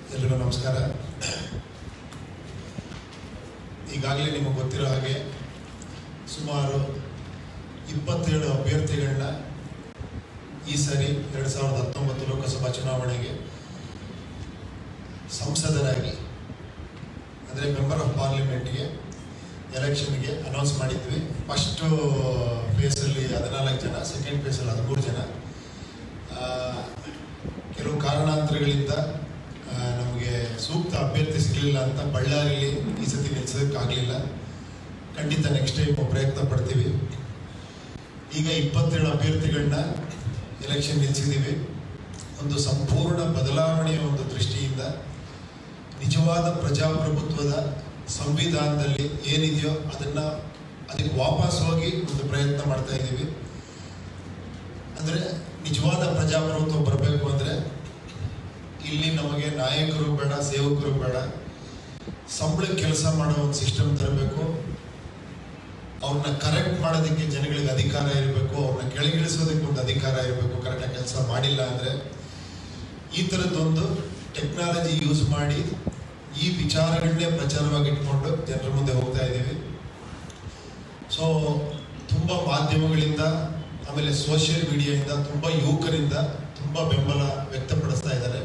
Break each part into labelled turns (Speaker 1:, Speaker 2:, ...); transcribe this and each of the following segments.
Speaker 1: ಎಲ್ರಿಗೂ ನಮಸ್ಕಾರ ಈಗಾಗಲೇ ನಿಮಗೆ ಗೊತ್ತಿರೋ ಹಾಗೆ ಸುಮಾರು ಇಪ್ಪತ್ತೇಳು ಅಭ್ಯರ್ಥಿಗಳನ್ನ ಈ ಸರಿ ಎರಡು ಸಾವಿರದ ಹತ್ತೊಂಬತ್ತು ಲೋಕಸಭಾ ಚುನಾವಣೆಗೆ ಸಂಸದರಾಗಿ ಅಂದರೆ ಮೆಂಬರ್ ಆಫ್ ಪಾರ್ಲಿಮೆಂಟ್ಗೆ ಎಲೆಕ್ಷನ್ಗೆ ಅನೌನ್ಸ್ ಮಾಡಿದ್ವಿ ಫಸ್ಟು ಫೇಸಲ್ಲಿ ಹದಿನಾಲ್ಕು ಜನ ಸೆಕೆಂಡ್ ಫೇಸಲ್ಲಿ ಹದಿಮೂರು ಜನ ಆ, ಕೆಲವು ಕಾರಣಾಂತರಗಳಿಂದ ಆ, ನಮಗೆ ಸೂಕ್ತ ಅಭ್ಯರ್ಥಿ ಸಿಗಲಿಲ್ಲ ಅಂತ ಬಳ್ಳಾರಿಯಲ್ಲಿ ಈ ಸತಿ ನಿಲ್ಸೋದಕ್ಕಾಗಲಿಲ್ಲ ಖಂಡಿತ ನೆಕ್ಸ್ಟ್ ಟೈಮ್ ಪ್ರಯತ್ನ ಪಡ್ತೀವಿ ಈಗ ಇಪ್ಪತ್ತೇಳು ಅಭ್ಯರ್ಥಿಗಳನ್ನ ಎಲೆಕ್ಷನ್ ನಿಲ್ಲಿಸಿದ್ದೀವಿ ಒಂದು ಸಂಪೂರ್ಣ ಬದಲಾವಣೆಯ ಒಂದು ದೃಷ್ಟಿಯಿಂದ ನಿಜವಾದ ಪ್ರಜಾಪ್ರಭುತ್ವದ ಸಂವಿಧಾನದಲ್ಲಿ ಏನಿದೆಯೋ ಅದನ್ನ ಅದಕ್ಕೆ ವಾಪಸ್ ಹೋಗಿ ಒಂದು ಪ್ರಯತ್ನ ಮಾಡ್ತಾ ಇದ್ದೀವಿ ಅಂದ್ರೆ ನಿಜವಾದ ಪ್ರಜಾಪ್ರಭುತ್ವ ಬರಬೇಕು ಅಂದ್ರೆ ಇಲ್ಲಿ ನಮಗೆ ನಾಯಕರು ಬೇಡ ಸೇವಕರು ಬೇಡ ಸಂಬಳ ಕೆಲಸ ಮಾಡೋ ಒಂದು ಸಿಸ್ಟಮ್ ತರಬೇಕು ಅವ್ರನ್ನ ಕರೆಕ್ಟ್ ಮಾಡೋದಕ್ಕೆ ಜನಗಳಿಗೆ ಅಧಿಕಾರ ಇರಬೇಕು ಅವ್ರನ್ನ ಕೆಳಗಿಳಿಸೋದಕ್ಕೆ ಒಂದು ಅಧಿಕಾರ ಇರಬೇಕು ಕರೆಕ್ಟಾಗಿ ಕೆಲಸ ಮಾಡಿಲ್ಲ ಅಂದ್ರೆ ಈ ಥರದ್ದೊಂದು ಟೆಕ್ನಾಲಜಿ ಯೂಸ್ ಮಾಡಿ ಈ ವಿಚಾರಗಳನ್ನೇ ಪ್ರಚಾರವಾಗಿ ಇಟ್ಕೊಂಡು ಜನರ ಮುಂದೆ ಹೋಗ್ತಾ ಇದ್ದೀವಿ ಸೊ ತುಂಬ ಮಾಧ್ಯಮಗಳಿಂದ ಆಮೇಲೆ ಸೋಷಿಯಲ್ ಮೀಡಿಯಾದಿಂದ ತುಂಬ ಯುವಕರಿಂದ ತುಂಬ ಬೆಂಬಲ ವ್ಯಕ್ತಪಡಿಸ್ತಾ ಇದ್ದಾರೆ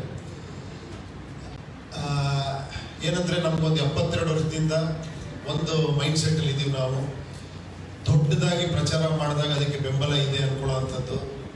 Speaker 1: ಆ, ಏನಂದ್ರೆ ನಮ್ಗೊಂದು ಎಪ್ಪತ್ತೆರಡು ವರ್ಷದಿಂದ ಒಂದು ಮೈಂಡ್ ಸೆಟ್ ಅಲ್ಲಿ ಇದೀವಿ ನಾವು ದೊಡ್ಡದಾಗಿ ಪ್ರಚಾರ ಮಾಡಿದಾಗ ಅದಕ್ಕೆ ಬೆಂಬಲ ಇದೆ ಅನ್ಕೊಳ್ಳೋವಂಥದ್ದು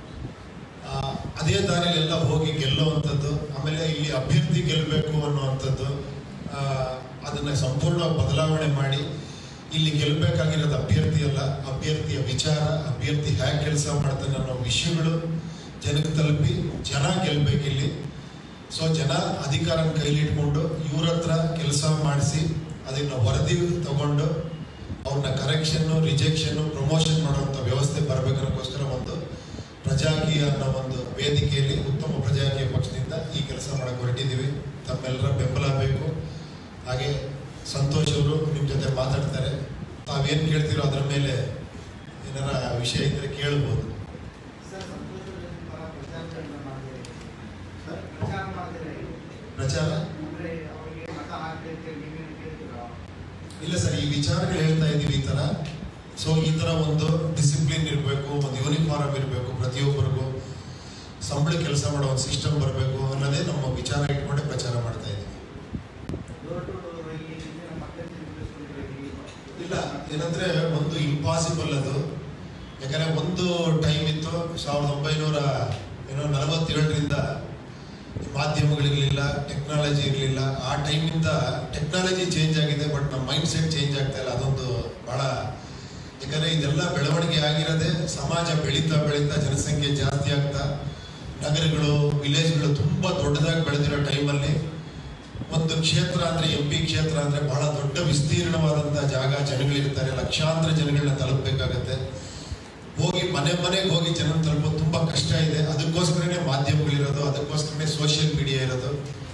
Speaker 1: ಆ, ಅದೇ ದಾರಿಯಲ್ಲಿ ಎಲ್ಲ ಹೋಗಿ ಗೆಲ್ಲುವಂಥದ್ದು ಆಮೇಲೆ ಇಲ್ಲಿ ಅಭ್ಯರ್ಥಿ ಗೆಲ್ಲಬೇಕು ಅನ್ನುವಂಥದ್ದು ಆ, ಅದನ್ನ ಸಂಪೂರ್ಣ ಬದಲಾವಣೆ ಮಾಡಿ ಇಲ್ಲಿ ಗೆಲ್ಲಬೇಕಾಗಿರೋದು ಅಭ್ಯರ್ಥಿ ಅಲ್ಲ ಅಭ್ಯರ್ಥಿಯ ವಿಚಾರ ಅಭ್ಯರ್ಥಿ ಹೇಗೆ ಕೆಲಸ ಮಾಡ್ತಾನೆ ಅನ್ನೋ ವಿಷಯಗಳು ಜನಕ್ಕೆ ತಲುಪಿ ಜನ ಗೆಲ್ಬೇಕಿಲ್ಲಿ ಸೊ ಜನ ಅಧಿಕಾರನ ಕೈಲಿಟ್ಕೊಂಡು ಇವ್ರ ಹತ್ರ ಕೆಲಸ ಮಾಡಿಸಿ ಅದನ್ನ ವರದಿ ತಗೊಂಡು ಅವ್ರನ್ನ ಕರೆಕ್ಷನ್ನು ರಿಜೆಕ್ಷನ್ನು ಪ್ರಮೋಷನ್ ಮಾಡುವಂಥ ವ್ಯವಸ್ಥೆ ಬರಬೇಕನ್ನೋಕ್ಕೋಸ್ಕರ ಒಂದು ಪ್ರಜಾಕೀಯ ಅನ್ನೋ ಒಂದು ವೇದಿಕೆಯಲ್ಲಿ ಉತ್ತಮ ಪ್ರಜಾಕೀಯ ಪಕ್ಷದಿಂದ ಈ ಕೆಲಸ ಮಾಡಕ್ಕೆ ಹೊರಟಿದ್ದೀವಿ ತಮ್ಮೆಲ್ಲರ ಬೆಂಬಲ ಬೇಕು ಹಾಗೆ ಸಂತೋಷ್ ಅವರು ನಿಮ್ಮ ಜೊತೆ ಮಾತಾಡ್ತಾರೆ ತಾವೇನು ಕೇಳ್ತೀರೋ ಅದರ ಮೇಲೆ ಏನಾರ ವಿಷಯ ಇದ್ರೆ ಕೇಳ್ಬೋದು
Speaker 2: ಸರ್ ಸಂತೋಷದಲ್ಲಿ ಪರ ಪ್ರಚಾರಗಳನ್ನ ಮಾಡಿದ್ರೆ ಸರ್ ಪ್ರಚಾರ ಮಾಡಿದ್ರೆ
Speaker 1: ಪ್ರಚಾರ
Speaker 2: ಅಂದ್ರೆ ಅವರಿಗೆ ಮತ ಹಾಕ್ಲಿಕ್ಕೆ ನೀವೇನು ಕೇಳ್ತೀರಾ
Speaker 1: ಇಲ್ಲ ಸರ್ ಈ ವಿಚಾರಗಳು ಹೇಳ್ತಾ ಇದ್ದೀವಿ ಈ ತರ ಸೊ ಈ ತರ ಒಂದು ಡಿಸಿಪ್ಲಿನ್ ಇರಬೇಕು ಒಂದು ಯೂನಿಫಾರ್ಮ್ ಇರಬೇಕು ಪ್ರತಿಯೊಬ್ಬರಿಗೂ ಸಂಬಳ ಕೆಲಸ ಮಾಡೋ ಒಂದು ಸಿಸ್ಟಮ್ ಬರಬೇಕು ಅನ್ನೋದೇ ನಮ್ಮ ವಿಚಾರ ಇಟ್ಕೊಂಡೆ ಪ್ರಚಾರ ಮಾಡ್ತಾ ಇದ್ದೀವಿ
Speaker 2: ಡೋರ್ ಟು ಡೋರ್ ಇಲ್ಲಿ ನಮ್ಮ ಅಭ್ಯರ್ಥಿ ನಿಲ್ಲಿಸ್ಕೊಂಡ್ರೆ
Speaker 1: ಇಲ್ಲ ಏನಂದ್ರೆ ಒಂದು ಇಂಪಾಸಿಬಲ್ ಅದು ಯಾಕಂದ್ರೆ ಒಂದು ಟೈಮ್ ಇತ್ತು ಸಾವಿರದ ಒಂಬೈನೂರ ಏನೋ ನಲವತ್ತೇಳರಿಂದ ಮಾಧ್ಯಮಗಳಿರಲಿಲ್ಲ ಟೆಕ್ನಾಲಜಿ ಇರಲಿಲ್ಲ ಆ ಟೈಮಿಂದ ಟೆಕ್ನಾಲಜಿ ಚೇಂಜ್ ಆಗಿದೆ ಬಟ್ ನಮ್ಮ ಮೈಂಡ್ ಸೆಟ್ ಚೇಂಜ್ ಆಗ್ತಾ ಇಲ್ಲ ಅದೊಂದು ಬಹಳ ಯಾಕಂದ್ರೆ ಇದೆಲ್ಲ ಬೆಳವಣಿಗೆ ಆಗಿರೋದೇ ಸಮಾಜ ಬೆಳೀತಾ ಬೆಳೀತಾ ಜನಸಂಖ್ಯೆ ಜಾಸ್ತಿ ಆಗ್ತಾ ನಗರಗಳು ವಿಲೇಜ್ಗಳು ತುಂಬಾ ದೊಡ್ಡದಾಗಿ ಬೆಳೆದಿರೋ ಟೈಮಲ್ಲಿ ಒಂದು ಕ್ಷೇತ್ರ ಅಂದ್ರೆ ಎಂ ಪಿ ಕ್ಷೇತ್ರ ಅಂದ್ರೆ ಬಹಳ ದೊಡ್ಡ ವಿಸ್ತೀರ್ಣವಾದಂತಹ ಜಾಗ ಜನಗಳಿರ್ತಾರೆ ಲಕ್ಷಾಂತರ ಜನಗಳನ್ನ ತಲುಪಬೇಕಾಗತ್ತೆ ಹೋಗಿ ಮನೆ ಮನೆಗೆ ಹೋಗಿ ಜನ ತಲುಪೋದು ತುಂಬಾ ಕಷ್ಟ ಇದೆ ಅದಕ್ಕೋಸ್ಕರನೇ ಮಾಧ್ಯಮಗಳಿರೋದು ಅದಕ್ಕೋಸ್ಕರನೇ ಸೋಷಿಯಲ್ ಮೀಡಿಯಾ ಇರೋದು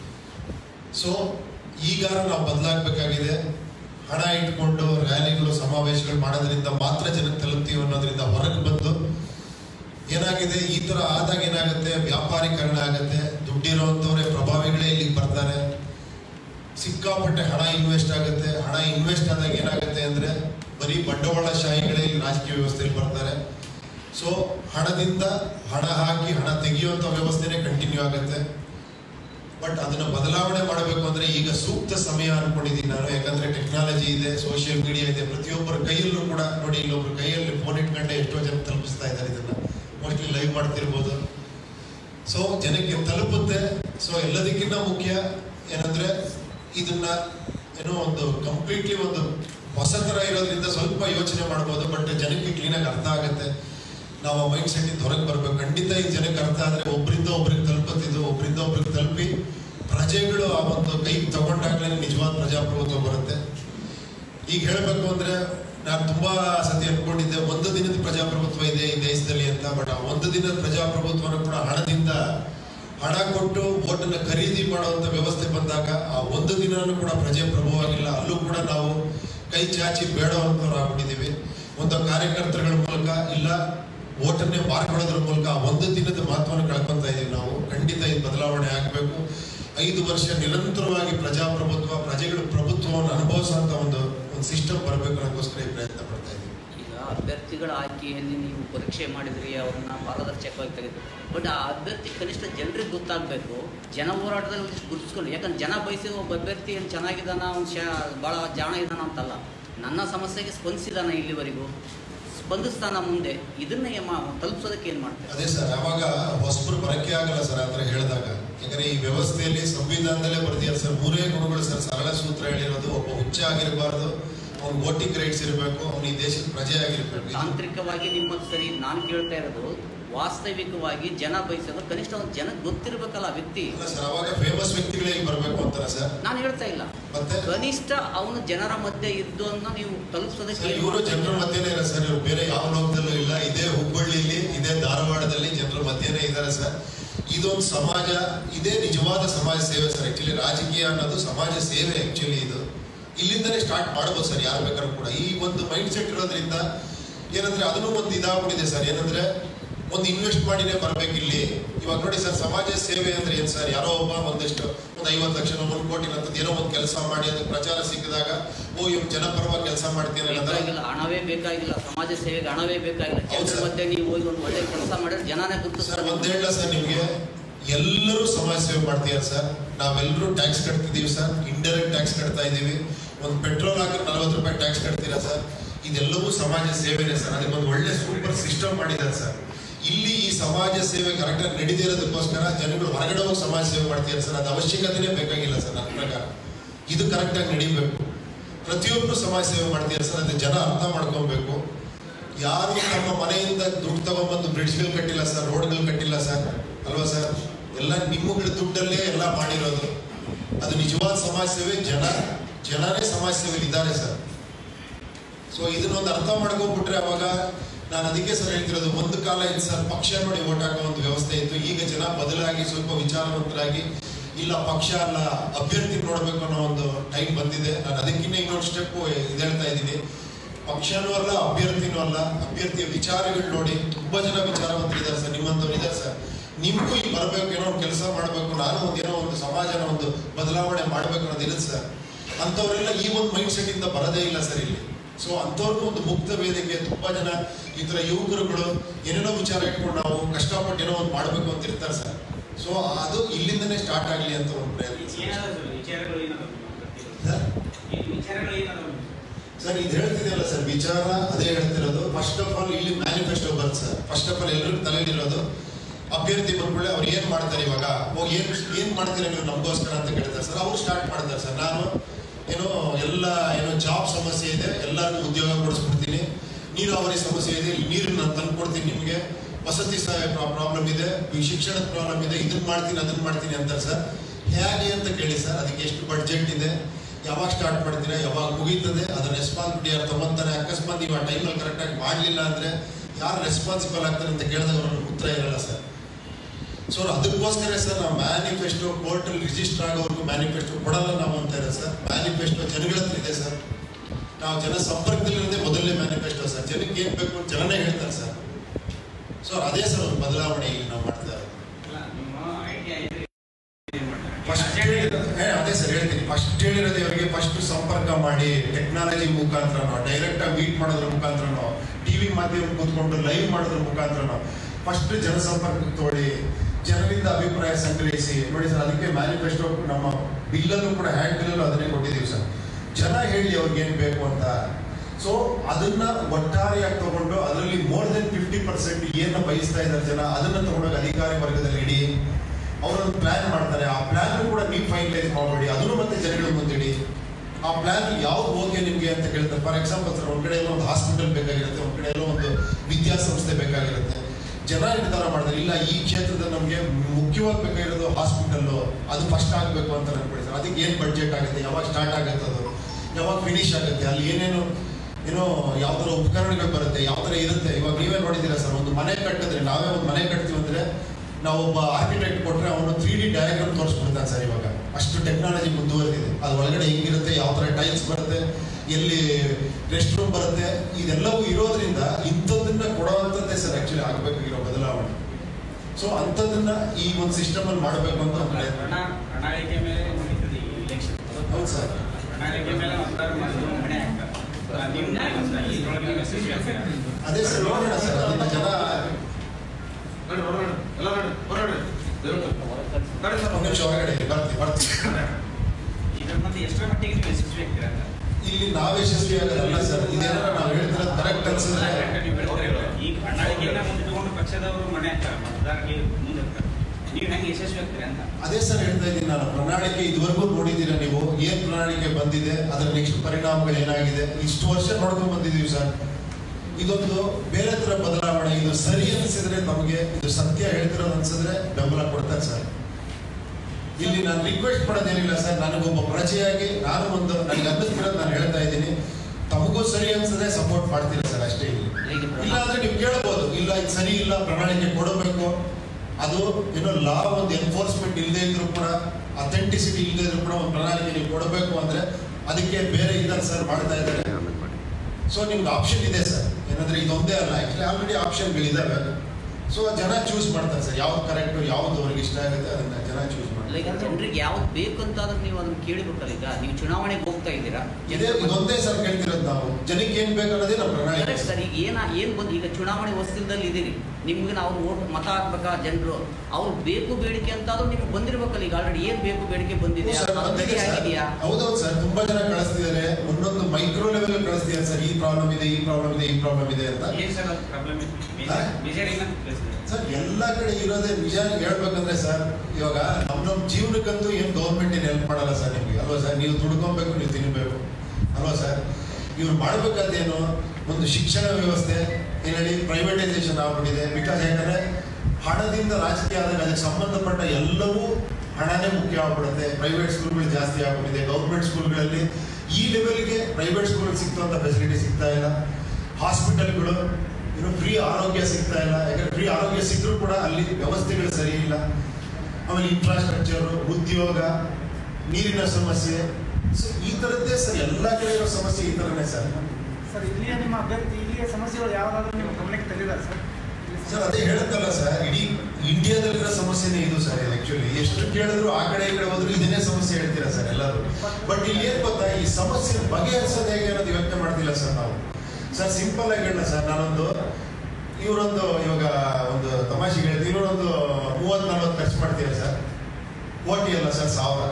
Speaker 1: ಸೊ ಈಗ ನಾವು ಬದಲಾಗಬೇಕಾಗಿದೆ ಹಣ ಇಟ್ಕೊಂಡು ರ್ಯಾಲಿಗಳು ಸಮಾವೇಶಗಳು ಮಾಡೋದ್ರಿಂದ ಮಾತ್ರ ಜನಕ್ಕೆ ತಲುಪ್ತೀವಿ ಅನ್ನೋದ್ರಿಂದ ಹೊರಗೆ ಬಂದು ಏನಾಗಿದೆ ಈ ತರ ಆದಾಗ ಏನಾಗುತ್ತೆ ವ್ಯಾಪಾರೀಕರಣ ಆಗುತ್ತೆ ದುಡ್ಡಿರೋಂಥವ್ರೆ ಪ್ರಭಾವಿಗಳೇ ಇಲ್ಲಿಗೆ ಬರ್ತಾರೆ ಸಿಕ್ಕಾಪಟ್ಟೆ ಹಣ ಇನ್ವೆಸ್ಟ್ ಆಗುತ್ತೆ ಹಣ ಇನ್ವೆಸ್ಟ್ ಆದಾಗ ಏನಾಗುತ್ತೆ ಅಂದ್ರೆ ಬರೀ ಬಂಡವಾಳಶಾಹಿಗಳೇ ಇಲ್ಲಿ ರಾಜಕೀಯ ವ್ಯವಸ್ಥೆಯಲ್ಲಿ ಬರ್ತಾರೆ ಸೊ ಹಣದಿಂದ ಹಣ ಹಾಕಿ ಹಣ ತೆಗೆಯುವಂತ ವ್ಯವಸ್ಥೆನೇ ಕಂಟಿನ್ಯೂ ಆಗುತ್ತೆ ಬಟ್ ಅದನ್ನ ಬದಲಾವಣೆ ಮಾಡಬೇಕು ಅಂದ್ರೆ ಈಗ ಸೂಕ್ತ ಸಮಯ ಅನ್ಕೊಂಡಿದ್ದೀನಿ ನಾನು ಯಾಕಂದ್ರೆ ಟೆಕ್ನಾಲಜಿ ಇದೆ ಸೋಷಿಯಲ್ ಮೀಡಿಯಾ ಇದೆ ಪ್ರತಿಯೊಬ್ಬರ ಕೈಯಲ್ಲೂ ಕೂಡ ನೋಡಿ ಇಲ್ಲೊಬ್ರ ಕೈಯಲ್ಲಿ ಫೋನ್ ಇಟ್ಕೊಂಡೆ ಎಷ್ಟೋ ಜನ ತಲುಪಿಸ್ತಾ ಇದ್ದಾರೆ ಇದನ್ನ ಮೋಸ್ಟ್ಲಿ ಲೈವ್ ಮಾಡ್ತಿರ್ಬೋದು ಸೊ ಜನಕ್ಕೆ ತಲುಪುತ್ತೆ ಸೊ ಎಲ್ಲದಕ್ಕಿಂತ ಮುಖ್ಯ ಏನಂದ್ರೆ ಇದನ್ನ ಏನೋ ಒಂದು ಕಂಪ್ಲೀಟ್ಲಿ ಒಂದು ಹೊಸ ತರ ಇರೋದ್ರಿಂದ ಸ್ವಲ್ಪ ಯೋಚನೆ ಮಾಡ್ಬೋದು ಬಟ್ ಜನಕ್ಕೆ ಕ್ಲೀನಾಗಿ ಅರ್ಥ ಆಗುತ್ತೆ ನಾವು ಆ ಮೈಂಡ್ ಸೆಟ್ ಇಂದ ಹೊರಗೆ ಬರ್ಬೇಕು ಖಂಡಿತ ಈ ಜನಕ್ಕೆ ಅರ್ಥ ಆದ್ರೆ ಒಬ್ರಿಂದ ಒಬ್ರಿಗೆ ತಲುಪುತ್ತಿದ್ದು ಒಬ್ರಿಂದ ಒಬ್ರಿಗೆ ತಲುಪಿ ಪ್ರಜೆಗಳು ಆ ಒಂದು ಕೈ ತಗೊಂಡಾಗ್ಲೇ ನಿಜವಾದ ಪ್ರಜಾಪ್ರಭುತ್ವ ಬರುತ್ತೆ ಈಗ ಹೇಳ್ಬೇಕು ಅಂದ್ರೆ ನಾನು ತುಂಬಾ ಸತಿ ಅನ್ಕೊಂಡಿದ್ದೆ ಒಂದು ದಿನದ ಪ್ರಜಾಪ್ರಭುತ್ವ ಇದೆ ಈ ದೇಶದಲ್ಲಿ ಅಂತ ಬಟ್ ಆ ಒಂದು ದಿನದ ಪ್ರಜಾಪ್ರಭುತ್ವನ ಕೂಡ ಹಣದಿಂದ ಹಣ ಕೊಟ್ಟು ಓಟನ್ನ ಖರೀದಿ ಮಾಡುವಂತ ವ್ಯವಸ್ಥೆ ಬಂದಾಗ ಆ ಒಂದು ದಿನನೂ ಕೂಡ ಪ್ರಜೆ ಪ್ರಭುವಾಗಿಲ್ಲ ಅಲ್ಲೂ ಕೂಡ ನಾವು ಕೈ ಚಾಚಿ ಬೇಡವಂತವ್ರು ಆಗ್ಬಿಟ್ಟಿದೀವಿ ಒಂದು ಕಾರ್ಯಕರ್ತರುಗಳ ಮೂಲಕ ಇಲ್ಲ ಓಟನ್ನೇ ಮಾರ್ಕೊಳ್ಳೋದ್ರ ಮೂಲಕ ಆ ಒಂದು ದಿನದ ಮಹತ್ವವನ್ನು ಕಳ್ಕೊಂತ ಇದೀವಿ ನಾವು ಖಂಡಿತ ಇದು ಬದಲಾವಣೆ ಆಗಬೇಕು ಐದು ವರ್ಷ ನಿರಂತರವಾಗಿ ಪ್ರಜಾಪ್ರಭುತ್ವ ಪ್ರಜೆಗಳು ಪ್ರಭುತ್ವವನ್ನು ಅನುಭವಿಸುವಂತ ಒಂದು ಒಂದು ಸಿಸ್ಟಮ್ ಬರಬೇಕು ಅನ್ನೋಕ್ಕೋಸ್ಕರ ಈ ಪ್ರಯತ್ನ ಪಡ್ತಾ ಇದ್ದೀವಿ
Speaker 3: ಈಗ ಅಭ್ಯರ್ಥಿಗಳ ಆಯ್ಕೆಯಲ್ಲಿ ನೀವು ಪರೀಕ್ಷೆ ಮಾಡಿದ್ರಿ ಅವ್ರನ್ನ ಪಾರದರ್ಶಕವಾಗಿ ತೆಗೆದು ಬಟ್ ಆ ಅಭ್ಯರ್ಥಿ ಕನಿಷ್ಠ ಜನರಿಗೆ ಗೊತ್ತಾಗಬೇಕು ಜನ ಹೋರಾಟದಲ್ಲಿ ಒಂದಿಷ್ಟು ಗುರುತಿಸ್ಕೊಂಡು ಯಾಕಂದ್ರೆ ಜನ ಬಯಸಿದ ಒಬ್ಬ ಅಭ್ಯರ್ಥಿ ಏನು ಚೆನ್ನಾಗಿದ್ದಾನ ಅವ್ನು ಶಾ ಭಾಳ ಜಾಣ ಇದ್ದಾನ ಅಂತಲ್ಲ ನನ್ನ ಸಮಸ್ಯೆಗೆ ಸ್ಪಂದಿಸಿದಾನ ಇಲ್ಲಿವರೆಗೂ ಸ್ಪಂದಿಸ್ತಾನ ಮುಂದೆ ಇದನ್ನ ಮಾ- ತಲುಪಿಸೋದಕ್ಕೆ ಏನು ಮಾಡ್ತಾರೆ
Speaker 1: ಅದೇ ಸರ್ ಅವಾಗ ಹೊಸಬರು ಬರಕ್ಕೆ ಆಗಲ್ಲ ಸರ್ ಆತರ ಹೇಳಿದಾಗ ಯಾಕಂದ್ರೆ ಈ ವ್ಯವಸ್ಥೆಯಲ್ಲಿ ಸಂವಿಧಾನದಲ್ಲೇ ಬರ್ದಿದ್ದಾರೆ ಸರ್ ಮೂರೇ ಗುಣಗಳು ಸರ್ ಸರಳ ಸೂತ್ರ ಹೇಳಿರೋದು ಒಬ್ಬ ಹುಚ್ಚ ಆಗಿರಬಾರ್ದು ಅವ್ನು ವೋಟಿಂಗ್ ರೈಟ್ಸ್ ಇರಬೇಕು ಅವ್ನು ಈ ದೇಶದ ಪ್ರಜೆ ಆಗಿರ್ಬೇಕು ಇದು-
Speaker 3: ತಾಂತ್ರಿಕವಾಗಿ ನಿಮ್ಮದು ಸರಿ ನಾನು ಕೇಳ್ತಾ ಇರೋದು ವಾಸ್ತವಿಕವಾಗಿ ಜನ ಬಯಸೋದು ಕನಿಷ್ಠ ಒಂದು ಜನಕ್ಕೆ ಗೊತ್ತಿರಬೇಕಲ್ಲ ಆ ವ್ಯಕ್ತಿ
Speaker 1: ಅಲ್ಲ ಸರ್ ಅವಾಗ ಫೇಮಸ್ ವ್ಯಕ್ತಿಗಳೇ ಇಲ್ಲಿ ಬರ್ಬೇಕು ಅಂತಾರ ಸರ್
Speaker 3: ನಾನು ಹೇಳ್ತಾ ಇಲ್ಲ
Speaker 1: ಮತ್ತೆ
Speaker 3: ಕನಿಷ್ಠ ಅವನು ಜನರ ಮಧ್ಯೆ ಇದ್ದು ಅಂತ ನೀವು ತಲುಪಿಸೋದಕ್ಕೆ
Speaker 1: ಸರ್
Speaker 3: ಏನ್
Speaker 1: ಇವರು
Speaker 3: ಮಾಡ್ತೀರಿ?
Speaker 1: ಜನರ ಮಧ್ಯೆನೇ ಇರೋ ಸರ್ ಇವ್ರು ಬೇರೆ ಯಾವ ಲೋಕದಲ್ಲೂ ಇಲ್ಲ ಇದೇ ಹುಬ್ಬಳ್ಳಿಲಿ ಇದೇ ಧಾರವಾಡದಲ್ಲಿ ಜನರ ಮಧ್ಯೆನೇ ಇದ್ದಾರೆ ಸರ್ ಇದೊಂದು ಸಮಾಜ ಇದೇ ನಿಜವಾದ ಸಮಾಜ ಸೇವೆ ಸರ್ ಆಕ್ಚುಲಿ ರಾಜಕೀಯ ಅನ್ನೋದು ಸಮಾಜ ಸೇವೆ ಆಕ್ಚುಲಿ ಇದು ಇಲ್ಲಿಂದನೇ ಸ್ಟಾರ್ಟ್ ಮಾಡ್ಬೋದು ಸರ್ ಯಾರು ಬೇಕಾದ್ರೂ ಕೂಡ ಈ ಒಂದು ಮೈಂಡ್ ಸೆಟ್ ಇರೋದ್ರಿಂದ ಏನಂದ್ರೆ ಅದನ್ನು ಒಂದು ಇದಾಗ್ಬಿಟ್ಟಿದೆ ಸರ್ ಏನಂದ್ರೆ ಒಂದು ಇನ್ವೆಸ್ಟ್ ಮಾಡಿನೇ ಬರ್ಬೇಕು ಇಲ್ಲಿ ಇವಾಗ ನೋಡಿ ಸರ್ ಸಮಾಜ ಸೇವೆ ಅಂದ್ರೆ ಏನ್ ಸರ್ ಯಾರೋ ಒಬ್ಬ ಒಂದಿಷ್ಟು ಒಂದು ಐವತ್ತು ಲಕ್ಷ ಒಂದು ಕೋಟಿ ಅಂತದ್ದು ಏನೋ ಒಂದು ಕೆಲಸ ಮಾಡಿ ಅದಕ್ಕೆ ಪ್ರಚಾರ ಸಿಕ್ಕಿದಾಗ ಓ ಇವ್ ಜನಪರವಾಗಿ ಕೆಲಸ ಮಾಡ್ತೀನಿ ಅನ್ನೋದ್ರ
Speaker 3: ಬೇಕಾಗಿಲ್ಲ ಹಣವೇ ಬೇಕಾಗಿಲ್ಲ ಸಮಾಜ ಸೇವೆಗೆ ಹಣವೇ ಬೇಕಾಗಿಲ್ಲ
Speaker 1: ಹೌದು
Speaker 3: ಜನರ
Speaker 1: ಸರ್.
Speaker 3: ಮಧ್ಯೆ ನೀವು ಹೋಗಿ ಒಂದು ಒಳ್ಳೆ ಕೆಲಸ ಮಾಡಿದ್ರೆ ಜನನೇ
Speaker 1: ಸರ್
Speaker 3: ಗುರುತಿಸ್ತಾರೆ
Speaker 1: ಒಂದ್ ಹೇಳ ಸರ್ ನಿಮ್ಗೆ ಎಲ್ಲರೂ ಸಮಾಜ ಸೇವೆ ಮಾಡ್ತೀರಾ ಸರ್ ನಾವೆಲ್ಲರೂ ಟ್ಯಾಕ್ಸ್ ಕಟ್ತಿದೀವಿ ಸರ್ ಇಂಡೈರೆಕ್ಟ್ ಟ್ಯಾಕ್ಸ್ ಕಟ್ತಾ ಇದೀವಿ ಒಂದು ಪೆಟ್ರೋಲ್ ಹಾಕಿದ್ರೆ ನಲ್ವತ್ತು ರೂಪಾಯಿ ಟ್ಯಾಕ್ಸ್ ಕಟ್ತೀರಾ ಸರ್ ಇದೆಲ್ಲವೂ ಸಮಾಜ ಸೇವೆನೇ ಸರ್ ಅದಕ್ಕೆ ಒಂದು ಒಳ್ಳೆ ಸೂಪರ್ ಸಿಸ್ಟಮ್ ಮಾಡಿದ್ದಾರೆ ಸರ್ ಇಲ್ಲಿ ಈ ಸಮಾಜ ಸೇವೆ ಕರೆಕ್ಟಾಗಿ ನಡೀತಿರೋದಕ್ಕೋಸ್ಕರ ಜನಗಳು ಹೊರಗಡೆ ಹೋಗಿ ಸಮಾಜ ಸೇವೆ ಮಾಡ್ತೀರಾ ಸರ್ ಅದು ಅವಶ್ಯಕತೆನೇ ಬೇಕಾಗಿಲ್ಲ ಸರ್ ನನ್ನ ಪ್ರಕಾರ ಇದು ಕರೆಕ್ಟಾಗಿ ನಡೀಬೇಕು ಪ್ರತಿಯೊಬ್ಬರು ಸಮಾಜ ಸೇವೆ ಮಾಡ್ತೀರಾ ಸರ್ ಅದು ಜನ ಅರ್ಥ ಮಾಡ್ಕೊಬೇಕು ಯಾರು ನಮ್ಮ ಮನೆಯಿಂದ ದುಡ್ಡು ತಗೊಂಡ್ಬಂದು ಬ್ರಿಡ್ಜ್ಗಳು ಕಟ್ಟಿಲ್ಲ ಸರ್ ರೋಡ್ಗಳು ಕಟ್ಟಿಲ್ಲ ಸರ್ ಅಲ್ವಾ ಸರ್ ಎಲ್ಲ ನಿಮ್ಮಗಳ ದುಡ್ಡಲ್ಲೇ ಎಲ್ಲ ಮಾಡಿರೋದು ಅದು ನಿಜವಾದ ಸಮಾಜ ಸೇವೆ ಜನ ಜನರೇ ಸಮಾಜ ಸೇವೆಯಲ್ಲಿ ಇದ್ದಾರೆ ಸರ್ ಸೊ ಇದನ್ನೊಂದು ಅರ್ಥ ಮಾಡ್ಕೊಂಡ್ಬಿಟ್ರೆ ಅವಾಗ ನಾನು ಅದಕ್ಕೆ ಸರ್ ಹೇಳ್ತಿರೋದು ಒಂದು ಕಾಲ ಇತ್ತು ಸರ್ ಪಕ್ಷ ನೋಡಿ ಓಟ್ ಹಾಕೋ ಒಂದು ವ್ಯವಸ್ಥೆ ಇತ್ತು ಈಗ ಜನ ಬದಲಾಗಿ ಸ್ವಲ್ಪ ವಿಚಾರವಂತರಾಗಿ ಇಲ್ಲ ಪಕ್ಷ ಅಲ್ಲ ಅಭ್ಯರ್ಥಿ ನೋಡ್ಬೇಕು ಅನ್ನೋ ಒಂದು ಟೈಮ್ ಬಂದಿದೆ ನಾನು ಅದಕ್ಕಿಂತ ಇನ್ನೊಂದು ಸ್ಟೆಪ್ ಇದು ಹೇಳ್ತಾ ಇದ್ದೀನಿ ಪಕ್ಷನೂ ಅಲ್ಲ ಅಭ್ಯರ್ಥಿನೂ ಅಲ್ಲ ಅಭ್ಯರ್ಥಿಯ ವಿಚಾರಗಳು ನೋಡಿ ತುಂಬಾ ಜನ ವಿಚಾರವಂತರಿದ್ದಾರೆ ಸರ್ ನಿಮ್ಮಂತವ್ರು ಇದ್ದಾರೆ ಸರ್ ನಿಮ್ಗೂ ಈಗ ಬರ್ಬೇಕು ಏನೋ ಒಂದು ಕೆಲಸ ಮಾಡಬೇಕು ನಾನು ಒಂದು ಏನೋ ಒಂದು ಸಮಾಜನ ಒಂದು ಬದಲಾವಣೆ ಮಾಡಬೇಕು ಅನ್ನೋದು ಇರುತ್ತೆ ಸರ್ ಅಂಥವರೆಲ್ಲ ಈ ಒಂದು ಮೈಂಡ್ ಸೆಟ್ ಇಂದ ಬರೋದೇ ಇಲ್ಲ ಸರ್ ಇಲ್ಲಿ ಸೊ ಅಂಥವ್ರಿಗೂ ಒಂದು ಮುಕ್ತ ವೇದಿಕೆ ತುಂಬಾ ಜನ ಈ ತರ ಯುವಕರುಗಳು ಏನೇನೋ ವಿಚಾರ ಇಟ್ಕೊಂಡು ನಾವು ಕಷ್ಟಪಟ್ಟು ಏನೋ ಒಂದು ಮಾಡಬೇಕು ಅಂತ ಇರ್ತಾರೆ ಸರ್ ಸೊ ಅದು ಇಲ್ಲಿಂದನೇ ಸ್ಟಾರ್ಟ್ ಆಗಲಿ ಅಂತ ಒಂದು ಪ್ರಯತ್ನ ಸರ್.
Speaker 2: ಏನಾದ್ರು ಸರ್ ವಿಚಾರಗಳು ಏನಾದ್ರು ನಿಮ್ಮ ಗೊತ್ತಿರೋದು?
Speaker 1: ಸರ್?
Speaker 2: ಈ ವಿಚಾರಗಳು ಏನಾದ್ರು
Speaker 1: ಸರ್ ಇದು ಹೇಳ್ತಿದೆಯಲ್ಲ ಸರ್ ವಿಚಾರ ಅದೇ ಹೇಳ್ತಿರೋದು ಫಸ್ಟ್ ಆಫ್ ಆಲ್ ಇಲ್ಲಿ ಮ್ಯಾನಿಫೆಸ್ಟೋ ಬರುತ್ತೆ ಸರ್ ಫಸ್ಟ್ ಆಫ್ ಆಲ್ ಎಲ್ಲರಿಗೂ ತಲೆಯಲ್ಲಿರೋದು ಅಭ್ಯರ್ಥಿ ಬಂದ್ಕೊಳ್ಳಿ ಅವ್ರು ಏನ್ ಮಾಡ್ತಾರೆ ಇವಾಗ ಓ ಏನ್ ಏನ್ ಮಾಡ್ತೀರಾ ನೀವು ನಮಗೋಸ್ಕರ ಅಂತ ಕೇಳ್ತಾರೆ ಸರ್ ಅವ್ರು ಸ್ಟಾರ್ಟ್ ಮಾಡ್ತಾರೆ ಸರ್ ನಾನು ಏನೋ ಎಲ್ಲ ಏನೋ ಜಾಬ್ ಸಮಸ್ಯೆ ಇದೆ ಎಲ್ಲರಿಗೂ ಉದ್ಯೋಗ ಕೊಡಿಸ್ಬಿಡ್ತೀನಿ ನೀರಾವರಿ ಸಮಸ್ಯೆ ಇದೆ ಇಲ್ಲಿ ನೀರನ್ನ ನಾನು ತಂದು ಕೊಡ್ತೀನಿ ನಿಮಗೆ ವಸತಿ ಪ್ರಾಬ್ಲಮ್ ಇದೆ ಈ ಶಿಕ್ಷಣದ ಪ್ರಾಬ್ಲಮ್ ಇದೆ ಇದನ್ನ ಮಾಡ್ತೀನಿ ಅದನ್ನ ಮಾಡ್ತೀನಿ ಅಂತಾರೆ ಸರ್ ಹೇಗೆ ಅಂತ ಕೇಳಿ ಸರ್ ಅದಕ್ಕೆ ಎಷ್ಟು ಬಡ್ಜೆಟ್ ಇದೆ ಯಾವಾಗ ಸ್ಟಾರ್ಟ್ ಮಾಡ್ತೀರಾ ಯಾವಾಗ ಮುಗೀತದೆ ಅದನ್ನ ರೆಸ್ಪಾನ್ಸಿಬಿಲಿಟಿ ಯಾರು ತಗೊಂತಾರೆ ಅಕಸ್ಮಾತ್ ನೀವು ಆ ಟೈಮಲ್ಲಿ ಕರೆಕ್ಟಾಗಿ ಮಾಡಲಿಲ್ಲ ಅಂದ್ರೆ ಯಾರು ರೆಸ್ಪಾನ್ಸಿಬಲ್ ಆಗ್ತಾರೆ ಅಂತ ಕೇಳಿದಾಗ ಅವ್ರಿಗೆ ಉತ್ತರ ಇರಲ್ಲ ಸರ್ ಸೊ ಅದಕ್ಕೋಸ್ಕರ ಸರ್ ನಾವು ಮ್ಯಾನಿಫೆಸ್ಟೋ ಕೋರ್ಟಲ್ಲಿ ರಿಜಿಸ್ಟರ್ ಆಗೋವರೆಗೂ ಮ್ಯಾನಿಫೆಸ್ಟೋ ಕೊಡಲ್ಲ ನಾವು ಅಂತ ಇದೆ ಸರ್ ಮ್ಯಾನಿಫೆಸ್ಟೋ ಜನಗಳ ಹತ್ರ ಇದೆ ಸರ್ ನಾವು ಜನ ಸಂಪರ್ಕದಲ್ಲಿರೋದೇ ಮೊದಲನೇ ಮ್ಯಾನಿಫೆಸ್ಟೋ ಸರ್ ಜನಕ್ಕೆ ಏನ್ ಬೇಕು ಅಂತ ಜನನೇ ಹೇಳ್ತಾರೆ ಸರ್ ಸೊ ಅದೇ ಸರ್ ಒಂದು ಬದಲಾವಣೆ ಇಲ್ಲಿ ನಾವು ಮಾಡ್ತಾ ಇರೋದು
Speaker 2: ಅಲ್ಲ ನಿಮ್ಮ ಐಡಿಯಾ ಇದ್ರೆ ಏನ್ ಮಾಡ್ತಾರೆ?
Speaker 1: ಫಸ್ಟ್ ಅದೇ ಸರ್ ಹೇಳ್ತೀನಿ ಫಸ್ಟ್ ಹೇಳಿರೋದು ಇವರಿಗೆ ಫಸ್ಟ್ ಸಂಪರ್ಕ ಮಾಡಿ ಟೆಕ್ನಾಲಜಿ ಮುಖಾಂತರನೋ ಡೈರೆಕ್ಟ್ ಆಗಿ ಮೀಟ್ ಮಾಡೋದ್ರ ಮುಖಾಂತರನೋ ಟಿವಿ ಮಾಧ್ಯಮ ಕೂತ್ಕೊಂಡು ಲೈವ್ ಮಾಡೋದ್ರ ಮುಖಾಂತರನೋ ಫಸ್ಟ್ ಜನಸಂಪರ್ಕ ತೋಡಿ ಜನರಿಂದ ಅಭಿಪ್ರಾಯ ಸಂಗ್ರಹಿಸಿ ನೋಡಿ ಸರ್ ಅದಕ್ಕೆ ಮ್ಯಾನಿಫೆಸ್ಟೋ ನಮ್ಮ ಬಿಲ್ಲಲ್ಲೂ ಕೂಡ ಹ್ಯಾಂಡ್ ಬಿಲ್ಲಲ್ಲೂ ಅದನ್ನೇ ಕೊಟ್ಟಿದ್ದೀವಿ ಸರ್ ಜನ ಹೇಳಿ ಅವ್ರಿಗೆ ಏನ್ ಬೇಕು ಅಂತ ಸೊ ಅದನ್ನ ಒಟ್ಟಾರೆಯಾಗಿ ತಗೊಂಡು ಅದರಲ್ಲಿ ಮೋರ್ ದೆನ್ ಫಿಫ್ಟಿ ಪರ್ಸೆಂಟ್ ಏನ ಬಯಸ್ತಾ ಇದ್ದಾರೆ ಜನ ಅದನ್ನ ತಗೊಂಡೋಗಿ ಅಧಿಕಾರಿ ವರ್ಗದಲ್ಲಿ ಇಡಿ ಅವರೊಂದು ಪ್ಲಾನ್ ಮಾಡ್ತಾರೆ ಆ ಪ್ಲಾನ್ ಕೂಡ ನೀವು ಫೈನಲೈಸ್ ಮಾಡಬೇಡಿ ಅದನ್ನು ಮತ್ತೆ ಜನಗಳ ಮುಂದಿಡಿ ಆ ಪ್ಲಾನ್ ಯಾವ್ದು ಓಕೆ ನಿಮ್ಗೆ ಅಂತ ಕೇಳ್ತಾರೆ ಫಾರ್ ಎಕ್ಸಾಂಪಲ್ ಸರ್ ಒಂದ್ ಕಡೆ ಎಲ್ಲೋ ಒಂದು ಹಾಸ್ಪಿಟಲ್ ಬೇಕಾಗಿರುತ್ತೆ ಒಂದ್ ಕಡೆ ಎಲ್ಲೋ ಒಂದು ವಿದ್ಯಾಸಂಸ್ಥೆ ಬೇಕಾಗಿರುತ್ತೆ ಜನ ನಿರ್ಧಾರ ಮಾಡಿದ್ರೆ ಇಲ್ಲ ಈ ಕ್ಷೇತ್ರದಲ್ಲಿ ನಮಗೆ ಮುಖ್ಯವಾಗಿ ಬೇಕಾಗಿರೋದು ಹಾಸ್ಪಿಟಲ್ ಅದು ಫಸ್ಟ್ ಆಗಬೇಕು ಅಂತ ಅನ್ಕೊಳ್ಳಿ ಸರ್ ಅದಕ್ಕೆ ಏನು ಬಡ್ಜೆಟ್ ಆಗುತ್ತೆ ಯಾವಾಗ ಸ್ಟಾರ್ಟ್ ಆಗುತ್ತೆ ಅದು ಯಾವಾಗ ಫಿನಿಶ್ ಆಗುತ್ತೆ ಅಲ್ಲಿ ಏನೇನು ಏನೋ ಯಾವ ಥರ ಉಪಕರಣಗಳು ಬರುತ್ತೆ ಯಾವ ಥರ ಇರುತ್ತೆ ಇವಾಗ ನೀವೇ ನೋಡಿದ್ದೀರಾ ಸರ್ ಒಂದು ಮನೆ ಕಟ್ಟಿದ್ರೆ ನಾವೇ ಒಂದು ಮನೆ ಕಟ್ತೀವಿ ಅಂದ್ರೆ ನಾವು ಒಬ್ಬ ಆರ್ಕಿಟೆಕ್ಟ್ ಕೊಟ್ರೆ ಅವನು ತ್ರೀ ಡಿ ಡಯಾಗ್ರಾಮ್ ತೋರಿಸ್ಬಿಡ್ತಾನೆ ಸರ್ ಇವಾಗ ಅಷ್ಟು ಟೆಕ್ನಾಲಜಿ ಮುಂದುವರೆದಿದೆ ಅದು ಒಳಗಡೆ ಹೆಂಗಿರುತ್ತೆ ಯಾವ ಥರ ಟೈಲ್ಸ್ ಬರುತ್ತೆ ಎಲ್ಲಿ ರೆಸ್ಟ್ ರೂಮ್ ಬರುತ್ತೆ ಇದೆಲ್ಲವೂ ಇರೋದ್ರಿಂದ ಇಂಥದ್ದನ್ನ ಕೊಡುವಂಥದ್ದೇ ಸರ್ ಆಕ್ಚುಲಿ ಆಗಬೇಕಾಗಿರೋ ಬದಲಾವಣೆ ಸೊ ಅಂಥದ್ದನ್ನ ಈ ಒಂದು ಸಿಸ್ಟಮ್ ಅಲ್ಲಿ ಮಾಡಬೇಕು ಅಂತ ಪ್ರಯತ್ನ.
Speaker 4: ಪ್ರಣ- ಪ್ರಣಾಳಿಕೆ ಮೇಲೆ ನಡೀತದೆ ಈ ಎಲೆಕ್ಷನ್
Speaker 1: ಹೌದು ಸರ್
Speaker 4: ಪ್ರಣಾಳಿಕೆ ಮೇಲೆ ಮತದಾರ ಮಾಡಿದ್ರು ಮನೆ ಹಾಕ್ತಾರೆ ಆ, ನೀವು ಇದ್ರೊಳಗೆ ಯಶಸ್ವಿ ಆಗ್ತೀರಾ?
Speaker 1: ಅದೇ ಸರ್ ನೋಡೋಣ ಸರ್ ಅದನ್ನ ಜನ
Speaker 5: ನಡಿ ಹೊರಗಡೆ ಎಲ್ಲ ನಡಿ ಹೊರಗಡೆ ದಯವಿಟ್ಟು ನಡಿ ಸರ್
Speaker 1: ಒಂದು ನಿಮಿಷ ಹೊರಗಡೆ ಬರ್ತೀವಿ ಬರ್ತೀವಿ
Speaker 4: ಇದ್ರ ಮತ್ತೆ ಎಷ್ಟರ ಮಟ್ಟಿಗೆ ನೀವು ಯಶಸ್ವಿ ಆಗ್ತೀರಾ ಅಂತ
Speaker 1: ಇಲ್ಲಿ ನಾವು ಯಶಸ್ವಿ ಆಗೋದಲ್ಲ ಸರ್ ಇದೇನಾರ ನಾವು ಹೇಳ್ತಿರೋದು ಕರೆಕ್ಟ್ ಅನ್ಸಿದ್ರೆ
Speaker 4: ನೀವು ಹೇಳ್ತೀರಲ್ಲ, ಈಗ ಪ್ರಣಾಳಿಕೆಯನ್ನ ಮುಂದಿಟ್ಟುಕೊಂಡು ಪಕ್ಷದವರು ಮನೆ ಹಾಕ್ತಾರೆ ಮತದಾರರಿಗೆ ಮುಂದೆ ಹಾಕ್ತಾರೆ ನೀವು ಹೆಂಗೆ ಯಶಸ್ವಿ ಆಗ್ತೀರಾ ಅಂತ
Speaker 1: ಅದೇ ಸರ್ ಹೇಳ್ತಾ ಇದ್ದೀನಿ ನಾನು ಪ್ರಣಾಳಿಕೆ ಇದುವರೆಗೂ ನೋಡಿದ್ದೀರಾ ನೀವು ಏನ್ ಪ್ರಣಾಳಿಕೆ ಬಂದಿದೆ ಅದರ ನೆಕ್ಸ್ಟ್ ಪರಿಣಾಮಗಳು ಏನಾಗಿದೆ ಇಷ್ಟು ವರ್ಷ ನೋಡ್ಕೊಂಡು ಬಂದಿದೀವಿ ಸರ್ ಇದೊಂದು ಬೇರೆ ತರ ಬದಲಾವಣೆ ಇದು ಸರಿ ಅನ್ಸಿದ್ರೆ ನಮಗೆ ಇದು ಸತ್ಯ ಹೇಳ್ತಿರೋದು ಅನ್ಸಿದ್ರೆ ಬೆಂಬಲ ಕೊಡ್ತಾರೆ ಸರ್ ಇಲ್ಲಿ ನಾನು ರಿಕ್ವೆಸ್ಟ್ ಮಾಡೋದೇನಿಲ್ಲ ಸರ್ ನನಗೊಬ್ಬ ಪ್ರಜೆಯಾಗಿ ನಾನು ಒಂದು ನನಗೆ ಅನ್ನಿಸ್ತಿರೋದು ನಾನು ಹೇಳ್ತಾ ಇದ್ದೀನಿ ತಮಗೂ ಸರಿ ಅನ್ಸಿದ್ರೆ ಸಪೋರ್ಟ್ ಮಾಡ್ತೀರಾ ಸರ್ ಅಷ್ಟೇ ಇಲ್ಲಿ
Speaker 3: ಈಗ
Speaker 1: ಇಲ್ಲ ಅಂದ್ರೆ ನೀವು ಕೇಳಬಹುದು ಇಲ್ಲ ಇದು ಸರಿ ಇಲ್ಲ ಪ್ರಣಾಳಿಕೆ ಕೊಡಬೇಕು ಅದು ಏನೋ ಲಾ ಒಂದು ಎನ್ಫೋರ್ಸ್ಮೆಂಟ್ ಇಲ್ಲದೆ ಇದ್ರು ಕೂಡ ಅಥೆಂಟಿಸಿಟಿ ಇಲ್ಲದೆ ಇದ್ರು ಕೂಡ ಒಂದು ಪ್ರಣಾಳಿಕೆ ನೀವು ಕೊಡಬೇಕು ಅಂದ್ರೆ ಅದಕ್ಕೆ ಬೇರೆ ಇದ್ದಾರೆ ಸರ್ ಮಾಡ್ತಾ ಇದ್ದಾರೆ ಸೊ ನಿಮ್ಗೆ ಆಪ್ಷನ್ ಇದೆ ಸರ್ ಏನಂದ್ರೆ ಇದೊಂದೇ ಅಲ್ಲ ಆಕ್ಚುಲಿ ಆಲ್ರೆಡಿ ಆಪ್ಷನ್ಗಳಿದ್ದಾವೆ ಸೊ ಜನ ಚೂಸ್ ಮಾಡ್ತಾರೆ ಸರ್ ಯಾವ್ದು ಕರೆಕ್ಟ್ ಯಾವ್ದು ಅವ್ರಿಗೆ ಇಷ್ಟ ಆಗುತ್ತೆ ಅದನ್ನ ಜನ ಚೂಸ್
Speaker 3: ಅಲ್ಲ
Speaker 1: ಮಾಡ್ತಾರೆ
Speaker 3: ಈಗ ಜನರಿಗೆ ಯಾವ್ದು ಬೇಕು ಅಂತ ಆದ್ರೆ ನೀವು ಅದನ್ನ ಕೇಳಿಬೇಕಲ್ಲ ಈಗ ನೀವು ಚುನಾವಣೆಗೆ ಹೋಗ್ತಾ ಇದ್ದೀರಾ
Speaker 1: ಇದೇ ಇದೊಂದೇ ಸರ್ ಕೇಳ್ತಿರೋದು ನಾವು ಜನಕ್ಕೆ ಏನ್ ಬೇಕು ಅನ್ನೋದೇ ನಮ್ಮ ಪ್ರಣಾಳಿಕೆ
Speaker 3: ಕರೆಕ್ಟ್ ಸರ್ ಈಗ ಏನ ಏನ್ ಬಂದು ಈಗ ಚುನಾವಣೆ ಹೊಸ್ತಿಲ್ದಲ್ಲಿ ಇದೀರಿ ನಿಮ್ಗೆ ನಾವು ಓಟ್ ಮತ ಹಾಕ್ಬೇಕಾ ಜನರು ಅವ್ರು ಬೇಕು ಬೇಡಿಕೆ ಅಂತ ಆದ್ರೂ ನಿಮ್ಗೆ ಬಂದಿರ್ಬೇಕಲ್ಲ ಈಗ ಆಲ್ರೆಡಿ ಏನ್ ಬೇಕು ಬೇಡಿಕೆ ಬಂದಿದೆ
Speaker 1: ಸರ್,
Speaker 3: ಅದು
Speaker 1: ಬಂದಿದೆ
Speaker 3: ready
Speaker 1: ಸರ್.
Speaker 3: ಆಗಿದೆಯಾ
Speaker 1: ಹೌದೌದು ಸರ್ ತುಂಬಾ ಜನ ಕಳಿಸ್ತಿದ್ದಾರೆ ಒಂದೊಂದು ಮೈಕ್ರೋ ಲೆವೆಲ್ ಕಳಿಸ್ತಿದ್ದಾರೆ ಸರ್ ಈ ಪ್ರಾಬ್ಲಮ್ ಇದೆ ಈ ಪ್ರಾಬ್ಲಮ್ ಇದೆ ಈ ಪ್ರಾಬ್ಲಮ್ ಇದೆ ಅಂತ
Speaker 4: ಏನ್ ಸರ್ ಅದು ಪ್ರಾಬ್ಲಮ್
Speaker 1: ಹಾ?
Speaker 4: ಮೇಜರ್ ಏನಂತ ತಿಳಿಸಿದ್ರೆ
Speaker 1: ಸರ್ ಎಲ್ಲ ಕಡೆ ಇರೋದೇ ನಿಜ ಹೇಳ್ಬೇಕಂದ್ರೆ ಸರ್ ಇವಾಗ ನಮ್ ನಮ್ ಜೀವನಕ್ಕಂತೂ ಏನ್ ಗೌರ್ಮೆಂಟ್ ಏನ್ ಹೆಲ್ಪ್ ಮಾಡಲ್ಲ ಸರ್ ನಿಮ್ಗೆ ಅಲ್ವಾ ಸರ್ ನೀವು ದುಡ್ಕೊಬೇಕು ನೀವು ತಿನ್ಬೇಕು ಅಲ್ವಾ ಸರ್ ಇವ್ರು ಮಾಡ್ಬೇಕಾದೇನು ಒಂದು ಶಿಕ್ಷಣ ವ್ಯವಸ್ಥೆ ಏನ್ ಹೇಳಿ ಪ್ರೈವೇಟೈಸೇಷನ್ ಆಗ್ಬಿಟ್ಟಿದೆ ಬಿಕಾಸ್ ಯಾಕಂದ್ರೆ ಹಣದಿಂದ ರಾಜಕೀಯ ಆದಾಗ ಅದಕ್ಕೆ ಸಂಬಂಧಪಟ್ಟ ಎಲ್ಲವೂ ಹಣನೇ ಮುಖ್ಯ ಆಗ್ಬಿಡುತ್ತೆ ಪ್ರೈವೇಟ್ ಸ್ಕೂಲ್ಗಳು ಜಾಸ್ತಿ ಆಗ್ಬಿಟ್ಟಿದೆ ಗೌರ್ಮೆಂಟ್ ಸ್ಕೂಲ್ಗಳಲ್ಲಿ ಈ ಲೆವೆಲ್ಗೆ ಪ್ರೈವೇಟ್ ಸ್ಕೂಲ್ ಸಿಗ್ತಂತ ಫೆಸಿಲಿಟಿ ಸಿಗ್ತಾ ಇಲ್ಲ ಹಾಸ್ಪಿಟಲ್ಗಳು ಇನ್ನು ಫ್ರೀ ಆರೋಗ್ಯ ಸಿಗ್ತಾ ಇಲ್ಲ ಯಾಕಂದ್ರೆ ಫ್ರೀ ಆರೋಗ್ಯ ಸಿಕ್ಕರೂ ಕೂಡ ಅಲ್ಲಿ ವ್ಯವಸ್ಥೆಗಳು ಸರಿ ಇಲ್ಲ ಆಮೇಲೆ ಇನ್ಫ್ರಾಸ್ಟ್ರಕ್ಚರ್ ಉದ್ಯೋಗ ನೀರಿನ ಸಮಸ್ಯೆ ಸೊ ಈ ಥರದ್ದೇ ಸರ್ ಎಲ್ಲ ಕಡೆ ಇರೋ ಸಮಸ್ಯೆ ಈ ಥರನೇ ಸರ್
Speaker 2: ಸರ್ ಇಲ್ಲಿಯ ನಿಮ್ಮ ಅಭ್ಯರ್ಥಿ ಇಲ್ಲಿಯ ಸಮಸ್ಯೆಗಳು ಯಾವುದಾದ್ರೂ ನಿಮ್ಮ ಗಮನಕ್ಕೆ ತಂದಿದ್ದಾರೆ ಸರ್ ಇಲ್ಲಿ
Speaker 1: ಸರ್ ಅದೇ ಹೇಳುತ್ತಲ್ಲ ಸರ್ ಇಡೀ ಇಂಡಿಯಾದಲ್ಲಿರೋ ಸಮಸ್ಯೆನೇ ಇದು ಸರ್ ಆಕ್ಚುಲಿ ಎಷ್ಟು ಕೇಳಿದ್ರು ಆ ಕಡೆ ಈ ಕಡೆ ಹೋದ್ರು ಇದನ್ನೇ ಸಮಸ್ಯೆ ಹೇಳ್ತೀರಾ ಸರ್ ಎಲ್ಲರೂ ಬಟ್ ಇಲ್ಲಿ ಏನ್ ಗೊತ್ತಾ ಈ ಸಮಸ್ಯೆ ಬಗೆಹರಿಸೋದು ಹೇಗೆ ಅನ್ನೋದು ಯೋಚನೆ ಮಾಡ್ತಿಲ್ಲ ಸರ್ ನಾವು ಸರ್ ಸಿಂಪಲ್ ಆಗಿ ಹೇಳ ಸರ್ ನಾನೊಂದು ಇವರೊಂದು ಇವಾಗ ಒಂದು ತಮಾಷೆಗೆ ಹೇಳ್ತೀವಿ ಇವರೊಂದು ಮೂವತ್ ನಲ್ವತ್ತು ಖರ್ಚು ಮಾಡ್ತೀರಾ ಸರ್ ಕೋಟಿ ಅಲ್ಲ ಸರ್ ಸಾವಿರ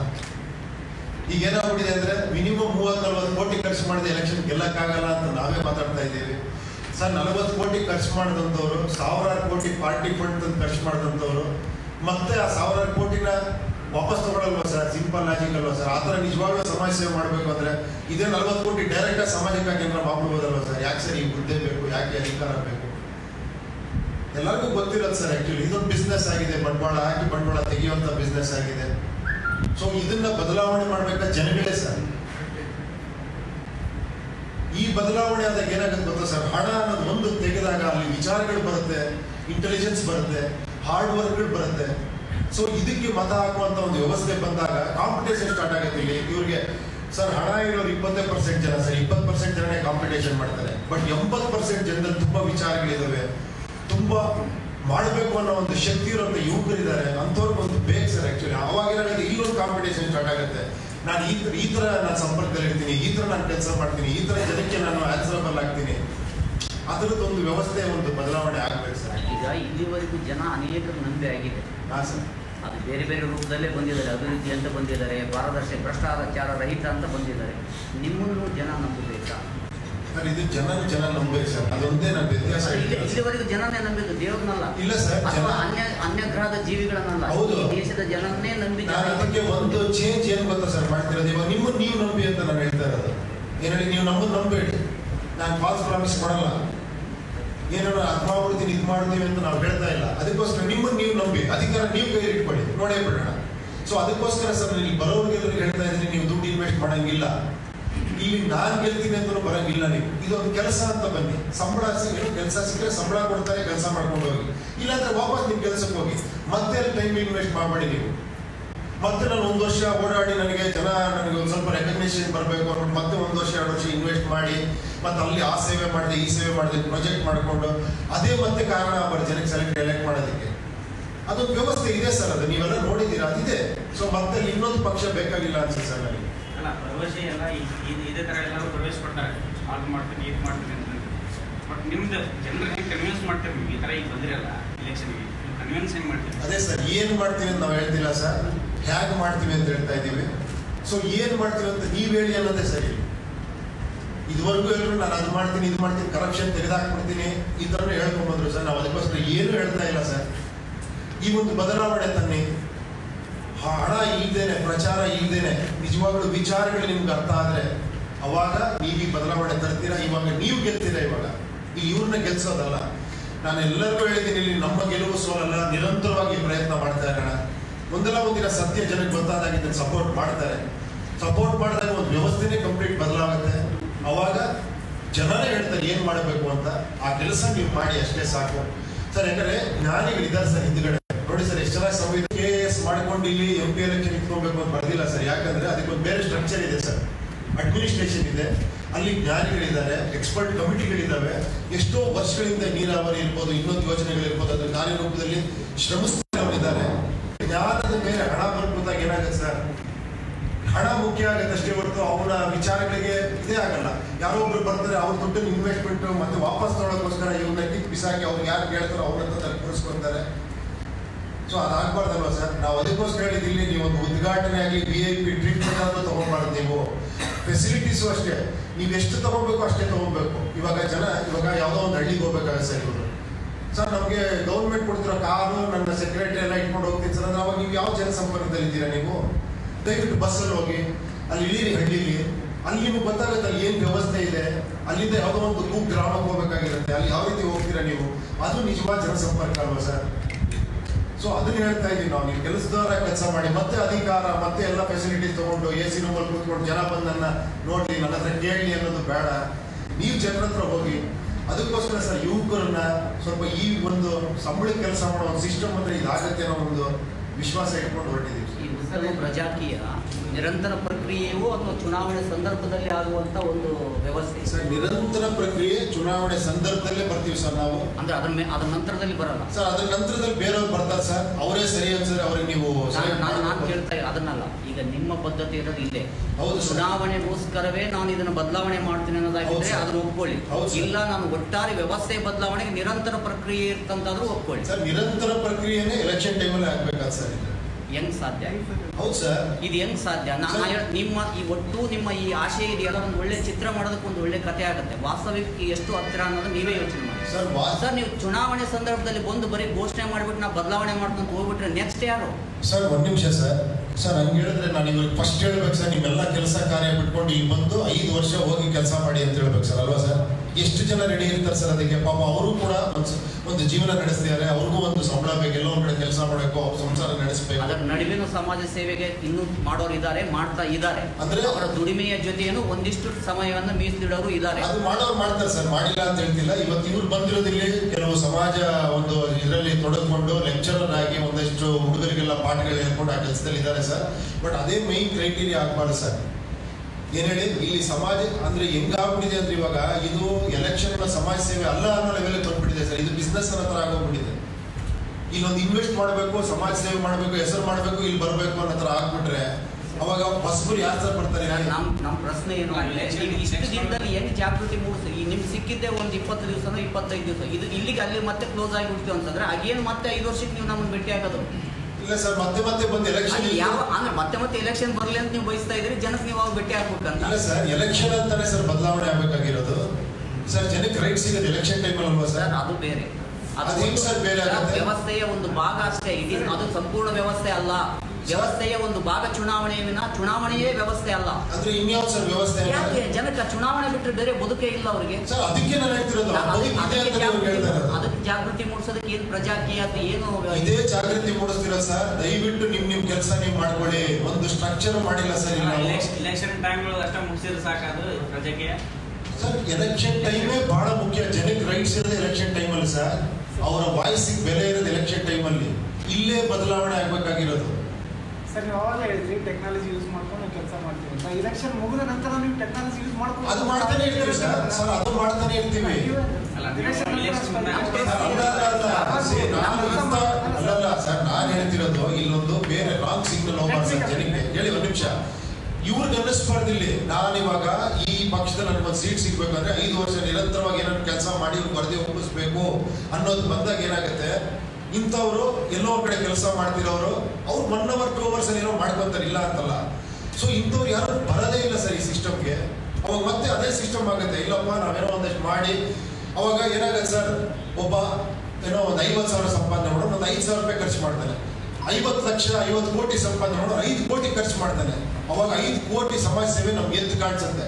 Speaker 1: ಈಗ ಏನಾಗ್ಬಿಟ್ಟಿದೆ ಅಂದ್ರೆ ಮಿನಿಮಮ್ ಮೂವತ್ ನಲ್ವತ್ತು ಕೋಟಿ ಖರ್ಚು ಮಾಡಿದ ಎಲೆಕ್ಷನ್ ಗೆಲ್ಲಕ್ಕಾಗಲ್ಲ ಅಂತ ನಾವೇ ಮಾತಾಡ್ತಾ ಇದ್ದೀವಿ ಸರ್ ನಲವತ್ತು ಕೋಟಿ ಖರ್ಚು ಮಾಡಿದಂಥವ್ರು ಸಾವಿರಾರು ಕೋಟಿ ಪಾರ್ಟಿ ಫಂಡ್ ತಂದು ಖರ್ಚು ಮಾಡಿದಂಥವ್ರು ಮತ್ತೆ ಆ ಸಾವಿರಾರು ಕೋಟಿನ ವಾಪಸ್ ತಗೊಳಲ್ವಾ ಸರ್ ಸಿಂಪಲ್ ಲಾಜಿಕ್ ಅಲ್ವಾ ಸರ್ ಆ ಥರ ನಿಜವಾಗ್ಲೂ ಸಮಾಜ ಸೇವೆ ಮಾಡಬೇಕು ಅಂದ್ರೆ ಇದೇ ನಲವತ್ತು ಕೋಟಿ ಡೈರೆಕ್ಟ್ ಆಗಿ ಸಮಾಜಕ್ಕಾಗಿ ಏನಾರ ಮಾಡ್ಬೋದಲ್ವಾ ಸರ್ ಯಾಕೆ ಸರ್ ಈ ಹುದ್ದೆ ಬೇಕು ಯಾಕೆ ಅಧಿಕಾರ ಬೇಕು ಎಲ್ಲರಿಗೂ ಗೊತ್ತಿರೋದು ಸರ್ ಆಕ್ಚುಲಿ ಇದೊಂದು ಬಿಸ್ನೆಸ್ ಆಗಿದೆ ಬಂಡವಾಳ ಹಾಕಿ ಬಂಡವಾಳ ತೆಗೆಯುವಂತ ಬಿಸ್ನೆಸ್ ಆಗಿದೆ ಸೊ ಇದನ್ನ ಬದಲಾವಣೆ ಮಾಡ್ಬೇಕಾದ ಜನಗಳೇ ಸರ್ ಈ ಬದಲಾವಣೆ ಆದಾಗ ಏನಾಗುತ್ತೆ ಗೊತ್ತಾ ಸರ್ ಹಣ ಅನ್ನೋದು ಒಂದು ತೆಗೆದಾಗ ಅಲ್ಲಿ ವಿಚಾರಗಳು ಬರುತ್ತೆ ಇಂಟೆಲಿಜೆನ್ಸ್ ಬರುತ್ತೆ ಹಾರ್ಡ್ ವರ್ಕ್ಗಳು ಬರುತ್ತೆ ಸೊ ಇದಕ್ಕೆ ಮತ ಹಾಕುವಂತ ಒಂದು ವ್ಯವಸ್ಥೆ ಬಂದಾಗ ಕಾಂಪಿಟೇಷನ್ ಸ್ಟಾರ್ಟ್ ಆಗುತ್ತೆ ಇಲ್ಲಿ ಇವ್ರಿಗೆ ಸರ್ ಹಣ ಇರೋರು ಇಪ್ಪತ್ತೇ ಪರ್ಸೆಂಟ್ ಜನ ಸರ್ ಇಪ್ಪತ್ತು ಪರ್ಸೆಂಟ್ ಜನನೇ ಕಾಂಪಿಟೇಷನ್ ಮಾಡ್ತಾರೆ ಬಟ್ ಎಂಬತ್ತು ಪರ್ಸೆಂಟ್ ಜನದಲ್ಲಿ ತುಂಬಾ ವಿಚಾರಗಳಿದಾವೆ ತುಂಬಾ ಮಾಡಬೇಕು ಅನ್ನೋ ಒಂದು ಶಕ್ತಿ ಇರುವಂತ ಯುವಕರಿದ್ದಾರೆ ಅಂಥವ್ರಿಗೆ ಒಂದು ಬೇಕು ಸರ್ ಆಕ್ಚುಲಿ ಅವಾಗ ಏನಾಗುತ್ತೆ ಇಲ್ಲೊಂದು ಕಾಂಪಿಟೇಷನ್ ಸ್ಟಾರ್ಟ್ ಆಗುತ್ತೆ ನಾನು ಈ ತರ ಈ ತರ ನಾನು ಸಂಪರ್ಕದಲ್ಲಿ ಇರ್ತೀನಿ ಈ ತರ ನಾನು ಕೆಲಸ ಮಾಡ್ತೀನಿ ಈ ತರ ಜನಕ್ಕೆ ನಾನು ಆನ್ಸರಬಲ್ ಆಗ್ತೀನಿ ಅದರದ್ದು ಒಂದು ವ್ಯವಸ್ಥೆ ಒಂದು ಬದಲಾವಣೆ ಆಗ್ಬೇಕು ಸರ್
Speaker 3: ಈಗ ಇಲ್ಲಿವರೆಗೂ ಜನ ಅನೇಕರು ನಂಬಿ ಆಗಿದೆ
Speaker 1: ಹಾ ಸರ್
Speaker 3: ಅದು ಬೇರೆ ಬೇರೆ ರೂಪದಲ್ಲೇ ಬಂದಿದ್ದಾರೆ ಅಭಿವೃದ್ಧಿ ಅಂತ ಬಂದಿದ್ದಾರೆ ಪಾರದರ್ಶಕ ಭ್ರಷ್ಟಾಚಾರ ರಹಿತ ಅಂತ ಬಂದಿದ್ದಾರೆ ನಿಮ್ಮನ್ನು ಜನ ನಂಬಬೇಕಾ
Speaker 1: ಸರ್ ಇದು ಜನ ಜನ ನಂಬೇಕು ಸರ್ ಅದೊಂದೇ ನಾನು ವ್ಯತ್ಯಾಸ
Speaker 3: ಇಲ್ಲಿ
Speaker 1: ಹೇಳ್ತೀನಿ ಸರ್.
Speaker 3: ಇಲ್ಲಿವರೆಗೂ ಜನನೇ ನಂಬಿದ್ದು ದೇವ್ರನ್ನಲ್ಲ
Speaker 1: ಇಲ್ಲ ಸರ್
Speaker 3: ಅಥವಾ
Speaker 1: ಜನ
Speaker 3: ಅನ್ಯ ಅನ್ಯ ಗ್ರಹದ ಜೀವಿಗಳನ್ನಲ್ಲ
Speaker 1: ಹೌದು.
Speaker 3: ಈ ದೇಶದ ಜನನ್ನೇ ನಂಬಿ ಜನ
Speaker 1: ನಾನು ಅದಕ್ಕೆ ಒಂದು ಚೇಂಜ್ ಏನ್ ಗೊತ್ತಾ ಸರ್ ಮಾಡ್ತಿರೋದು ಇವಾಗ ನಿಮ್ಮನ್ನು ನೀವು ನಂಬಿ ಅಂತ ನಾನು ಹೇಳ್ತಾ ಇರೋದು ಏನ್ ಹೇಳಿ ನೀವು ನಮ್ಮನ್ನು ನಂಬೇಡಿ ನಾನು ಫಾಲ್ಸ್ ಪ್ರಾಮಿಸ್ ಕೊಡಲ್ಲ ಏನೋ ಅದ್ ಮಾಡ್ಬಿಡ್ತೀನಿ ಇದು ಮಾಡ್ತೀವಿ ಅಂತ ನಾವು ಹೇಳ್ತಾ ಇಲ್ಲ ಅದಕ್ಕೋಸ್ಕರ ನಿಮ್ಮನ್ನು ನೀವು ನಂಬಿ ಅಧಿಕಾರ ನೀವು ಕೈ ಇಟ್ಕೊಳ್ಳಿ ನೋಡೇ ಬಿಡೋಣ ಸೊ ಅದಕ್ಕೋಸ್ಕರ ಸರ್ ಇಲ್ಲಿ ಬರೋರಿಗೆಲ್ಲರಿಗೆ ಹೇಳ್ತಾ ಇದ್ದೀನಿ ನೀವು ದುಡ್ಡು ಇನ್ವೆಸ್ಟ್ ಮಾಡಂಗಿಲ್ಲ ಇಲ್ಲಿ ನಾನ್ ಗೆಲ್ತೀನಿ ಅಂತ ಬರಂಗಿಲ್ಲ ನೀವು ಇದೊಂದು ಕೆಲಸ ಅಂತ ಬನ್ನಿ ಸಂಬಳ ಸಿಕ್ಕರೆ ಕೆಲಸ ಸಿಕ್ಕರೆ ಸಂಬಳ ಕೊಡ್ತಾರೆ ಕೆಲಸ ಮಾಡ್ಕೊಂಡು ಹೋಗಿ ಇಲ್ಲಾಂದ್ರೆ ವಾಪಸ್ ನಿಮ್ ಕೆಲಸಕ್ಕೆ ಹೋಗಿ ಮತ್ತೆ ಅಲ್ಲಿ ಟೈಮ್ ಇನ್ವೆಸ್ಟ್ ಮಾಡಬೇಡಿ ನೀವು ಮತ್ತೆ ನಾನು ಒಂದು ವರ್ಷ ಓಡಾಡಿ ನನಗೆ ಜನ ನನಗೆ ಒಂದು ಸ್ವಲ್ಪ ರೆಕಗ್ನಿಷನ್ ಬರಬೇಕು ಅಂದ್ಬಿಟ್ಟು ಮತ್ತೆ ಒಂದು ವರ್ಷ ಎರಡು ವರ್ಷ ಇನ್ವೆಸ್ಟ್ ಮಾಡಿ ಮತ್ತೆ ಅಲ್ಲಿ ಆ ಸೇವೆ ಮಾಡಿದೆ ಈ ಸೇವೆ ಮಾಡಿದೆ ಪ್ರಾಜೆಕ್ಟ್ ಮಾಡಿಕೊಂಡು ಅದೇ ಮತ್ತೆ ಕಾರಣ ಆಗ್ಬಾರ್ದು ಜನಕ್ಕೆ ಸೆಲೆಕ್ಟ್ ಎಲೆಕ್ಟ್ ಮಾಡೋದಕ್ಕೆ ಅದೊಂದು ವ್ಯವಸ್ಥೆ ಇದೆ ಸರ್ ಅದು ನೀವೆಲ್ಲ ನೋಡಿದ್ದೀರಾ ಅದಿದೆ ಸೊ ಮತ್ತೆ ಅಲ್ಲಿ ಇನ್ನೊಂದು ಪಕ್ಷ ಬೇಕಾಗಿಲ್ಲ ಅನ್ಸುತ್ತೆ ಸರ್ ನನಗೆ
Speaker 4: ಅಲ್ಲ ಭರವಸೆ ಎಲ್ಲ ಈ- ಇದು ಇದೇ ಥರ ಎಲ್ಲರೂ ಪ್ರವೇಶ ಕೊಡ್ತಾರೆ ಅದು ಮಾಡ್ತೀನಿ ಇದು ಮಾಡ್ತೀನಿ ಅಂತ ಬಟ್ ನಿಮ್ದು ಜನರಿಗೆ ಕನ್ವಿನ್ಸ್ ಮಾಡ್ತೀರಿ ನೀವು ಈ ಥರ ಈಗ ಬಂದಿರಲ್ಲ ಇಲೆಕ್ಷನ್ಗೆ ನೀವು ಕನ್ವಿನ್ಸ್ ಹೆಂಗೆ ಮಾಡ್ತೀರಿ
Speaker 1: ಅದೇ ಸರ್ ಏನ್ ಮಾಡ್ತೀವಿ ಅಂತ ನಾವು ಹೇಳ್ತಿಲ್ಲ ಸರ್ ಹೇಗೆ ಮಾಡ್ತೀವಿ ಅಂತ ಹೇಳ್ತಾ ಇದ್ದೀವಿ ಸೊ ಏನ್ ಮಾಡ್ತೀವಿ ಅಂತ ನೀವ್ ಹೇಳಿ ಅನ್ನೋದೇ ಸರಿ ಇದುವರೆಗೂ ಎಲ್ಲರೂ ನಾನು ಅದು ಮಾಡ್ತೀನಿ ಇದು ಮಾಡ್ತೀನಿ ಕರಪ್ಷನ್ ತೆಗೆದಾಕ್ಬಿಡ್ತೀನಿ ಈ ಥರ ಹೇಳ್ಕೊಂಡ್ಬಂದ್ರು ಸರ್ ನಾವು ಅದಕ್ಕೋಸ್ಕರ ಏನು ಹೇಳ್ತಾ ಇಲ್ಲ ಸರ್ ಈ ಒಂದು ಬದಲಾವಣೆ ತನ್ನಿ ಹಣ ಇಲ್ದೇನೆ ಪ್ರಚಾರ ಇಲ್ದೇನೆ ನಿಜವಾಗ್ಲೂ ವಿಚಾರಗಳು ನಿಮ್ಗೆ ಅರ್ಥ ಆದ್ರೆ ಅವಾಗ ನೀವು ಈ ಬದಲಾವಣೆ ತರ್ತೀರಾ ಇವಾಗ ನೀವು ಗೆಲ್ತೀರಾ ಇವಾಗ ಈ ಇವ್ರನ್ನ ಗೆಲ್ಸೋದಲ್ಲ ನಾನು ಎಲ್ಲರಿಗೂ ಹೇಳಿದ್ದೀನಿ ಇಲ್ಲಿ ನಮ್ಮ ಗೆಲುವು ಸೋಲಲ್ಲ ನಿರಂತರವಾಗಿ ಪ್ರಯತ್ನ ಮಾಡ್ತಾ ಇರೋಣ ಒಂದಲ್ಲ ಒಂದಿನ ಸತ್ಯ ಜನಕ್ಕೆ ಗೊತ್ತಾದಾಗ ಇದನ್ನ ಸಪೋರ್ಟ್ ಮಾಡ್ತಾರೆ ಸಪೋರ್ಟ್ ಮಾಡಿದಾಗ ಒಂದು ವ್ಯವಸ್ಥೆನೇ ಕಂಪ್ಲೀಟ್ ಬದಲಾಗುತ್ತೆ ಅವಾಗ ಜನರೇ ಹೇಳ್ತಾರೆ ಏನ್ ಮಾಡಬೇಕು ಅಂತ ಆ ಕೆಲಸ ನೀವು ಮಾಡಿ ಅಷ್ಟೇ ಸಾಕು ಸರ್ ಯಾಕಂದ್ರೆ ಜ್ಞಾನಿಗಳಿದ್ದಾರೆ ಸರ್ ಹಿಂದ್ಗಡೆ ನೋಡಿ ಸರ್ ಎಷ್ಟು ಚೆನ್ನಾಗಿ ಸಂವಿಧಾನ ಕೆ ಎಸ್ ಮಾಡ್ಕೊಂಡು ಇಲ್ಲಿ ಎಂ ಪಿ ಎಲೆಕ್ಷನ್ ಇಟ್ಕೊಬೇಕು ಅಂತ ಬರ್ದಿಲ್ಲ ಸರ್ ಯಾಕಂದ್ರೆ ಅದಕ್ಕೊಂದು ಬೇರೆ ಸ್ಟ್ರಕ್ಚರ್ ಇದೆ ಸರ್ ಅಡ್ಮಿನಿಸ್ಟ್ರೇಷನ್ ಇದೆ ಅಲ್ಲಿ ಜ್ಞಾನಿಗಳಿದ್ದಾರೆ ಎಕ್ಸ್ಪರ್ಟ್ ಕಮಿಟಿಗಳಿದ್ದಾವೆ ಎಷ್ಟೋ ವರ್ಷಗಳಿಂದ ನೀರಾವರಿ ಇರ್ಬೋದು ಇನ್ನೊಂದು ಯೋಜನೆಗಳಿರ್ಬೋದು ಅದ್ರ ಕಾರ್ಯರೂಪದಲ್ಲಿ ಶ್ರಮಿಸ್ತಾರೆ ಜ್ಞಾನದ ಮೇಲೆ ಹಣ ಬರ್ಬೋದಾಗ ಏನಾಗುತ್ತೆ ಸರ್ ಹಣ ಮುಖ್ಯ ಆಗುತ್ತೆ ಅಷ್ಟೇ ಹೊರತು ಅವನ ವಿಚಾರಗಳಿಗೆ ಇದೇ ಆಗಲ್ಲ ಯಾರೋ ಒಬ್ರು ಬರ್ತಾರೆ ಅವ್ರ ದುಡ್ಡನ್ನು ಇನ್ವೆಸ್ಟ್ಮೆಂಟ್ ಮತ್ತೆ ವಾಪಸ್ ತಗೊಳ್ಳೋಕ್ಕೋಸ್ಕರ ಇವ್ರನ್ನ ಕಿತ್ ಬಿಸಾಕಿ ಅವ್ರು ಯಾರು ಕೇಳ್ತಾರೋ ಅವ್ರನ್ನ ತಲುಪಿಸ್ಕೊಂತಾರೆ ಸೊ ಅದಾಗಬಾರ್ದಲ್ವಾ ಸರ್ ನಾವು ಅದಕ್ಕೋಸ್ಕರ ಹೇಳಿದ್ದೀವಿ ನೀವು ಒಂದು ಉದ್ಘಾಟನೆ ಆಗಲಿ ವಿ ಐ ಪಿ ಟ್ರೀಟ್ಮೆಂಟ್ ಆದ್ರೂ ತಗೊಬಾರ್ದು ನೀವು ಫೆಸಿಲಿಟೀಸು ಅಷ್ಟೇ ನೀವು ಎಷ್ಟು ತಗೊಬೇಕು ಅಷ್ಟೇ ತಗೊಬೇಕು ಇವಾಗ ಜನ ಇವಾಗ ಯಾವುದೋ ಒಂದು ಹಳ್ಳಿಗೆ ಹೋಗ್ಬೇಕಾಗುತ್ತೆ ಸರ್ ಇವರು ಸರ್ ನಮಗೆ ಗೌರ್ಮೆಂಟ್ ಕೊಡ್ತಿರೋ ಕಾರು ನನ್ನ ಸೆಕ್ರೆಟರಿ ಎಲ್ಲ ಇಟ್ಕೊಂಡು ಹೋಗ್ತೀನಿ ಸರ್ ಅಂದ್ರೆ ಅವಾಗ ನೀವು ಯಾವ ಜನಸಂಪರ್ಕದಲ್ಲಿ ಇದ್ದೀರಾ ನೀವು ದಯವಿಟ್ಟು ಬಸ್ಸಲ್ಲಿ ಹೋಗಿ ಅಲ್ಲಿ ಇಳೀರಿ ಹಳ್ಳಿಲಿ ಅಲ್ಲಿ ನಿಮ್ಗೆ ಗೊತ್ತಾಗುತ್ತೆ ಅಲ್ಲಿ ಏನು ವ್ಯವಸ್ಥೆ ಇದೆ ಅಲ್ಲಿಂದ ಯಾವುದೋ ಒಂದು ಕೂಗ್ ಗ್ರಾಮಕ್ಕೆ ಹೋಗ್ಬೇಕಾಗಿರುತ್ತೆ ಅಲ್ಲಿ ಯಾವ ರೀತಿ ಹೋಗ್ತೀರಾ ನೀವು ಅದು ನಿಜವಾದ ಜನಸಂಪರ್ಕ ಅಲ್ವಾ ಸರ್ ಸೊ ಅದನ್ನ ಹೇಳ್ತಾ ಇದೀವಿ ನಾವು ನೀವು ಕೆಲಸದವರ ಕೆಲಸ ಮಾಡಿ ಮತ್ತೆ ಅಧಿಕಾರ ಮತ್ತೆ ಎಲ್ಲ ಫೆಸಿಲಿಟೀಸ್ ತಗೊಂಡು ಎ ಸಿ ರೂಮಲ್ಲಿ ಕೂತ್ಕೊಂಡು ಜನ ಬಂದು ನನ್ನ ನೋಡ್ಲಿ ನನ್ನ ಹತ್ರ ಕೇಳಲಿ ಅನ್ನೋದು ಬೇಡ ನೀವು ಜನರ ಹತ್ರ ಹೋಗಿ ಅದಕ್ಕೋಸ್ಕರ ಸರ್ ಯುವಕರನ್ನ ಸ್ವಲ್ಪ ಈ ಒಂದು ಸಂಬಳಕ್ಕೆ ಕೆಲಸ ಮಾಡೋ ಒಂದು ಸಿಸ್ಟಮ್ ಅಂದ್ರೆ ಇದಾಗತ್ತೆ ಅನ್ನೋ ಒಂದು ವಿಶ್ವಾಸ ಇಟ್ಕೊಂಡು ಹೊರಟಿದ್ದೀವಿ
Speaker 3: ಈ ಉತ್ತಮ ಪ್ರಜಾಕೀಯ ನಿರಂತರ ಪ್ರಕ್ರಿಯೆಯು ಅಥವಾ ಚುನಾವಣೆ ಸಂದರ್ಭದಲ್ಲಿ ಆಗುವಂತ ಒಂದು ವ್ಯವಸ್ಥೆ
Speaker 1: ಸರ್ ನಿರಂತರ ಪ್ರಕ್ರಿಯೆ ಚುನಾವಣೆ ಸಂದರ್ಭದಲ್ಲೇ ಬರ್ತೀವಿ ಸರ್ ನಾವು
Speaker 3: ಅಂದ್ರೆ ಅದ್ರ ಮೇ ಅದ್ರ ನಂತರದಲ್ಲಿ ಬರಲ್ಲ
Speaker 1: ಸರ್ ಅದ್ರ ನಂತರದಲ್ಲಿ ಬೇರೆಯವ್ರು ಬರ್ತಾರೆ ಸರ್ ಅವರೇ ಸರಿ ಅನ್ಸಿದ್ರೆ ಅವ್ರಿಗೆ ನೀವು
Speaker 3: ನಾನು
Speaker 1: select
Speaker 3: ನಾನು ನಾನು
Speaker 1: ಮಾಡ್ಬೇಕು.
Speaker 3: ಕೇಳ್ತಾ ಇರೋದು ಅದನ್ನಲ್ಲ ಈಗ ನಿಮ್ಮ ಪದ್ಧತಿ ಇರೋದು ಇಲ್ಲೇ
Speaker 1: ಹೌದು ಸರ್.
Speaker 3: ಚುನಾವಣೆಗೋಸ್ಕರವೇ ನಾನು ಇದನ್ನ ಬದಲಾವಣೆ ಮಾಡ್ತೀನಿ
Speaker 1: ಹೌದು
Speaker 3: ಅನ್ನೋದಾಗಿದ್ರೆ
Speaker 1: ಸರ್.
Speaker 3: ಅದನ್ನ ಒಪ್ಕೊಳ್ಳಿ
Speaker 1: ಹೌದು ಸರ್.
Speaker 3: ಇಲ್ಲ ನಾನು ಒಟ್ಟಾರೆ ವ್ಯವಸ್ಥೆ ಬದಲಾವಣೆಗೆ ನಿರಂತರ ಪ್ರಕ್ರಿಯೆ ಇರ್ತಂತಾದ್ರೂ ಒಪ್ಕೊಳ್ಳಿ
Speaker 1: ಸರ್ ನಿರಂತರ ಪ್ರಕ್ರಿಯೆನೇ ಎಲೆಕ್ಷನ್ ಟೈಮಲ್ಲಿ ಆಗ್ಬೇಕಾದ್ ಸರ್ ಇದು.
Speaker 3: ಹೆಂಗ್ ಸಾಧ್ಯ
Speaker 1: ಹೌದು ಸರ್
Speaker 3: ಇದು ಹೆಂಗ್ ಸಾಧ್ಯ ನಾ
Speaker 1: ಸರ್.
Speaker 3: ನಾ ಹೇಳ್- ನಿಮ್ಮ ಈ ಒಟ್ಟು ನಿಮ್ಮ ಈ ಆಶಯ ಇದೆಯಲ್ಲ ಒಂದು ಒಳ್ಳೆ ಚಿತ್ರ ಮಾಡೋದಕ್ಕೆ ಒಂದು ಒಳ್ಳೆ ಕಥೆ ಆಗುತ್ತೆ ವಾಸ್ತವಿಕ ಎಷ್ಟು ಹತ್ತಿರ ಅನ್ನೋದು ನೀವೇ ಯೋಚನೆ ಮಾಡಿ
Speaker 1: ಸರ್ ವಾ-
Speaker 3: ಸರ್ ನೀವು ಚುನಾವಣೆ ಸಂದರ್ಭದಲ್ಲಿ ಬಂದು ಬರೀ ಘೋಷಣೆ ಮಾಡ್ಬಿಟ್ಟು ನಾ ಬದಲಾವಣೆ ಮಾಡ್ಕೊಂಡು ಹೋಗ್ಬಿಟ್ರೆ ನೆಕ್ಸ್ಟ್ ಯಾರು
Speaker 1: ಸರ್ ಒಂದ್ ನಿಮಿಷ ಸರ್ ಸರ್ ಹಂಗೆ ಹೇಳಿದ್ರೆ ನಾನು ಇವ್ರಿಗೆ ಫಸ್ಟ್ ಹೇಳ್ಬೇಕು ಸರ್ ನಿಮ್ಮೆಲ್ಲ ಕೆಲಸ ಕಾರ್ಯ ಬಿಟ್ಕೊಂಡು ಇಲ್ಲಿ ಬಂದು ಐದು ವರ್ಷ ಹೋಗಿ ಕೆಲಸ ಮಾಡಿ ಅಂತ ಹೇಳ್ಬೇಕು ಸರ್ ಅಲ್ವಾ ಸರ್ ಎಷ್ಟು ಜನ ರೆಡಿ ಇರ್ತಾರೆ ಸರ್ ಅದಕ್ಕೆ ಪಾಪ ಅವರು ಕೂಡ ಒಂದು ಒಂದು ಜೀವನ ನಡೆಸ್ತಿದ್ದಾರೆ ಅವ್ರಿಗೂ ಒಂದು ಸಂಬಳ ಬೇಕು ಎಲ್ಲೋ ಒಂದ್ ಕಡೆ ಕೆಲಸ ಮಾಡಬೇಕು ಅವ್ರ ಸಂಸಾರ ನಡೆಸಬೇಕು
Speaker 3: ಅದರ ನಡುವಿನ ಸಮಾಜ ಸೇವೆಗೆ ಇನ್ನೂ ಮಾಡೋರು ಇದ್ದಾರೆ ಮಾಡ್ತಾ ಇದ್ದಾರೆ
Speaker 1: ಅಂದ್ರೆ-
Speaker 3: ಅವರ ದುಡಿಮೆಯ ಜೊತೆಯನ್ನು ಒಂದಿಷ್ಟು ಸಮಯವನ್ನು ಮೀಸಲಿಡೋರು ಇದ್ದಾರೆ
Speaker 1: ಅದು ಮಾಡೋರು ಮಾಡ್ತಾರೆ ಸರ್ ಮಾಡಿಲ್ಲ ಅಂತ ಹೇಳ್ತಿಲ್ಲ ಇವತ್ತು ಇವ್ರು ಬಂದಿರೋದಿಲ್ಲಿ ಕೆಲವು ಸಮಾಜ ಒಂದು ಇದರಲ್ಲಿ ತೊಡಗಿಕೊಂಡು ಲೆಕ್ಚರರ್ ಆಗಿ ಒಂದಷ್ಟು ಹುಡುಗರಿಗೆಲ್ಲ ಪಾಠಗಳು ಹೇಳ್ಕೊಂಡು ಆ ಕೆಲಸದಲ್ಲಿ ಇದ್ದಾರೆ ಸರ್ ಬಟ್ ಅದೇ ಮೈನ್ ಕ್ರೈಟೀರಿಯಾ ಆಗ್ಬಾರ್ದು ಸರ್ ಏನ್ ಹೇಳಿ ಇಲ್ಲಿ ಸಮಾಜ ಅಂದ್ರೆ ಹೆಂಗಾಗ್ಬಿಟ್ಟಿದೆ ಅಂದ್ರೆ ಇವಾಗ ಇದು ಎಲೆಕ್ಷನ್ ಸಮಾಜ ಸೇವೆ ಅಲ್ಲ ಅನ್ನೋ ಲೆವೆಲ್ ಬಂದ್ಬಿಟ್ಟಿದೆ ಸರ್ ಇದು ಬಿಸ್ನೆಸ್ ಅನ್ನೋ ಥರ ಆಗೋಗ್ಬಿಟ್ಟಿದೆ ಇಲ್ಲೊಂದು ಇನ್ವೆಸ್ಟ್ ಮಾಡಬೇಕು ಸಮಾಜ ಸೇವೆ ಮಾಡಬೇಕು ಹೆಸರು ಮಾಡಬೇಕು ಇಲ್ಲಿ ಬರಬೇಕು ಅನ್ನೋ ಥರ ಆಗ್ಬಿಟ್ರೆ ಅವಾಗ ಹೊಸಬರು ಯಾರು ಸರ್ ಬರ್ತಾರೆ ಹೇಳಿ?
Speaker 3: ನಮ್ಮ ನಮ್ಮ ಪ್ರಶ್ನೆ ಏನು ಅಂದ್ರೆ ನೀವು ಇಷ್ಟು ದಿನದಲ್ಲಿ ಹೆಂಗ್ ಜಾಗೃತಿ ಮೂಡಿಸಿ ಈ ನಿಮ್ಗೆ ಸಿಕ್ಕಿದ್ದೆ ಒಂದು ಇಪ್ಪತ್ತು ದಿವಸ ಅಂದ್ರೆ ಇಪ್ಪತ್ತೈದು ದಿವಸ ಇದು ಇಲ್ಲಿಗೆ ಅಲ್ಲಿ ಮತ್ತೆ ಕ್ಲೋಸ್ ಆಗಿಬಿಡ್ತೀವಿ ಅಂತಂದ್ರೆ ಆಗೇನು ಮತ್ತೆ ಐದು ವರ್ಷಕ್ಕೆ ನೀವು ನಮ್ಮನ್ನು ಭೇಟಿ ಆಗೋದು
Speaker 1: ಇಲ್ಲ ಸರ್ ಮತ್ತೆ ಮತ್ತೆ ಬಂದು ಎಲೆಕ್ಷನ್
Speaker 3: ಅದು ಯಾವ ಅಂದ್ರೆ ಮತ್ತೆ ಮತ್ತೆ ಎಲೆಕ್ಷನ್ ಬರಲಿ ಅಂತ ನೀವು ಬಯಸ್ತಾ ಇದ್ರಿ ಜನಕ್ಕೆ ನೀವು ಅವಾಗ ಭೇಟಿ ಆಗ್ಬೇಕಂತ
Speaker 1: ಇಲ್ಲ ಸರ್ ಎಲೆಕ್ಷನ್ ಅಂತಾನೆ ಸರ್ ಬದಲಾವಣೆ ಆಗ್ಬೇಕಾಗಿರೋದು ಸರ್ ಜನಕ್ಕೆ ರೈಟ್ ಸಿಗೋದು ಎಲೆಕ್ಷನ್ ಟೈಮ್ ಅಲ್ವಾ
Speaker 3: ಸರ್
Speaker 1: ಸರ್
Speaker 3: ಅದು ಬೇರೆ
Speaker 1: ಅದು ಹೆಂಗ್ ಸರ್ ಬೇರೆ
Speaker 3: ಸರ್,
Speaker 1: ಆಗುತ್ತೆ?
Speaker 3: ವ್ಯವಸ್ಥೆಯ ಒಂದು ಭಾಗ ಅಷ್ಟೇ ಇಡೀ ಅದು ಸಂಪೂರ್ಣ ವ್ಯವಸ್ಥೆ ಅಲ್ಲ ವ್ಯವಸ್ಥೆಯ ಒಂದು ಭಾಗ ಚುನಾವಣೆಯ ವಿನ ಚುನಾವಣೆಯೇ ವ್ಯವಸ್ಥೆ ಅಲ್ಲ
Speaker 1: ಅಂದ್ರೆ ಇನ್ಯಾವ ಸರ್ ವ್ಯವಸ್ಥೆ ಅಂತ?
Speaker 3: ಯಾಕೆ ಜನಕ್ಕೆ ಚುನಾವಣೆ ಬಿಟ್ಟರೆ ಬೇರೆ ಬದುಕೇ ಇಲ್ಲ ಅವರಿಗೆ
Speaker 1: ಸರ್ ಅದಕ್ಕೆ ನಾನು ಹೇಳ್ತಿರೋದು ಆ ಬದುಕು ಇದೆ
Speaker 3: ಅದಕ್ಕೆ
Speaker 1: ಅಂತ ನೀವು
Speaker 3: ಜಾಗೃತಿ
Speaker 1: ಹೇಳ್ತಾ ಇರೋದು.
Speaker 3: ಅದಕ್ಕೆ ಜಾಗೃತಿ ಮೂಡಿಸೋದಕ್ಕೆ ಏನು ಪ್ರಜಾಕೀಯತೆ ಏನು
Speaker 1: ಇದೇ ಜಾಗೃತಿ ಮೂಡಿಸ್ತಿರೋ ಸರ್ ದಯವಿಟ್ಟು ನಿಮ್ ನಿಮ್ ಕೆಲಸ ನೀವು ಮಾಡ್ಕೊಳ್ಳಿ ಒಂದು ಸ್ಟ್ರಕ್ಚರ್ ಮಾಡಿಲ್ಲ ಸರ್ ಇಲ್ಲಿ ನಾವು
Speaker 4: ಇಲೆಕ್ಷನ್ ಟೈಮ್ಗಳು ಅಷ್ಟೇ ಮುಗಿಸಿದ್ರೆ ಸಾಕದು ಪ್ರಜೆಗೆ
Speaker 1: ಸರ್ ಎಲೆಕ್ಷನ್ ಟೈಮೇ ಬಹಳ ಮುಖ್ಯ ಜನಕ್ಕೆ ರೈಟ್ಸ್ ಇರೋದು ಎಲೆಕ್ಷನ್ ಟೈಮಲ್ಲಿ ಸರ್ ಅವರ ವಾಯ್ಸಿಗೆ ಬೆಲೆ ಇರೋದು ಎಲೆಕ್ಷನ್ ಟೈಮಲ್ಲಿ ಇಲ್ಲೇ ಬದಲಾವಣೆ ಆಗ್ಬೇಕಾಗಿರೋದು
Speaker 2: ಸರ್ ನೀವು ಅವಾಗ ಹೇಳಿದ್ರಿ ಟೆಕ್ನಾಲಜಿ ಯೂಸ್ ಮಾಡ್ಕೊಂಡು ನಾವು ಕೆಲಸ ಮಾಡ್ತೀವಿ ಅಂತ ಇಲೆಕ್ಷನ್ ಮುಗಿದ ನಂತರ ನೀವು ಟೆಕ್ನಾಲಜಿ ಯೂಸ್ ಮಾಡ್ಕೊಂಡು
Speaker 1: ಅದು ಮಾಡ್ತಾನೆ ಇರ್ತೀವಿ ಸರ್ ಸರ್ ಅದು ಮಾಡ್ತಾನೆ ಇರ್ತೀವಿ
Speaker 4: ಅಲ್ಲ, ನೀವು election ಮುನ್ನ ಅಷ್ಟೇ
Speaker 1: ಸರ್, ಅಲ್ಲ, ಅಲ್ಲ, ಅಲ್ಲ. See, ನಾನು ಇಂಥ- ಅಲ್ಲಲ್ಲ ಸರ್ ಬೇರೆ ರಾಂಗ್ ಸಿಗ್ನಲ್ ಹೋಗ್ಬಾರ್ದು ಸರ್ ಜನಕ್ಕೆ ಹೇಳಿ ಒಂದು ನಿಮಿಷ ಇವ್ರಿಗೆ ಅನ್ನಿಸ್ಬಾರ್ದು ಇಲ್ಲಿ ನಾನು ಇವಾಗ ಈ ಪಕ್ಷದಲ್ಲಿ ನನಗೆ ಒಂದು ಸೀಟ್ ಸಿಗ್ಬೇಕಂದ್ರೆ ಐದು ವರ್ಷ ನಿರಂತರವಾಗಿ ಏನಾದ್ರು ಕೆಲಸ ಮಾಡಿ ಇವ್ರಿಗೆ ವರದಿ ಒಪ್ಪಿಸ್ಬೇಕು ಅನ್ನೋದು ಬಂದಾಗ ಏನಾಗುತ್ತೆ ಇಂಥವ್ರು ಎಲ್ಲೋ ಒಂದ್ ಕಡೆ ಕೆಲಸ ಮಾಡ್ತಿರೋರು ಅವ್ರು ಒನ್ ಅವರ್ ಟೂ ಅವರ್ಸ್ ಏನೋ ಮಾಡ್ಕೊಂತಾರೆ ಇಲ್ಲ ಅಂತಲ್ಲ ಸೊ ಇಂಥವ್ರು ಯಾರು ಬರೋದೇ ಇಲ್ಲ ಸರ್ ಈ ಸಿಸ್ಟಮ್ಗೆ ಅವಾಗ ಮತ್ತೆ ಅದೇ ಸಿಸ್ಟಮ್ ಆಗುತ್ತೆ ಇಲ್ಲಪ್ಪ ನಾವೇನೋ ಒಂದಷ್ಟು ಮಾಡಿ ಅವಾಗ ಏನಾಗುತ್ತೆ ಸರ್ ಒಬ್ಬ ಏನೋ ಒಂದು ಐವತ್ತು ಸಾವಿರ ಸಂಪಾದನೆ ಮಾಡೋದು ಒಂದು ಐದು ಸಾವಿರ ರೂಪಾಯಿ ಖರ್ಚು ಮಾಡ್ತಾನೆ ಐವತ್ತು ಲಕ್ಷ ಐವತ್ತು ಕೋಟಿ ಸಂಪಾದನೆ ಮಾಡೋದು ಐದು ಕೋಟಿ ಖರ್ಚು ಮಾಡ್ತಾನೆ ಅವಾಗ ಐದು ಕೋಟಿ ಸಮಾಜ ಸೇವೆ ನಮ್ಗೆ ಎದ್ದು ಕಾಣಿಸುತ್ತೆ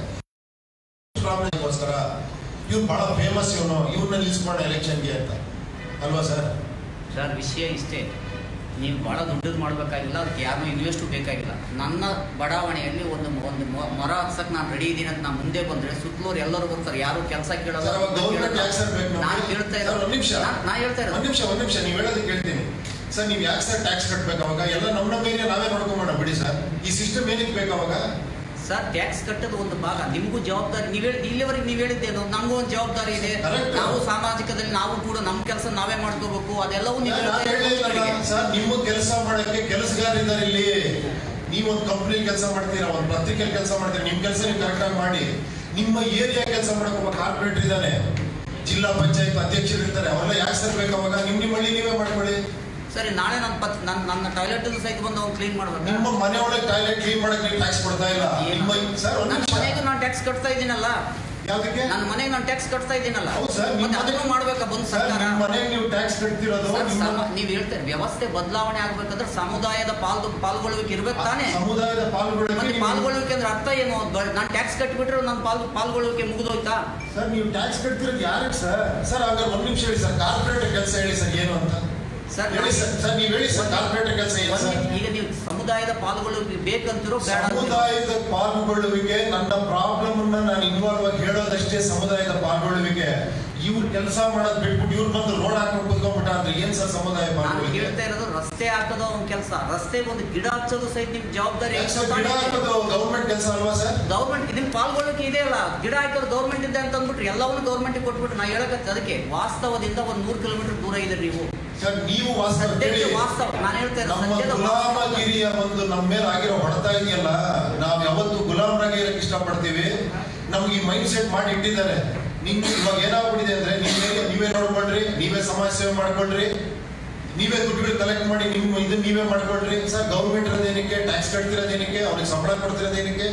Speaker 1: ರಾಮಲಿಂಗೋಸ್ಕರ ಇವ್ರು ಬಹಳ ಫೇಮಸ್ ಇವನು ಇವ್ರನ್ನ ನಿಲ್ಸ್ಕೊಂಡ ಎಲೆಕ್ಷನ್ಗೆ ಅಂತ ಅಲ್ವಾ ಸರ್
Speaker 3: ಸರ್ ವಿಷಯ ಇಷ್ಟೇ ನೀವು ಭಾಳ ದುಡ್ಡದು ಮಾಡಬೇಕಾಗಿಲ್ಲ ಅದಕ್ಕೆ ಯಾರನ್ನೂ ಇನ್ವೆಸ್ಟು ಬೇಕಾಗಿಲ್ಲ ನನ್ನ ಬಡಾವಣೆಯಲ್ಲಿ ಒಂದು ಒಂದು ಮ- ಮರ ಹತ್ಸಕ್ಕೆ ನಾನು ರೆಡಿ ಇದ್ದೀನಿ ಅಂತ ನಾನು ಮುಂದೆ ಬಂದರೆ ಸುತ್ತಲೂರು ಎಲ್ಲರೂ ಬರ್ತಾರೆ ಯಾರು ಕೆಲಸ ಕೇಳಲ್ಲ
Speaker 1: ಸರ್, ಅವಾಗ government ಯಾಕೆ ಸರ್ ಬೇಕು ನಮ್ಗೆ?
Speaker 3: ನಾನು ಹೇಳ್ತಾ
Speaker 1: ಸರ್,
Speaker 3: ಇರೋದು
Speaker 1: ಒಂದ್ ನಿಮಿಷ.
Speaker 3: ನಾ ಹೇಳ್ತಾ
Speaker 1: ಒಂದ್
Speaker 3: ಇರೋದು
Speaker 1: ನಿಮಿಷ ಒಂದ್ ನಿಮಿಷ ನೀವು ಹೇಳೋದಕ್ಕೆ ಕೇಳ್ತೀನಿ ಸರ್ ನೀವು ಯಾಕೆ ಸರ್ ಟ್ಯಾಕ್ಸ್ ಕಟ್ಬೇಕು ಅವಾಗ ಎಲ್ಲ ನಮ್ಮ ನಮ್ಮ ಮೇಲೆ ನಾವೇ ನೋಡ್ಕೊಂಬೋಣ ಬಿಡಿ ಸರ್ ಈ ಸಿಸ್ಟಮ್ ಏನಕ್ಕೆ ಬೇಕು ಅವಾಗ
Speaker 3: ಸರ್ ಟ್ಯಾಕ್ಸ್ ಕಟ್ಟೋದು ಒಂದು ಭಾಗ ನಿಮಗೂ ಜವಾಬ್ದಾರಿ ನೀವು ಹೇಳಿ ಇಲ್ಲಿವರೆಗೆ ನೀವು ಹೇಳಿದ್ದೇನು ನಮಗೂ ಒಂದು ಜವಾಬ್ದಾರಿ ಇದೆ
Speaker 1: Correct.
Speaker 3: ನಾವು ಸಾಮಾಜಿಕದಲ್ಲಿ ನಾವು ಕೂಡ ನಮ್ಮ ಕೆಲಸ ನಾವೇ ಮಾಡ್ಕೋಬೇಕು ಅದೆಲ್ಲವೂ ನೀವು
Speaker 1: ನಾನು
Speaker 3: ಹೇಳ್ತಾ ಇರೋದು
Speaker 1: ಹೇಳಿಲ್ಲ
Speaker 3: ಅವರಿಗೆ.
Speaker 1: ಸರ್ ನಿಮ್ಮ ಕೆಲಸ ಮಾಡಕ್ಕೆ ಕೆಲಸಗಾರಿದ್ದಾರೆ ಇಲ್ಲಿ ನೀವು ಒಂದು ಕಂಪ್ನಿ ಕೆಲಸ ಮಾಡ್ತೀರಾ ಒಂದು ಪತ್ರಿಕೆ ಕೆಲಸ ಮಾಡ್ತೀರಾ ನಿಮ್ಮ ಕೆಲಸ ನೀವು ಕರೆಕ್ಟಾಗಿ ಮಾಡಿ ನಿಮ್ಮ ಏರಿಯಾ ಕೆಲಸ ಮಾಡಕ್ಕೆ ಒಬ್ಬ ಕಾರ್ಪೊರೇಟರ್ ಇದ್ದಾನೆ ಜಿಲ್ಲಾ ಪಂಚಾಯತ್ ಅಧ್ಯಕ್ಷರು ಇರ್ತಾರೆ ಅವರೆಲ್ಲ ಯಾಕೆ ಸರ್ ಬೇಕು ಅವಾಗ ನಿಮ್ ನಿಮ್ಮ ಹಳ್ಳಿ ನೀವೇ ಮಾಡ್ಕೊಳ್ಳಿ
Speaker 3: ಸರಿ ನಾಳೆ ನನ್ನ ಪತ್ ನನ್ನ ನನ್ನ ಟಾಯ್ಲೆಟ್ ಸಹಿತ ಬಂದು ಅವ್ನು ಕ್ಲೀನ್ ಮಾಡ್ಬೇಕು
Speaker 1: ನಿಮ್ಮ ಮನೆ ಒಳಗೆ ಟಾಯ್ಲೆಟ್ ಕ್ಲೀನ್ ಮಾಡಕ್ಕೆ ನೀವು ಟ್ಯಾಕ್ಸ್ ಕೊಡ್ತಾ ಇಲ್ಲ ನಿಮ್ಮ ಸರ್ ಒಂದು
Speaker 3: ನನ್ನ
Speaker 1: ನಿಮಿಷ
Speaker 3: ಮನೆಗೂ ನಾನು ಟ್ಯಾಕ್ಸ್ ಕಟ್ತಾ ಇದ್ದೀನಲ್ಲ
Speaker 1: ಯಾವ್ದಕ್ಕೆ
Speaker 3: ನನ್ನ ಮನೆಗೆ ನಾನು ಟ್ಯಾಕ್ಸ್ ಕಟ್ತಾ ಇದ್ದೀನಲ್ಲ
Speaker 1: ಹೌದು ಸರ್
Speaker 3: ಮತ್ತೆ ಅದನ್ನು ಮಾಡ್ಬೇಕಾ ಬಂದು
Speaker 1: ಸರ್
Speaker 3: ಸರ್ಕಾರ
Speaker 1: ನಿಮ್ಮ ಮನೆಗೆ ನೀವು ಟ್ಯಾಕ್ಸ್ ಕಟ್ತಿರೋದು
Speaker 3: ಸರ್,
Speaker 1: ನಿಮ್ಮ
Speaker 3: ಸಮ- ನೀವ್ ಹೇಳ್ತಾರೆ ವ್ಯವಸ್ಥೆ ಬದಲಾವಣೆ ಆಗ್ಬೇಕಂದ್ರೆ ಸಮುದಾಯದ ಪಾಲ್ದು ಪಾಲ್ಗೊಳ್ಳುವಿಕೆ ಇರ್ಬೇಕು ತಾನೇ
Speaker 1: ಸಮುದಾಯದ
Speaker 3: ಮತ್ತೆ
Speaker 1: ಪಾಲ್ಗೊಳ್ಳಕ್ಕೆ
Speaker 3: ಪಾಲ್ಗೊಳ್ಳುವಿಕೆ ಅಂದ್ರೆ ಅರ್ಥ ಏನು ನಾನು ಟ್ಯಾಕ್ಸ್ ಕಟ್ಬಿಟ್ರೆ ನನ್ನ ಪಾಲ್ ಪಾಲ್ಗೊಳ್ಳುವಿಕೆ ಮುಗಿದೋಯ್ತಾ
Speaker 1: ಸರ್ ನೀವು ಟ್ಯಾಕ್ಸ್ ಕಟ್ತಿರೋದು ಯಾರಿಗೆ ಸರ್ ಸರ್ ಹಾಗಾದ್ರೆ ಒಂದ್ ನಿಮಿಷ ಹೇಳಿ ಸರ್ ಕಾರ್ಪೊರೇಟರ್ ಕೆಲಸ ಹೇಳಿ ಸರ್ ಏನು ಅಂತ
Speaker 3: ಸರ್
Speaker 1: ಹೇಳಿ ಸರ್ ಸರ್ ನೀವು ಹೇಳಿ ಸರ್ ಕಾರ್ಪೊರೇಟರ್ ಕೆಲಸ ಏನು
Speaker 3: ಒಂದ್
Speaker 1: ಸರ್
Speaker 3: ನಿಮಿಷ, ಈಗ ನೀವು ಸಮುದಾಯದ ಪಾಲ್ಗೊಳ್ಳುವಿಕೆ ಬೇಕಂತಿರೋ ಬೇಡ ಅಂತಿರೋ?
Speaker 1: ಸಮುದಾಯದ ಪಾಲ್ಗೊಳ್ಳುವಿಕೆ ನನ್ನ ಪ್ರಾಬ್ಲಮ್ ಅನ್ನ ನಾನು ಇನ್ವಾಲ್ವ್ ಆಗಿ ಹೇಳೋದಷ್ಟೇ ಸಮುದಾಯದ ಪಾಲ್ಗೊಳ್ಳುವಿಕೆ ಇವ್ರು ಕೆಲಸ ಮಾಡೋದ್ ಬಿಟ್ಬಿಟ್ಟು ಇವ್ರು ಬಂದು ರೋಡ್ ಹಾಕೊಂಡು ಕುತ್ಕೊಂಡ್ಬಿಟ್ಟ ಅಂದ್ರೆ ಏನ್ ಸರ್ ಸಮುದಾಯ
Speaker 3: ನಾನು
Speaker 1: ಪಾಲ್ಗೊಳ್ಳುವಿಕೆ
Speaker 3: ಹೇಳ್ತಾ ಇರೋದು ರಸ್ತೆ ಹಾಕೋದು ಒಂದು ಕೆಲಸ ರಸ್ತೆಗೆ ಒಂದು ಗಿಡ ಹಚ್ಚೋದು ಸಹಿತ ನಿಮ್ ಜವಾಬ್ದಾರಿ
Speaker 1: ಯಾಕೆ ಸರ್ ಗಿಡ ಹಾಕೋದು ಗೌರ್ಮೆಂಟ್ ಕೆಲಸ ಅಲ್ವಾ ಸರ್
Speaker 3: ಗೌರ್ಮೆಂಟ್ ಇದನ್ನ ಪಾಲ್ಗೊಳ್ಳೋಕೆ ಇದೆ ಅಲ್ಲ ಗಿಡ ಹಾಕೋದು ಗೌರ್ಮೆಂಟ್ ಇದೆ ಅಂತ ಅಂದ್ಬಿಟ್ರೆ ಎಲ್ಲವನ್ನೂ ಗೌರ್ಮೆಂಟ್ ಕೊಟ್ಬಿಟ್ಟು ನಾ ಹೇಳಕತ್ತೆ ಅದಕ್ಕೆ ವಾಸ್ತವದಿಂದ ಒಂದು ನೂರು ಕಿಲೋಮೀಟರ್ ದೂರ ಇದೆ ನೀವು
Speaker 1: ಸರ್ ನೀವು ವಾಸ್ತವ
Speaker 3: ಸದ್ಯಕ್ಕೆ
Speaker 1: ಕೇಳಿ
Speaker 3: ವಾಸ್ತವ ನಾನು ಹೇಳ್ತಾ ಇರೋದು
Speaker 1: ನಮ್ಮ
Speaker 3: ಸದ್ಯದ ವಾಸ್ತವ.
Speaker 1: ಗುಲಾಮಗಿರಿಯ ಒಂದು ನಮ್ಮ ಮೇಲೆ ಆಗಿರೋ ಹೊಡೆತ ಇದೆಯಲ್ಲ ನಾವ್ ಯಾವತ್ತು ಗುಲಾಮರಾಗಿ ಇರಕ್ಕೆ ಇಷ್ಟಪಡ್ತೀವಿ ನಮ್ಗೆ ಈ ಮೈಂಡ್ ಸೆಟ್ ಮಾಡಿ ಇಟ್ಟಿದ್ದಾರೆ ನಿಮ್ಗೆ ಇವಾಗ ಏನಾಗ್ಬಿಟ್ಟಿದೆ ಅಂದ್ರೆ ನೀವೇ ನೀವೇ ನೋಡ್ಕೊಳ್ರಿ ನೀವೇ ಸಮಾಜ ಸೇವೆ ಮಾಡ್ಕೊಳ್ರಿ ನೀವೇ ದುಡ್ಡುಗಳು ಕಲೆಕ್ಟ್ ಮಾಡಿ ನಿಮ್ಮ ಇದನ್ನ ನೀವೇ ಮಾಡ್ಕೊಳ್ರಿ ಸರ್ ಗೌರ್ಮೆಂಟ್ ಇರೋದೇನಕ್ಕೆ ಟ್ಯಾಕ್ಸ್ ಕಟ್ತಿರೋದೇನಕ್ಕೆ ಅವ್ರಿಗೆ ಸಂಬಳ ಕೊಡ್ತಿರೋದೇನಕ್ಕೆ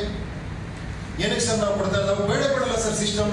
Speaker 1: ಏನಕ್ಕೆ ಸರ್ ನಾವು ಕೊಡ್ತಾ ಇರೋದು ಬೇಡ ಬೇಡಲ್ಲ ಸರ್ ಸಿಸ್ಟಮ್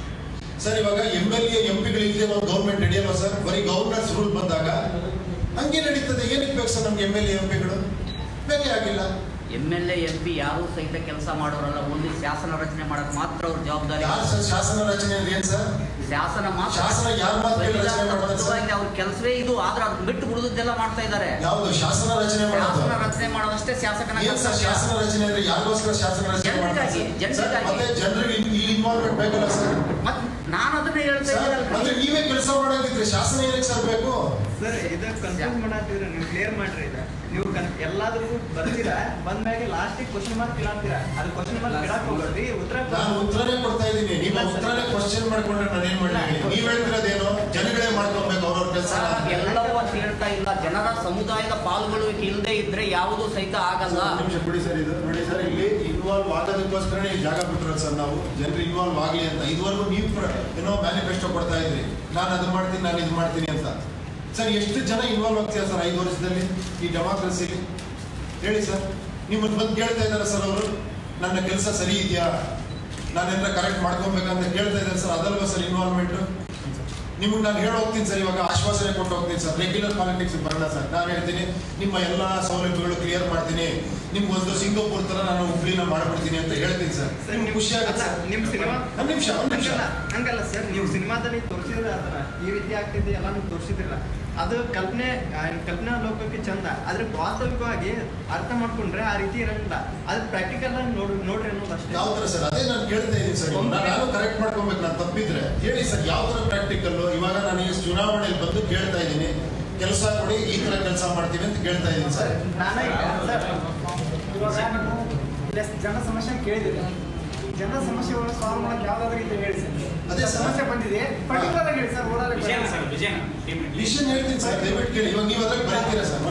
Speaker 1: ಸರ್ ಇವಾಗ ಎಮ್ ಎಲ್ ಎ ಎಂ ಪಿಗಳಿಲ್ಲದೆ ಒಂದು ಗೌರ್ಮೆಂಟ್ ನಡೆಯಲ್ವಾ ಸರ್ ಬರೀ ಗವರ್ನರ್ಸ್ ರೂಲ್ ಬಂದಾಗ ಹಂಗೆ ನಡೀತದೆ ಏನಕ್ಕೆ ಬೇಕು ಸರ್ ನಮ್ಗೆ ಎಮ್ ಎಲ್ ಎ ಎಂ ಪಿಗಳು ಬೇಕೇ ಆಗಿಲ್ಲ
Speaker 3: ಎಮ್ ಎಲ್ ಎಂ ಪಿ ಯಾರು ಸಹಿತ ಕೆಲಸ ಮಾಡೋರಲ್ಲ ಒಂದು ಶಾಸನ ರಚನೆ ಮಾಡಕ್ ಮಾತ್ರ ಅವ್ರ ಜವಾಬ್ದಾರಿ
Speaker 1: ಯಾರು ಸರ್ ಶಾಸನ ರಚನೆ ಅಂದ್ರೆ ಏನ್ ಸರ್
Speaker 3: ಶಾಸನ ಮಾತ್ರ
Speaker 1: ಶಾಸನ ಯಾರ ಮಾತು ಕೇಳಿ ರಚನೆ ಮಾಡೋದು ಸರ್?
Speaker 3: ಸಂವಿಧಾನಬದ್ಧವಾಗಿ ಅವ್ರ ಕೆಲಸವೇ ಇದು ಆದ್ರೆ ಅದ್ ಬಿಟ್ಟು ಉಳಿದದ್ದೆಲ್ಲ ಮಾಡ್ತಾ ಇದ್ದಾರೆ
Speaker 1: ಯಾವ್ದು ಶಾಸನ ರಚನೆ ಮಾಡೋದು
Speaker 3: ಶಾಸನ ರಚನೆ ಮಾಡೋದಷ್ಟೇ ಶಾಸಕನ
Speaker 1: ಏನ್ ಸರ್
Speaker 3: ಕರ್ತವ್ಯ.
Speaker 1: ಶಾಸನ ರಚನೆ ಅಂದ್ರೆ ಯಾರಿಗೋಸ್ಕರ ಶಾಸನ ರಚನೆ ಮಾಡ್ತಾರೆ
Speaker 3: ಜನರಿಗಾಗಿ,
Speaker 1: ಸರ್? ಸರ್,
Speaker 3: ಜನರಿಗಾಗಿ.
Speaker 1: ಮತ್ತೆ ಜನರಿಗೆ ಇಲ್ಲಿ ಇನ್ವಾಲ್ವ್ಮೆಂಟ್ ಬೇಕಲ್ಲ ಸರ್
Speaker 3: ಮತ್ ನಾನು ಅದನ್ನ ಹೇಳ್ತಾ
Speaker 1: ಸರ್, ಮತ್ತೆ
Speaker 3: ಇದ್ದೀನಲ್ಲ
Speaker 1: ನೀವೇ ಕೆಲಸ ಮಾಡೋದಿದ್ರೆ ಶಾಸನ ಏನಕ್ಕೆ ಸರ್ ಬೇಕು
Speaker 2: ಸರ್ ಇದು ಕನ್ಫ್ಯೂಸ್ ಮಾಡತ್ತೀರ ನೀವು ಕ್ಲಿಯರ್ ಮಾಡ್ರಿ ಇದು ನೀವು ಕನ್ ಎಲ್ಲಾದ್ರೂ ಬರ್ತೀರಾ ಬಂದ್ಮ್ಯಾಗೆ ಲಾಸ್ಟಿಗೆ ಕ್ವಶನ್ ಮಾರ್ಕ್ ಕೇಳಾಕ್ತೀರಾ ಅದು ಕ್ವಶನ್ ಮಾರ್ಕ್ ಕೇಳಕ್ ಹೋಗ್ಬೇಡ್ರಿ ಉತ್ತರ
Speaker 1: ನಾನು ಉತ್ತರನೇ ಕೊಡ್ತಾ ಇದ್ದೀನಿ ನೀವು
Speaker 2: ಇಲ್ಲ ಸರ್.
Speaker 1: ಉತ್ತರನೇ ಕ್ವಶನ್ ಮಾಡ್ಕೊಂಡ್ರೆ ನಾನು ಏನ್ ಮಾಡ್ತೀನಿ ನೀವ್ ಹೇಳ್ತಿರೋದೇನು ಜನಗಳೇ ಮಾಡ್ಕೊಬೇಕು ಅವ್ರವ್ರ ಕೆಲಸ
Speaker 3: ಎಲ್ಲವೂ ಅಂತ ಹೇಳ್ತಾ ಇಲ್ಲ ಜನರ ಸಮುದಾಯದ ಪಾಲ್ಗೊಳ್ಳುವಿಕೆ ಇಲ್ಲದೆ ಇದ್ರೆ ಯಾವುದು ಸಹಿತ ಆಗಲ್ಲ
Speaker 1: ಒಂದು ನಿಮಿಷ ಕೊಡಿ ಸರ್ ಇದು ನೋಡಿ ಸರ್ ಇಲ್ಲಿ ಇನ್ವಾಲ್ವ್ ಆಗೋದಕ್ಕೋಸ್ಕರನೇ ಈ ಜಾಗ ಬಿಟ್ಟಿರೋದು ಸರ್ ನಾವು ಜನರು ಇನ್ವಾಲ್ವ್ ಆಗಲಿ ಅಂತ ಇದುವರೆಗೂ ನೀವು ಪ್ರ- ಏನೋ ಮ್ಯಾನಿಫೆಸ್ಟೋ ಕೊಡ್ತಾ ಇದ್ರಿ ನಾನು ಅದು ಮಾಡ್ತೀನಿ ನಾನು ಇದು ಮಾಡ್ತೀನಿ ಅಂತ ಸರ್ ಎಷ್ಟು ಜನ ಇನ್ವಾಲ್ವ್ ಆಗ್ತೀರಾ ಸರ್ ಐದು ವರ್ಷದಲ್ಲಿ ಈ ಡೆಮಾಕ್ರಸಿಲಿ ಹೇಳಿ ಸರ್ ನಿಮ್ಮನ್ನು ಬಂದು ಕೇಳ್ತಾ ಇದ್ದಾರೆ ಸರ್ ಅವರು ನನ್ನ ಕೆಲಸ ಸರಿ ಇದೆಯಾ ನಾನೆಲ್ಲ ಕರೆಕ್ಟ್ ಮಾಡ್ಕೊಬೇಕಂತ ಕೇಳ್ತಾ ಇದ್ದಾರೆ ಸರ್ ಅದಲ್ವಾ ಸರ್ ಇನ್ವಾಲ್ವ್ಮೆಂಟ್ ನಿಮ್ಗೆ ನಾನು ಹೇಳಿ ಹೋಗ್ತೀನಿ ಸರ್ ಇವಾಗ ಆಶ್ವಾಸನೆ ಕೊಟ್ಟು ಹೋಗ್ತೀನಿ ಸರ್ ರೆಗ್ಯುಲರ್ ಪಾಲಿಟಿಕ್ಸ್ ಬರೋಣ ಸರ್ ನಾನು ಹೇಳ್ತೀನಿ ನಿಮ್ಮ ಎಲ್ಲ ಸೌಲಭ್ಯಗಳು ಕ್ಲಿಯರ್ ಮಾಡ್ತೀನಿ ನಿಮ್ಗೆ ಒಂದು ಸಿಂಗಾಪುರ್ ತರ ನಾನು ಹುಬ್ಳಿನ ಮಾಡ್ಬಿಡ್ತೀನಿ ಅಂತ ಹೇಳ್ತೀನಿ ಸರ್
Speaker 2: ಸರ್
Speaker 1: ನಿಮ್ಗೆ ಖುಷಿ ಆಗುತ್ತೆ
Speaker 2: ಅಲ್ಲ,
Speaker 1: ಸರ್
Speaker 2: ನಿಮ್ ಸಿನಿಮಾ
Speaker 1: ಒಂದ್ ನಿಮಿಷ ಒಂದ್ ನಿಮಿಷ
Speaker 2: ಹಂಗಲ್ಲ ಹಂಗಲ್ಲ ಸರ್ ನೀವು ಸಿನಿಮಾದಲ್ಲಿ ತೋರಿಸಿದ್ರೆ ಅದನ್ನ ಈ ರೀತಿ ಆಗ್ತಿದೆ ಎಲ್ಲ ನೀವು ತೋರಿಸಿದ್ರಲ್ಲ ಅದು ಕಲ್ಪನೆ ಆ, ಕಲ್ಪನಾ ಲೋಕಕ್ಕೆ ಚಂದ ಆದ್ರೆ ವಾಸ್ತವಿಕವಾಗಿ ಅರ್ಥ ಮಾಡ್ಕೊಂಡ್ರೆ ಆ ರೀತಿ ಇರಂಗಿಲ್ಲ ಅದು ಪ್ರಾಕ್ಟಿಕಲ್ ಆಗಿ ನೋಡ್ ನೋಡ್ರಿ ಅನ್ನೋದು ಅಷ್ಟೇ
Speaker 1: ಯಾವ ತರ ಸರ್ ಅದೇ ನಾನು ಕೇಳ್ತಾ ಇದ್ದೀನಿ ಸರ್ ಇವಾಗ ನಾನು ಕರೆಕ್ಟ್ ಮಾಡ್ಕೊಬೇಕು ನಾನು ತಪ್ಪಿದ್ರೆ ಹೇಳಿ ಸರ್ ಯಾವ ತರ ಪ್ರಾಕ್ಟಿಕಲ್ ಇವಾಗ ನಾನು ಈ ಚುನಾವಣೆಯಲ್ಲಿ ಬಂದು ಕೇಳ್ತಾ ಇದ್ದೀನಿ ಕೆಲಸ ಕೊಡಿ ಈ ತರ ಕೆಲಸ ಮಾಡ್ತೀವಿ ಅಂತ ಕೇಳ್ತಾ ಇದ್ದೀನಿ ಸರ್
Speaker 2: ನಾನೇ ಸರ್
Speaker 6: ಇವಾಗ ನಾನು ಇಲ್ಲ ಜನ ಸಮಸ್ಯೆ ಕೇಳಿದಿರಿ ಜನ ಸಮಸ್ಯೆಗಳು ಸಾಲ್ವ್ ಮಾಡಕ್ಕೆ ಯಾವ್ದಾದ್ರು ಇದೆ ಹೇಳಿ ಸರ್
Speaker 1: ಅದೇ ಸರ್.
Speaker 6: ಸಮಸ್ಯೆ ಬಂದಿದೆ ಪರ್ಟಿಕ್ಯುಲರ್ ಆಗಿ ಹೇಳಿ ಸರ್ ಓಡಾಡಕ್ಕೆ
Speaker 4: ವಿಜಯನ ಸರ್ ವಿಜಯನ ಟೀಮ್
Speaker 1: ವಿಷನ್ ಹೇಳ್ತೀನಿ ಸರ್ ದಯವಿಟ್ಟು ಕೇಳಿ ಇವಾಗ ನೀವು ಅದ್ರಲ್ಲಿ ಬರೀತೀರಾ ಸರ್ ಒಂದ್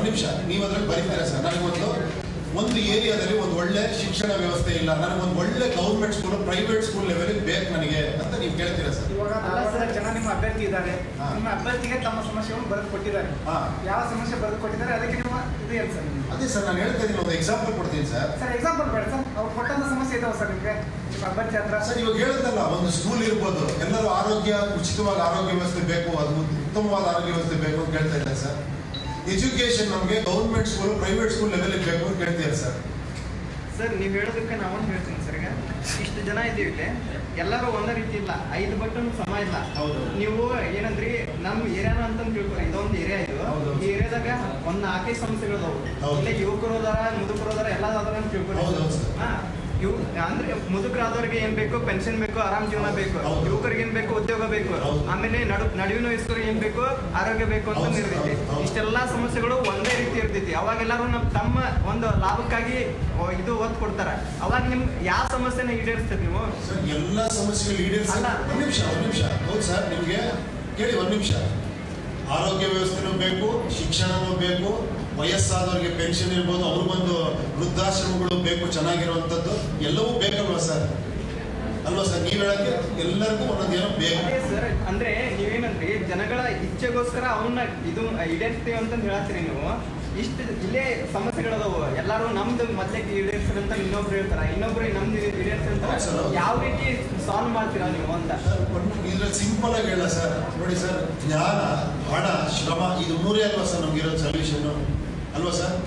Speaker 1: ನಿಮಿಷ ನೀವು ಅದ್ರಲ್ಲಿ ಬರೀತೀರಾ ಸರ್ ನನಗೊಂದು ಒಂದು ಏರಿಯಾದಲ್ಲಿ ಒಂದು ಒಳ್ಳೆ ಶಿಕ್ಷಣ ವ್ಯವಸ್ಥೆ ಇಲ್ಲ ನನಗೊಂದು ಒಳ್ಳೆ government school private school level ಬೇಕು ನನಗೆ ಅಂತ ನೀವು ಕೇಳ್ತೀರಾ ಸರ್
Speaker 6: ಇವಾಗ ಧಾರವಾಡದ ಜನ ನಿಮ್ಮ ಅಭ್ಯರ್ಥಿ ಇದ್ದಾರೆ
Speaker 1: ಹಾ.
Speaker 6: ನಿಮ್ಮ ಅಭ್ಯರ್ಥಿಗೆ ತಮ್ಮ ಸಮಸ್ಯೆಗಳನ್ನು ಬರೆದು ಕೊಟ್ಟಿದ್ದಾರೆ
Speaker 1: ಹಾ.
Speaker 6: ಯಾವ ಸಮಸ್ಯೆ ಬರೆದು ಕೊಟ್ಟಿದ್ದಾರೆ ಅದಕ್ಕೆ ನಿಮ್ಮ ಇದು ಏನು ಸರ್
Speaker 1: ಅದೇ ಸರ್ ನಾನು ಹೇಳ್ತಾ ಇದ್ದೀನಿ ಒಂದು ಎಕ್ಸಾಂಪಲ್ ಕೊಡ್ತೀನಿ ಸರ್
Speaker 6: ಸರ್ ಎಕ್ಸಾಂಪಲ್ ಬೇಡ ಸರ್ ಅವ್ರು ಕೊಟ್ಟಂತ ಸಮಸ್ಯೆ ಇದಾವೆ ಸರ್ ನಿಮಗೆ ನಿಮ್ಮ ಅಭ್ಯರ್ಥಿ ಹತ್ರ
Speaker 1: ಸರ್ ಇವಾಗ ಹೇಳಿದ್ನಲ್ಲ ಒಂದು ಸ್ಕೂಲ್ ಇರ್ಬೋದು ಎಲ್ಲರೂ ಆರೋಗ್ಯ ಉಚಿತವಾಗಿ ಆರೋಗ್ಯ ವ್ಯವಸ್ಥೆ ಬೇಕು ಅದು ಉತ್ತಮವಾದ ಆರೋಗ್ಯ ವ್ಯವಸ್ಥೆ ಬೇಕು ಅಂತ ಕೇಳ್ತಾ ಇದ್ದಾರೆ ಸರ್ ಎಜುಕೇಶನ್ ನಮಗೆ government school private school level ಬೇಕು ಅಂತ ಕೇಳ್ತಿದ್ದಾರೆ ಸರ್
Speaker 2: ಸರ್ ನೀವು ಹೇಳೋದಕ್ಕೆ ನಾವೊಂದು ಹೇಳ್ತೀನಿ ಸರ್ ಈಗ ಇಷ್ಟು ಜನ ಇದೀವಿ ಇಲ್ಲಿ ಎಲ್ಲರೂ ಒಂದೇ ರೀತಿ ಇಲ್ಲ ಐದು ಬಟ್ಟನು ಸಮ ಇಲ್ಲ
Speaker 1: ಹೌದು.
Speaker 2: ನೀವು ಏನಂದ್ರಿ ನಮ್ಮ ಏರಿಯಾನ ಅಂತ ತಿಳ್ಕೊರಿ ಇದೊಂದು ಏರಿಯಾ ಇದು
Speaker 1: ಹೌದು.
Speaker 2: ಈ ಏರಿಯಾದಾಗ ಒಂದ್ ನಾಲ್ಕೈದು ಸಮಸ್ಯೆಗಳು ಅದಾವು
Speaker 1: ಹೌದು.
Speaker 2: ಇಲ್ಲ ಯುವಕರು ಅದಾರ ಮುದುಕರು ಅದಾರ ಎಲ್ಲ ಅದಾರ ಅಂತ ತಿಳ್ಕೊರಿ
Speaker 1: ಹೌದು, ಹೌದು ಸರ್.
Speaker 2: ಹಾ ಇವ್ ಅಂದ್ರೆ ಮುದುಕರಾದವ್ರಿಗೆ ಏನ್ ಬೇಕು ಪೆನ್ಷನ್ ಬೇಕು ಆರಾಮ್ ಜೀವನ ಬೇಕು
Speaker 1: ಹೌದು.
Speaker 2: ಯುವಕರಿಗೆ ಏನ್ ಬೇಕು ಉದ್ಯೋಗ ಬೇಕು
Speaker 1: ಹೌದು.
Speaker 2: ಆಮೇಲೆ ನಡು ನಡುವಿನ ವಯಸ್ಕರಿಗೆ ಏನ್ ಬೇಕು ಆರೋಗ್ಯ ಬೇಕು ಅಂತ
Speaker 1: ಹೌದು,
Speaker 2: ಇರ್ತೈತಿ
Speaker 1: ಹೌದು, ಹೌದು.
Speaker 2: ಇಷ್ಟೆಲ್ಲಾ ಸಮಸ್ಯೆಗಳು ಒಂದೇ ರೀತಿ ಇರ್ತೈತಿ ಅವಾಗ ಎಲ್ಲರೂ ನಮ್ ತಮ್ಮ ಒಂದು ಲಾಭಕ್ಕಾಗಿ ಓ, ಇದು ಒತ್ತು ಕೊಡ್ತಾರ ಅವಾಗ ನಿಮ್ ಯಾವ ಸಮಸ್ಯೆನ ಈಡೇರಿಸ್ತೀರಿ ನೀವು
Speaker 1: ಸರ್ ಎಲ್ಲ ಸಮಸ್ಯೆಗಳು ಈಡೇರಿಸ
Speaker 2: ಅಲ್ಲ.
Speaker 1: ಒಂದು ನಿಮಿಷ ಒಂದು ನಿಮಿಷ ಹೌದು ಸರ್ ನಿಮಗೆ ಕೇಳಿ ಒಂದು ನಿಮಿಷ ಆರೋಗ್ಯ ವ್ಯವಸ್ಥೆನೂ ಬೇಕು ಶಿಕ್ಷಣನೂ ಬೇಕು ವಯಸ್ಸಾದವರಿಗೆ ಪೆನ್ಷನ್ ಇರ್ಬೋದು ಅವ್ರಿಗೊಂದು ವೃದ್ಧಾಶ್ರಮಗಳು ಬೇಕು ಚೆನ್ನಾಗಿರುವಂಥದ್ದು ಎಲ್ಲವೂ ಬೇಕಲ್ವಾ ಸರ್ ಅಲ್ವಾ ಸರ್ ನೀವು ಹೇಳಕ್ಕೆ ಎಲ್ಲರಿಗೂ ಒಂದೊಂದು ಏನೋ ಬೇಕು
Speaker 2: ಅದೇ ಸರ್ ಅಂದ್ರೆ ನೀವೇನಂದ್ರಿ ಜನಗಳ ಇಚ್ಛೆಗೋಸ್ಕರ ಅವನ್ನ ಇದು ಈಡೇರಿಸ್ತೀವಿ ಅಂತ ಹೇಳತ್ತೀರಿ ನೀವು ಇಷ್ಟು ಇಲ್ಲೇ ಸಮಸ್ಯೆಗಳದಾವು ಎಲ್ಲಾರು ನಮ್ದು ಮೊದ್ಲಕ್ಕೆ ಈಡೇರಿಸ್ರಿ ಅಂತ ಇನ್ನೊಬ್ರು ಹೇಳ್ತಾರ ಇನ್ನೊಬ್ರು ನಮ್ದು ಈಡೇರಿಸ್ರಿ
Speaker 1: ಹೌದು ಸರ್,
Speaker 2: ಅಂತಾರ
Speaker 1: ಹೌದು.
Speaker 2: ಯಾವ ರೀತಿ ಸಾಲ್ವ್ ಮಾಡ್ತೀರಾ ನೀವು ಅಂತ
Speaker 1: ಇದ್ರಲ್ಲಿ ಸಿಂಪಲ್ ಆಗಿ ಹೇಳ ಸರ್ ನೋಡಿ ಸರ್ ಜ್ಞಾನ ಹಣ ಶ್ರಮ ಇದು ಮೂರೇ ಅಲ್ವಾ ಸರ್ ನಮ್ಗೆ ಇರೋ ಸೊಲ್ಯೂಷನ್ ಅಲ್ವಾ ಸರ್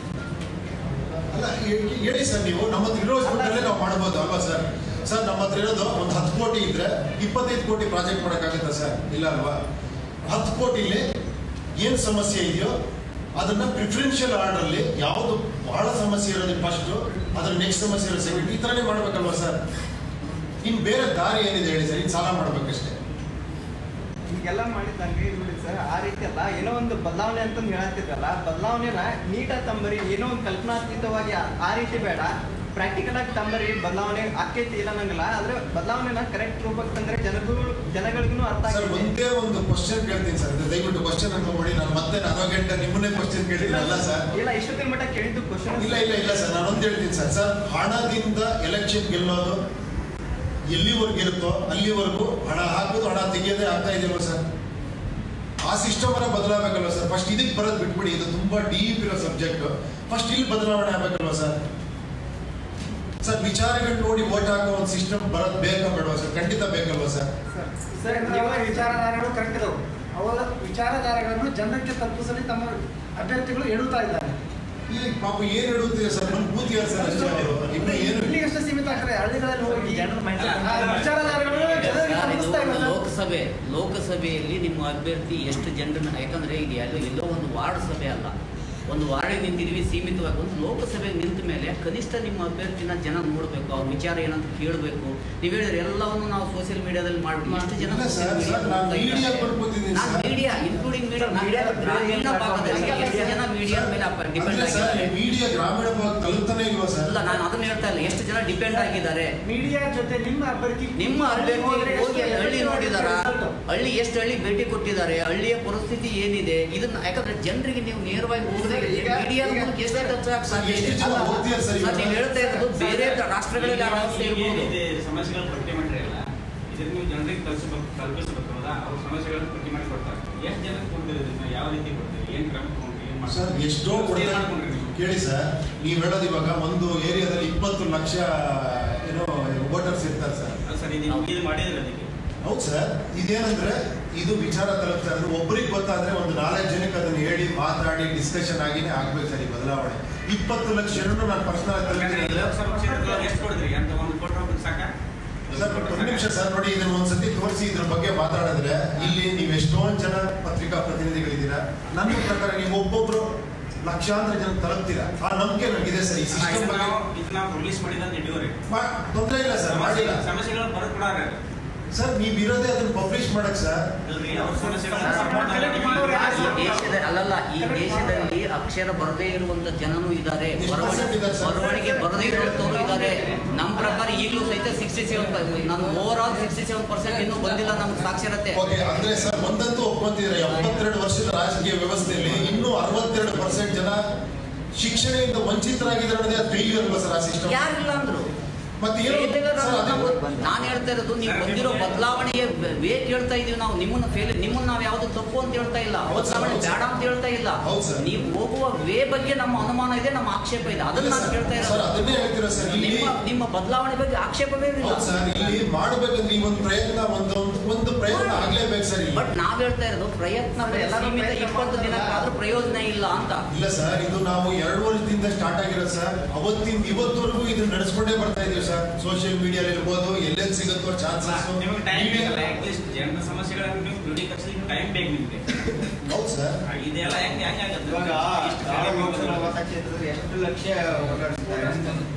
Speaker 1: ಅಲ್ಲ ಹೇ- ಹೇಳಿ ಸರ್ ನೀವು ನಮ್ಮ ಹತ್ರ ಇರೋ ದುಡ್ಡಲ್ಲೇ ನಾವು ಮಾಡ್ಬೋದು ಅಲ್ವಾ ಸರ್ ಸರ್ ನಮ್ಮ ಹತ್ರ ಇರೋದು ಒಂದು ಹತ್ತು ಕೋಟಿ ಇದ್ರೆ ಇಪ್ಪತ್ತೈದು ಕೋಟಿ ಪ್ರಾಜೆಕ್ಟ್ ಮಾಡೋಕ್ಕಾಗುತ್ತಾ ಸರ್ ಇಲ್ಲ ಅಲ್ವಾ ಹತ್ತು ಕೋಟಿಲಿ ಏನು ಸಮಸ್ಯೆ ಇದೆಯೋ ಅದನ್ನ ಪ್ರಿಫರೆನ್ಷಿಯಲ್ ಆರ್ಡರ್ಲಿ ಯಾವುದು ಬಹಳ ಸಮಸ್ಯೆ ಇರೋದು ಫಸ್ಟ್ ಅದ್ರ ನೆಕ್ಸ್ಟ್ ಸಮಸ್ಯೆ ಇರೋದು ಸೆಕೆಂಡ್ ಈ ಥರನೇ ಮಾಡ್ಬೇಕಲ್ವಾ ಸರ್ ಇನ್ನು ಬೇರೆ ದಾರಿ ಏನಿದೆ ಹೇಳಿ ಸರ್ ಇನ್ನು ಸಾಲ ಮಾಡ್ಬೇಕಷ್ಟೇ
Speaker 2: ಈಗೆಲ್ಲ ಮಾಡಿದ್ದಂಗೆ ನೋಡಿ ಸರ್ ಆ ರೀತಿ ಅಲ್ಲ ಏನೋ ಒಂದು ಬದಲಾವಣೆ ಅಂತಂದು ಹೇಳತ್ತಿದ್ರಲ್ಲ ಬದಲಾವಣೆನ ನೀಟಾಗಿ ತಂಬರಿ ಏನೋ ಒಂದು ಕಲ್ಪನಾತೀತವಾಗಿ ಆ- ಆ ರೀತಿ ಬೇಡ ಪ್ರಾಕ್ಟಿಕಲ್ ಆಗಿ ತಂಬರಿ ಬದಲಾವಣೆ ಆಕೈತಿ ಇಲ್ಲ ನಂಗಲ್ಲ ಆದ್ರೆ ಬದಲಾವಣೆನ ಕರೆಕ್ಟ್ ರೂಪಕ್ಕೆ ತಂದ್ರೆ ಜನಗಳು ಜನಗಳಿಗೂ ಅರ್ಥ
Speaker 1: ಸರ್
Speaker 2: ಆಗೈತಿ
Speaker 1: ಒಂದೇ ಒಂದು ಕ್ವಶನ್ ಕೇಳ್ತೀನಿ ಸರ್ ಇದು ದಯವಿಟ್ಟು ಕ್ವಶನ್ ಅಂತ ಮಾಡಿ ನಾನು ಮತ್ತೆ ಅರ್ಧ ಗಂಟೆ ನಿಮ್ಮನ್ನೇ ಕ್ವಶನ್ ಕೇಳಿದ್ರಲ್ಲ ಸರ್
Speaker 2: ಇಲ್ಲ ಇಷ್ಟೊತ್ತಿನ ಮಟ್ಟ ಕೇಳಿದ್ದು ಕ್ವಶನ್
Speaker 1: ಇಲ್ಲ ಇಲ್ಲ ಇಲ್ಲ ಸರ್ ನಾನೊಂದು ಹೇಳ್ತೀನಿ ಸರ್ ಸರ್ ಹಣದಿಂದ ಎಲೆಕ್ಷನ್ ಗೆಲ್ಲೋದು ಎಲ್ಲಿವರೆಗೂ ಇರುತ್ತೋ ಅಲ್ಲಿವರೆಗೂ ಹಣ ಹಾಕೋದು ಹಣ ತೆಗೆಯೋದೇ ಆಗ್ತಾ ಇದೆಯಲ್ವ ಸರ್ ಆ ಸಿಸ್ಟಮ್ ಅನ್ನ ಬದಲಾಗಬೇಕಲ್ವ ಸರ್ ಫಸ್ಟ್ ಇದಕ್ಕೆ ಬರೋದು ಬಿಟ್ಬಿಡಿ ಇದು ತುಂಬಾ ಡೀಪ್ ಇರೋ ಸಬ್ಜೆಕ್ಟ್ ಫಸ್ಟ್ ಇಲ್ಲಿ ಬದಲಾವಣೆ ಆಗ್ಬೇಕಲ್ವ ಸರ್ ಸರ್ ವಿಚಾರಗಳು ನೋಡಿ ವೋಟ್ ಹಾಕೋ ಒಂದು ಸಿಸ್ಟಮ್ ಬರೋದು ಬೇಕಾ ಬೇಡವಾ ಸರ್ ಖಂಡಿತ ಬೇಕಲ್ವಾ ಸರ್
Speaker 6: ಸರ್
Speaker 2: ಸರ್,
Speaker 6: ಸರ್
Speaker 2: ನೀವು-
Speaker 6: ವಿಚಾರಧಾರೆಗಳು ಕರೆಕ್ಟ್ ಇದಾವೆ ಅವರ ವಿಚಾರಧಾರೆಗಳನ್ನು ಜನರಿಗೆ ತಲುಪಿಸಲು ತಮ್ಮ ಅಭ್ಯರ್ಥಿಗಳು ಎಡುತ್ತಾ ಇದ್ದಾರೆ
Speaker 1: ಇಲ್ಲಿ ಪಾಪ ಏನ್ ಹೇಳುತ್ತೀರ ಸರ್ ಬಂದು ಕೂತಿಯಾರ ಸರ್ ಅಷ್ಟೇ ಅವರು ಇನ್ನು ಏನು
Speaker 6: ಇಲ್ಲಿಗಷ್ಟೇ ಸೀಮಿತ ಆಗ್ತದೆ ಹಳ್ಳಿಗಳಲ್ಲಿ ಹೋಗಿ
Speaker 2: ಜನರ mindset
Speaker 6: ಆ ವಿಚಾರಧಾರೆಗಳು ಜನರಿಗೆ ತಲುಪಿಸ್ತಾ ಇಲ್ಲ ಸರ್
Speaker 3: ಲೋಕಸಭೆ ಲೋಕಸಭೆಯಲ್ಲಿ ನಿಮ್ಮ ಅಭ್ಯರ್ಥಿ ಎಷ್ಟು ಜನರನ್ನ ಯಾಕಂದ್ರೆ ಇದು ಎಲ್ಲೋ ಎಲ್ಲೋ ಒಂದು ವಾರ್ಡ್ ಸಭೆ ಅಲ್ಲ ಒಂದು ವಾರ್ಡಿಗೆ ನಿಂತಿದ್ವಿ ಸೀಮಿತವಾಗಿ ಒಂದು ಲೋಕಸಭೆಗೆ ನಿಂತ ಮೇಲೆ ಕನಿಷ್ಠ ನಿಮ್ಮ ಅಭ್ಯರ್ಥಿನ ಜನ ನೋಡಬೇಕು ಅವ್ರ ವಿಚಾರ ಏನಂತ ಕೇಳಬೇಕು ನೀವು ಹೇಳಿದ್ರೆ ಎಲ್ಲವನ್ನು ನಾವು ಸೋಷಿಯಲ್ ಮೀಡಿಯಾದಲ್ಲಿ ಮಾಡ್ಬಿಟ್ಟು ಎಷ್ಟು ಜನ
Speaker 1: ಇಲ್ಲ
Speaker 3: social
Speaker 1: ಸರ್,
Speaker 3: media
Speaker 1: ಸರ್, ನಾನು
Speaker 3: ನೋಡ್ತಾ
Speaker 1: media
Speaker 3: ಇದ್ದಾರೆ?
Speaker 1: ಬರ್ಕೊತಿದ್ದೀನಿ
Speaker 3: ನಾನು
Speaker 1: sir.
Speaker 3: Media including media
Speaker 2: media
Speaker 3: ಗ್ರಾಮೀಣ ಭಾಗದಲ್ಲಿ ಎಷ್ಟು ಜನ ಮೀಡಿಯಾ ಮೇಲೆ ಡಿಪೆಂಡ್
Speaker 1: ಅಂದ್ರೆ ಸರ್
Speaker 3: ಆಗಿದ್ದಾರೆ
Speaker 1: ಮೀಡಿಯಾ ಗ್ರಾಮೀಣ ಭಾಗ ತಲುಪ್ತಾನೆ ಇಲ್ವಾ ಸರ್
Speaker 3: ಅಲ್ಲ ನಾನು ಅದನ್ನ ಹೇಳ್ತಾ ಇಲ್ಲ ಎಷ್ಟು ಜನ ಡಿಪೆಂಡ್ ಆಗಿದ್ದಾರೆ
Speaker 6: ಮೀಡಿಯಾ ಜೊತೆ ನಿಮ್ಮ ಅಭ್ಯರ್ಥಿ
Speaker 3: ನಿಮ್ಮ ಅಭ್ಯರ್ಥಿ
Speaker 6: ಹೋದ್ರೆ
Speaker 3: ಹೋಗಿ
Speaker 6: ಎಷ್ಟು
Speaker 3: ಹಳ್ಳಿ ನೋಡಿದಾರ
Speaker 6: result?
Speaker 3: ಹಳ್ಳಿ ಎಷ್ಟು ಹಳ್ಳಿ ಭೇಟಿ ಕೊಟ್ಟಿದ್ದಾರೆ ಹಳ್ಳಿಯ ಪರಿಸ್ಥಿತಿ ಏನಿದೆ ಇದನ್ನ ಯಾಕಂದ್ರೆ ಜನರಿಗೆ ನೀವು ನೇರವಾಗಿ ಹೋದ್ರೆ
Speaker 2: ಈಗ-
Speaker 3: ಮೀಡಿಯಾ
Speaker 2: ಈಗ-
Speaker 3: ಮೂಲಕ ಎಷ್ಟು ತಲುಪಕ್ಕೆ ಸಾಧ್ಯ
Speaker 1: ಎಷ್ಟು
Speaker 3: ಇದೆ?
Speaker 1: ಜನ ಹೋಗ್ತೀರಾ ಸರ್ ಇವಾಗ?
Speaker 3: ಸರ್, ನೀವು ಹೇಳ್ತಾ ಇರೋದು ಬೇರೆ ರಾಷ್ಟ್ರಗಳಲ್ಲಿ ಆ ವ್ಯವಸ್ಥೆ ಇರ್ಬೋದು
Speaker 4: ಏನಿದೆ ಸಮಸ್ಯೆಗಳು ಪಟ್ಟಿ ಮಾಡಿರಲ್ಲ ಇದನ್ನ ನೀವು ಜನರಿಗೆ ತಲುಪಿಸಬೇಕು ತಲುಪಿಸಬೇಕು ಹೌದಾ ಅವ್ರ ಸಮಸ್ಯೆಗಳನ್ನು ಪಟ್ಟಿ ಮಾಡಿ ಕೊಡ್ತಾರೆ ಎಷ್ಟು ಜನಕ್ಕೆ ಕೊಡ್ತೀರಿ ಇದನ್ನ ಯಾವ ರೀತಿ ಕೊಡ್ತೀರಿ ಏನ್ ಕ್ರಮ ತಗೊಂಡ್ರಿ ಏನ್
Speaker 1: ಸರ್
Speaker 4: ಮಾಡ್ತೀರಿ
Speaker 1: ಎಷ್ಟೋ
Speaker 4: ಏನ್
Speaker 1: ಕೊಡ್ತಾರೆ
Speaker 4: ಮಾಡ್ಕೊಂಡ್ರಿ ನೀವು
Speaker 1: ಕೇಳಿ ಸರ್ ನೀವು ಹೇಳೋದು ಇವಾಗ ಒಂದು ಏರಿಯಾದಲ್ಲಿ ಇಪ್ಪತ್ತು ಲಕ್ಷ ಏನೋ ವೋಟರ್ಸ್ ಇರ್ತಾರೆ ಸರ್
Speaker 4: ಅಲ್ಲ ಸರ್ ಇದು ಇದು ಮಾಡಿದ್ರೆ ಅದಕ್ಕೆ
Speaker 1: ಹೌದು ಸರ್ ಇದೇನಂದ್ರೆ ಇದು ವಿಚಾರ ತಲುಪ್ತಾ ಇರೋದು ಒಬ್ರಿಗೆ ಗೊತ್ತಾದ್ರೆ ಒಂದು ನಾಲ್ಕು ಜನಕ್ಕೆ ಅದನ್ನ ಹೇಳಿ ಮಾತಾಡಿ ಡಿಸ್ಕಷನ್ ಆಗಿನೇ ಆಗ್ಬೇಕು ಸರ್ ಈ ಬದಲಾವಣೆ ಇಪ್ಪತ್ತು ಲಕ್ಷ ಜನರು ನಾನು ಪರ್ಸನಲ್
Speaker 4: ಯಾಕಂದ್ರೆ ಈ ಲೋಕಸಭಾ ಕ್ಷೇತ್ರದೊಳಗೆ ಎಷ್ಟು ಕೊಡಿದ್ರಿ ಅಂತ ಒಂದು ಕೊಟ್ಟರೆ ಹೋಗ್ಬೇಕು ಸಾಕ
Speaker 1: ಸರ್ ಒಂದು ನಿಮಿಷ ಸರ್ ನೋಡಿ ಇದನ್ನ ಒಂದ್ಸತಿ ತೋರಿಸಿ ಇದ್ರ ಬಗ್ಗೆ ಮಾತಾಡಿದ್ರೆ ಇಲ್ಲಿ ನೀವು ಎಷ್ಟೊಂದು ಜನ ಪತ್ರಿಕಾ ಪ್ರತಿನಿಧಿಗಳಿದ್ದೀರಾ ನನ್ನ ಪ್ರಕಾರ ನೀವು ಒಬ್ಬೊಬ್ರು ಲಕ್ಷಾಂತರ ಜನ ತಲುಪ್ತೀರಾ ಆ ನಂಬಿಕೆ ನನಗಿದೆ ಸರ್ ಈ ಸಿಸ್ಟಮ್
Speaker 4: ಇದನ್ನ
Speaker 1: ಬಗ್ಗೆ
Speaker 4: ನಾವು ಇದನ್ನ ನಾವು ರಿಲೀಸ್ ಮಾಡಿದ ಇಡುವರಿ
Speaker 1: ಮಾ- ತೊಂದ್ರೆ ಇಲ್ಲ ಸರ್ ಮಾಡಿಲ್ಲ
Speaker 4: ಸಮಸ್ಯೆಗಳು ಬರೋದು ಕೊಡಾರ
Speaker 1: ಸರ್ ನೀವು ಇರೋದೇ ಅದನ್ನ ಪಬ್ಲಿಷ್ ಮಾಡಕ್ ಸರ್
Speaker 4: ಅಲ್ರಿ ಅವ್ರ ಸಮಸ್ಯೆಗಳನ್ನ
Speaker 6: ಸರ್,
Speaker 4: support
Speaker 6: ಮಕ್ಕಳಿಗೆ
Speaker 4: ಮಾಡೋದು
Speaker 6: ಮಾಡೋರು ಯಾರು?
Speaker 3: ಈ ದೇಶದ ಅಲ್ಲಲ್ಲ ಈ ದೇಶದಲ್ಲಿ ಅಕ್ಷರ ಬರದೇ ಇರುವಂತ ಜನನೂ ಇದ್ದಾರೆ
Speaker 1: ಎಷ್ಟು
Speaker 3: ಬರವಣಿಗೆ
Speaker 1: percent ಇದ್ದಾರೆ ಸರ್?
Speaker 3: ಬರವಣಿಗೆ ಬರದೇ ಇರುವಂತವ್ರು ಇದ್ದಾರೆ ನಮ್ಮ ಪ್ರಕಾರ ಈಗಲೂ ಸಹಿತ ಸಿಕ್ಸ್ಟಿ ಸೆವೆನ್ ನಾನು overall sixty seven percent ಇನ್ನೂ ಬಂದಿಲ್ಲ ನಮ್ಗೆ ಸಾಕ್ಷರತೆ
Speaker 1: ಓಕೆ ಅಂದ್ರೆ ಸರ್ ಒಂದಂತೂ ಒಪ್ಕೊಂತಿದ್ರೆ ಎಪ್ಪತ್ತೆರಡು ವರ್ಷದ ರಾಜಕೀಯ ವ್ಯವಸ್ಥೆಯಲ್ಲಿ ಇನ್ನೂ ಅರವತ್ತೆರಡು ಪರ್ಸೆಂಟ್ ಜನ ಶಿಕ್ಷಣದಿಂದ ವಂಚಿತರಾಗಿದ್ದಾರೆ ಅನ್ನೋದೇ ಫೇಲ್ಯೂರ್ ಅಲ್ವಾ ಸರ್ ಆ ಸಿಸ್ಟಮ್
Speaker 3: ಯಾರಿಲ್ಲ ಅಂದ್ರು
Speaker 1: ಮತ್ತೆ ಏನು ಸರ್, ಅದೇ-
Speaker 3: ನಾನು ಹೇಳ್ತಾ ಇರೋದು ನೀವು ಬಂದಿರೋ ಬದಲಾವಣೆಯ ವೇ ಕೇಳ್ತಾ ಇದೀವಿ ನಾವು ನಿಮ್ಮನ್ನ ಫೇಲ್ ನಿಮ್ಮನ್ನ ನಾವು ಯಾವ್ದು ತಪ್ಪು ಅಂತ ಹೇಳ್ತಾ ಇಲ್ಲ
Speaker 1: ಹೌದು ಸರ್,
Speaker 3: ಬದಲಾವಣೆ
Speaker 1: ಹೌದು ಸರ್.
Speaker 3: ಬೇಡ ಅಂತ ಹೇಳ್ತಾ ಇಲ್ಲ
Speaker 1: ಹೌದು ಸರ್.
Speaker 3: ನೀವು ಹೋಗುವ ವೇ ಬಗ್ಗೆ ನಮ್ಮ ಅನುಮಾನ ಇದೆ ನಮ್ಮ ಆಕ್ಷೇಪ ಇದೆ ಅದನ್ನ
Speaker 1: ಇಲ್ಲ
Speaker 3: ನಾನು
Speaker 1: ಸರ್,
Speaker 3: ಕೇಳ್ತಾ
Speaker 1: ಸರ್
Speaker 3: ಇರೋದು
Speaker 1: ಅದನ್ನೇ ಹೇಳ್ತೀರಾ ಸರ್ ಇಲ್ಲಿ
Speaker 3: ನಿಮ್ಮ ನಿಮ್ಮ ಬದಲಾವಣೆ ಬಗ್ಗೆ ಆಕ್ಷೇಪವೇ ಇಲ್ಲ
Speaker 1: ಹೌದು ಸರ್ ಇಲ್ಲಿ ಮಾಡ್ಬೇಕಂದ್ರೆ ಈ ಒಂದು ಪ್ರಯತ್ನ ಒಂದು ಒಂದು ಪ್ರಯತ್ನ ಆಗ್ಲೇಬೇಕು ಸರ್ ಇಲ್ಲಿ
Speaker 3: ಬಟ್ ನಾವ್ ಹೇಳ್ತಾ ಇರೋದು ಪ್ರಯತ್ನ
Speaker 2: ಎಲ್ಲರೂ
Speaker 3: ಸೀಮಿತ
Speaker 2: ಪ್ರಯತ್ನ
Speaker 3: ಇಪ್ಪತ್ತು ದಿನಕ್ಕಾದ್ರೂ ಪ್ರಯೋಜನ ಇಲ್ಲ ಅಂತ
Speaker 1: ಇಲ್ಲ ಸರ್ ಇದು ನಾವು ಎರಡು ವರ್ಷದಿಂದ ಸ್ಟಾರ್ಟ್ ಆಗಿರೋದು ಸರ್ ಅವತ್ತಿಂದ ಇವತ್ತವರೆಗೂ ಇದನ್ನ ನಡೆಸ್ಕೊಂಡೇ ಬರ್ತಾ ಇದೀವಿ ಸರ್ ಸೋಷಿಯಲ್ ಮೀಡಿಯಾ ಇರ್ಬೋದು ಎಲ್ಲೆಲ್ಲಿ ಸಿಗುತ್ತೋ ಚಾನ್ಸಸ್
Speaker 4: ನಿಮಗೆ ಟೈಮ್ ಬೇಕಲ್ಲ ಅಟ್ಲೀಸ್ಟ್ ಜನರ ಸಮಸ್ಯೆಗಳನ್ನು ನೀವು ಕ್ರೋಢೀಕರಿಸಲಿಕ್ಕೆ ಟೈಮ್ ಬೇಕು ನಿಮಗೆ
Speaker 1: ಹೌದು ಸರ್
Speaker 4: ಇದೆಲ್ಲ ಹೆಂಗೆ ಹೆಂಗೆ ಆಗುತ್ತೆ
Speaker 2: ಇವಾಗ
Speaker 4: ಇಷ್ಟು
Speaker 2: ಧಾರವಾಡ
Speaker 4: ಕಡಿಮೆ
Speaker 2: ಲೋಕಸಭಾ
Speaker 4: ಹೋಗೋದು?
Speaker 2: ಮತಕ್ಷೇತ್ರದಲ್ಲಿ ಎಷ್ಟು ಲಕ್ಷ ಓಡಾಡ್ತಾರೆ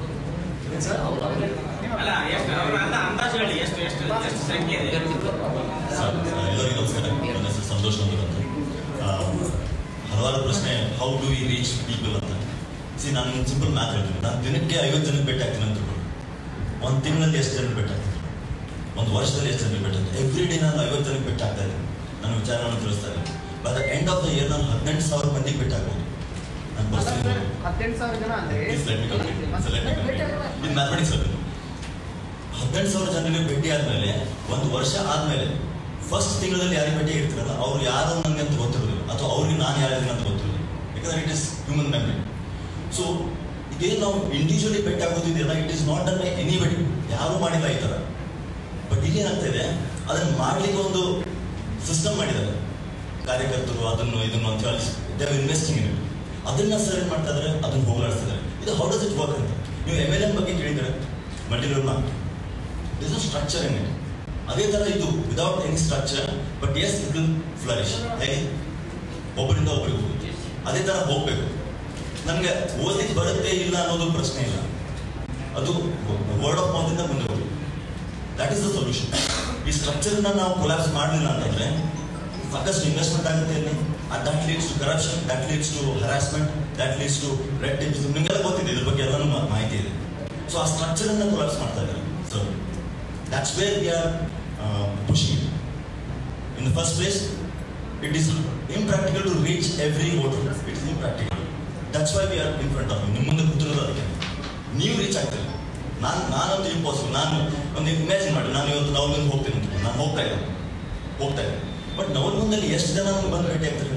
Speaker 1: ಏನ್ ಸರ್
Speaker 4: ಅಲ್ಲ ಎಷ್ಟು ಅವ್ರ ಅಂದ ಅಂದಾಜು ಹೇಳಿ ಎಷ್ಟು ಎಷ್ಟು ಎಷ್ಟು ಸಂಖ್ಯೆ ಇದೆ
Speaker 7: ಸರ್ ಎಲ್ಲರಿಗೂ ನಮಸ್ಕಾರ ನನ್ನ ಹೆಸರು ಸಂತೋಷ್ ಅಂತ ಆ, ಹಲವಾರು ಪ್ರಶ್ನೆ how do we reach people ಅಂತ ಸಿ ನಾನು ಒಂದು ಸಿಂಪಲ್ ಮ್ಯಾಥ್ ಹೇಳ್ತೀನಿ ನಾನು ದಿನಕ್ಕೆ ಐವತ್ತು ಜನಕ್ಕೆ ಭೇಟಿ ಆಗ್ತೀನಿ ಅಂತ ತಿಳ್ಕೊಳ್ಳಿ ಒಂದು ತಿಂಗಳಲ್ಲಿ ಎಷ್ಟು ಜನಕ್ಕೆ ಭೇಟಿ ಆಗ್ತೀನಿ ಒಂದು ವರ್ಷದಲ್ಲಿ ಎಷ್ಟು ಜನಕ್ಕೆ ಭೇಟಿ ಆಗ್ತೀನಿ ಎವ್ರಿ ಡೇ ನಾನು ಐವತ್ತು ಜನಕ್ಕೆ ಭೇಟಿ ಆಗ್ತಾ ಇದ್ದೀನಿ ನನ್ನ ವಿಚಾರವನ್ನು ತಿಳಿಸ್ತಾ ಇದ್ದೀನಿ but the end of the year ನಾನು ಹದಿನೆಂಟು ಸಾವಿರ ಮಂದಿಗೆ ಭೇಟಿ ಆಗ್ಬೋದು ನಾನು ಬರ್ತೀನಿ
Speaker 2: ಹದಿನೆಂಟು ಸಾವಿರ ಜನ ಅಂದ್ರೆ
Speaker 7: Please let me complete. So let me complete. ಇದು mathematics ಹೇಳ್ತೀನಿ. ಹದಿನೆಂಟು ಸಾವಿರ ಜನರಿಗೆ ಭೇಟಿ ಆದ್ಮೇಲೆ ಒಂದು ವರ್ಷ ಆದ್ಮೇಲೆ ಫಸ್ಟ್ ತಿಂಗಳಲ್ಲಿ ಯಾರಿಗೆ ಭೇಟಿ ಇರ್ತೀರಲ್ಲ ಅವ್ರು ಯಾರು ನನಗೆ ಅಂತ ಗೊತ್ತಿರೋದಿಲ್ಲ ಅಥವಾ ಅವ್ರಿಗೆ ನಾನು ಯಾರಿದ್ದೀನಿ ಅಂತ ಗೊತ್ತಿರೋದಿಲ್ಲ ಯಾಕಂದ್ರೆ it is human memory so ಇದೇನು ನಾವು ಇಂಡಿವಿಜುವಲಿ ಭೇಟಿ ಆಗೋದಿದೆಯಲ್ಲ it is not done by anybody ಯಾರು ಮಾಡಿಲ್ಲ ಈ ಥರ ಬಟ್ ಇಲ್ಲಿ ಏನಾಗ್ತಾ ಇದೆ ಅದನ್ನು ಮಾಡ್ಲಿಕ್ಕೆ ಒಂದು ಸಿಸ್ಟಮ್ ಮಾಡಿದ್ದಾರೆ ಕಾರ್ಯಕರ್ತರು ಅದನ್ನು ಇದನ್ನು ಅಂತ ಹೇಳಿ ದೇವ್ ಇನ್ವೆಸ್ಟಿಂಗ್ ಇನ್ ಅದನ್ನ ಸರ್ ಏನ್ ಮಾಡ್ತಾ ಇದಾರೆ ಅದನ್ನ ಹೋಗಲಾಡಿಸ್ತಿದ್ದಾರೆ ಇದು ಹೌ ಡಸ್ ಇಟ್ ವರ್ಕ್ ಅಂತ ನೀವು ಎಮ್ ಎಲ್ ಎನ್ ಬಗ್ಗೆ ಕೇಳಿದ್ರೆ multilevel market this is structure in it ಅದೇ ತರ ಇದು without any structure but as it will flourish ಹೇಗೆ ಒಬ್ಬರಿಂದ ಒಬ್ಬರಿಗೆ ಹೋಗುತ್ತೆ ಅದೇ ತರ ಹೋಗ್ಬೇಕು ನಮ್ಗೆ ಓದ್ಲಿಕ್ಕೆ ಬರುತ್ತೆ ಇಲ್ಲ ಅನ್ನೋದು ಪ್ರಶ್ನೆ ಇಲ್ಲ ಅದು ವರ್ಡ್ ಆಫ್ ಮೌತ್ ಇಂದ ಮುಂದೆ ಹೋಗ್ಬೇಕು ದಟ್ ಇಸ್ ದ ಸೊಲ್ಯೂಷನ್ ಈ ಸ್ಟ್ರಕ್ಚರ್ನ ನಾವು ಕೊಲಾಪ್ಸ್ ಮಾಡಲಿಲ್ಲ ಅಂತಂದ್ರೆ ಸಾಕಷ್ಟು ಇನ್ವೆಸ್ಟ್ಮೆಂಟ್ ಆಗುತ್ತೆ ಅಲ್ಲಿ that leads to corruption that leads to harassment that leads to red tapes ನಿಮಗೆಲ್ಲ ಗೊತ್ತಿದೆ ಇದ್ರ ಬಗ್ಗೆ ಎಲ್ಲಾನು ಮಾ- ಮಾಹಿತಿ ಇದೆ ಸೊ ಆ ಸ್ಟ್ರಕ್ಚರ್ ಅನ್ನ ಕೊಲಾಪ್ಸ್ ಮಾಡ್ತಾ ಇದ್ದಾರೆ so that's where we are pushing in the first place it is impractical to reach every voter it is impractical that's why we are in front of ನಿಮ್ಮ ಮುಂದೆ ಕೂತಿರೋದು ಅದಕ್ಕೆ ನೀವು ರೀಚ್ ಆಗ್ತೀರಿ ನಾನು ನಾನಂತೂ ಇಂಪಾಸಿಬಲ್ ನಾನು ಒಂದು ಇಮ್ಯಾಜಿನ್ ಮಾಡಿ ನಾನು ಇವತ್ತು ನವಲ್ಗುಂದ್ ಹೋಗ್ತೀನಿ ಅಂತ ನಾನು ಹೋಗ್ತಾ ಇದ್ದೆ ಹೋಗ್ತಾ ಇದ್ದೆ ಬಟ್ ನವಲ್ಗುಂದಲ್ಲಿ ಎಷ್ಟು ಜನ ನಮ್ಗೆ ಬಂದು ಭೇಟಿ ಆಗ್ತಾರೆ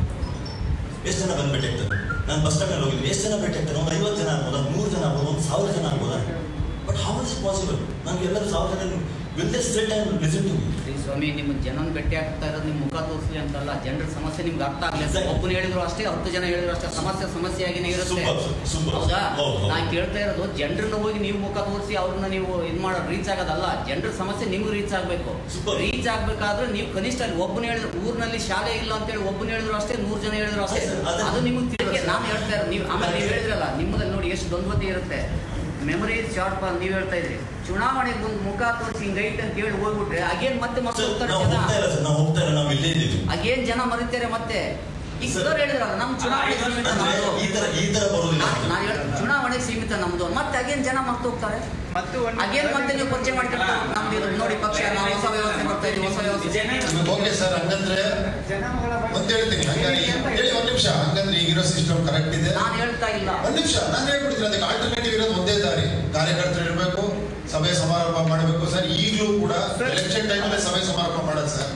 Speaker 7: ಎಷ್ಟು ಜನ ಬಂದು ಭೇಟಿ ಆಗ್ತಾರೆ ನಾನು ಬಸ್ ಸ್ಟ್ಯಾಂಡಲ್ಲಿ ಹೋಗಿದ್ದೀನಿ ಎಷ್ಟು ಜನ ಭೇಟಿ ಆಗ್ತಾರೆ ಒಂದು ಐವತ್ತು ಜನ ಆಗ್ಬೋದಾ ನೂರು ಜನ ಆಗ್ಬೋದು ಒಂದು ಸಾವಿರ ಜನ ಆಗ್ಬೋದಾ ಬಟ್ ಹೌ ಇಸ್ ಪಾಸಿಬಲ್ ನನಗೆ ಎಲ್ಲರೂ ಸಾವಿರ ಜನ will they sit and listen to
Speaker 3: ಈ ಸ್ವಾಮಿ ನಿಮ್ಮ ಜನನ್ ಭೇಟಿ ಆಗ್ತಾ ಇರೋದು ನಿಮ್ಮ ಮುಖ ತೋರಿಸ್ಲಿ ಅಂತಲ್ಲ ಜನರ ಸಮಸ್ಯೆ ನಿಮ್ಗೆ ಅರ್ಥ ಆಗ್ಲಿ ಅಂತ
Speaker 7: Exactly.
Speaker 3: ಒಬ್ಬನು ಹೇಳಿದ್ರು ಅಷ್ಟೇ ಹತ್ತು ಜನ ಹೇಳಿದ್ರು ಅಷ್ಟೇ ಸಮಸ್ಯೆ ಸಮಸ್ಯೆಯಾಗಿನೇ ಇರುತ್ತೆ
Speaker 7: Super, super.
Speaker 3: ಹೌದಾ
Speaker 7: ಹೌದು, ಹೌದು.
Speaker 3: ನಾನು ಕೇಳ್ತಾ ಇರೋದು ಜನರನ್ನ ಹೋಗಿ ನೀವು ಮುಖ ತೋರಿಸಿ ಅವ್ರನ್ನ ನೀವು ಇದು ಮಾಡೋ ರೀಚ್ ಆಗೋದಲ್ಲ ಜನರ ಸಮಸ್ಯೆ ನಿಮ್ಗೆ ರೀಚ್ ಆಗಬೇಕು
Speaker 7: Super.
Speaker 3: ರೀಚ್ ಆಗ್ಬೇಕಾದ್ರೆ ನೀವು ಕನಿಷ್ಠ ಅಲ್ಲಿ ಒಬ್ಬನ ಹೇಳಿದ್ರು ಊರಿನಲ್ಲಿ ಶಾಲೆ ಇಲ್ಲ ಅಂತೇಳಿ ಒಬ್ಬನ ಹೇಳಿದ್ರು ಅಷ್ಟೇ ನೂರು ಜನ ಹೇಳಿದ್ರು ಅಷ್ಟೇ
Speaker 7: ಅದೇ, ಅದೇ.
Speaker 3: ಅದು ನಿಮ್ಗೆ ತಿಳಿಕೆ ನಾನು ಹೇಳ್ತಾ ಇರೋದು ನೀವು ಆಮೇಲೆ ನೀವು ಹೇಳಿದ್ರಲ್ಲ ನಿಮ್ಮದಲ್ಲಿ ನೋಡಿ ಎಷ್ಟು ದ್ವಂದ್ವತೆ ಇರುತ್ತೆ ಮೆಮೊರಿ ಶಾರ್ಟ್ ನೀವು ಹೇಳ್ತಾ ಇದ್ರಿ ಚುನಾವಣೆಗೆ ಒಂದು ಮುಖ ತೋರಿಸಿ ಹಿಂಗೈತೆ ಅಂತ ಹೇಳಿ ಹೋಗ್ಬಿಟ್ರೆ ಅಗೇನ್ ಮತ್ತೆ ಮತ್ತೆ ಹೋಗ್ತಾರೆ
Speaker 7: ನಾವು
Speaker 3: ಜನ
Speaker 7: ಹೋಗ್ತಾ ಇಲ್ಲ ಸರ್ ನಾವು ಹೋಗ್ತಾ ಇಲ್ಲ ನಾವು ಇಲ್ಲೇ ಇದ್ದೀವಿ
Speaker 3: ಅಗೇನ್ ಜನ ಮರಿತಾರೆ ಮತ್ತೆ ಈಗ
Speaker 7: ಸರ್.
Speaker 3: ಸರ್ ಹೇಳಿದ್ರಲ್ಲ ನಮ್ಮ ಚುನಾವಣೆ ಸೀಮಿತ
Speaker 7: ಅಂದ್ರೆ
Speaker 3: ನಮ್ದು
Speaker 7: ಈ ತರ ಈ ತರ ಬರೋದಿಲ್ಲ
Speaker 3: ನಾನು ನಾನು ಹೇಳ ಚುನಾವಣೆ ಸೀಮಿತ ನಮ್ದು ಮತ್ತೆ ಅಗೇನ್ ಜನ ಮರ್ತು ಹೋಗ್ತಾರೆ
Speaker 2: ಮತ್ತು ಒಂದು
Speaker 3: ಅಗೇನ್ ಮತ್ತೆ ನೀವು ಪರಿಚಯ ಮಾಡ್ಕೊಳ್ತಾರೆ ನಮ್ದು ಇದು ನೋಡಿ ಪಕ್ಷ ನಾವು ಹೊಸ ವ್ಯವಸ್ಥೆ ಬರ್ತಾ ಇದ್ದೀವಿ ಹೊಸ ವ್ಯವಸ್ಥೆ
Speaker 1: ಓಕೆ ಸರ್ ಹಂಗಂದ್ರೆ
Speaker 6: ಜನಾಂಗಗಳ ಬಗ್ಗೆ
Speaker 1: ಒಂದ್ ಹೇಳ್ತೀನಿ ಹಂಗಾರೆ ಈ- ಹೇಳಿ ಒಂದ್ ನಿಮಿಷ ಹಂಗಂದ್ರೆ ಈಗಿರೋ ಸಿಸ್ಟಮ್ ಕರೆಕ್ಟ್ ಇದೆ
Speaker 3: ನಾನು ಹೇಳ್ತಾ ಇಲ್ಲ
Speaker 1: ಒಂದ್ ನಿಮಿಷ ನಾನು ಹೇಳ್ಬಿಡ್ತೀನಿ ಅದಕ್ಕೆ ಆಲ್ಟರ್ನೇಟಿವ್ ಇರೋದು ಒಂದೇ ದಾರಿ ಕಾರ್ಯಕರ್ತರು ಇರಬೇಕು ಸಭೆ ಸಮಾರಂಭ ಮಾಡಬೇಕು ಸರ್ ಈಗಲೂ ಕೂಡ ಎಲೆಕ್ಷನ್ ಟೈಮಲ್ಲಿ ಸಭೆ ಸಮಾರಂಭ ಮಾಡೋದು ಸರ್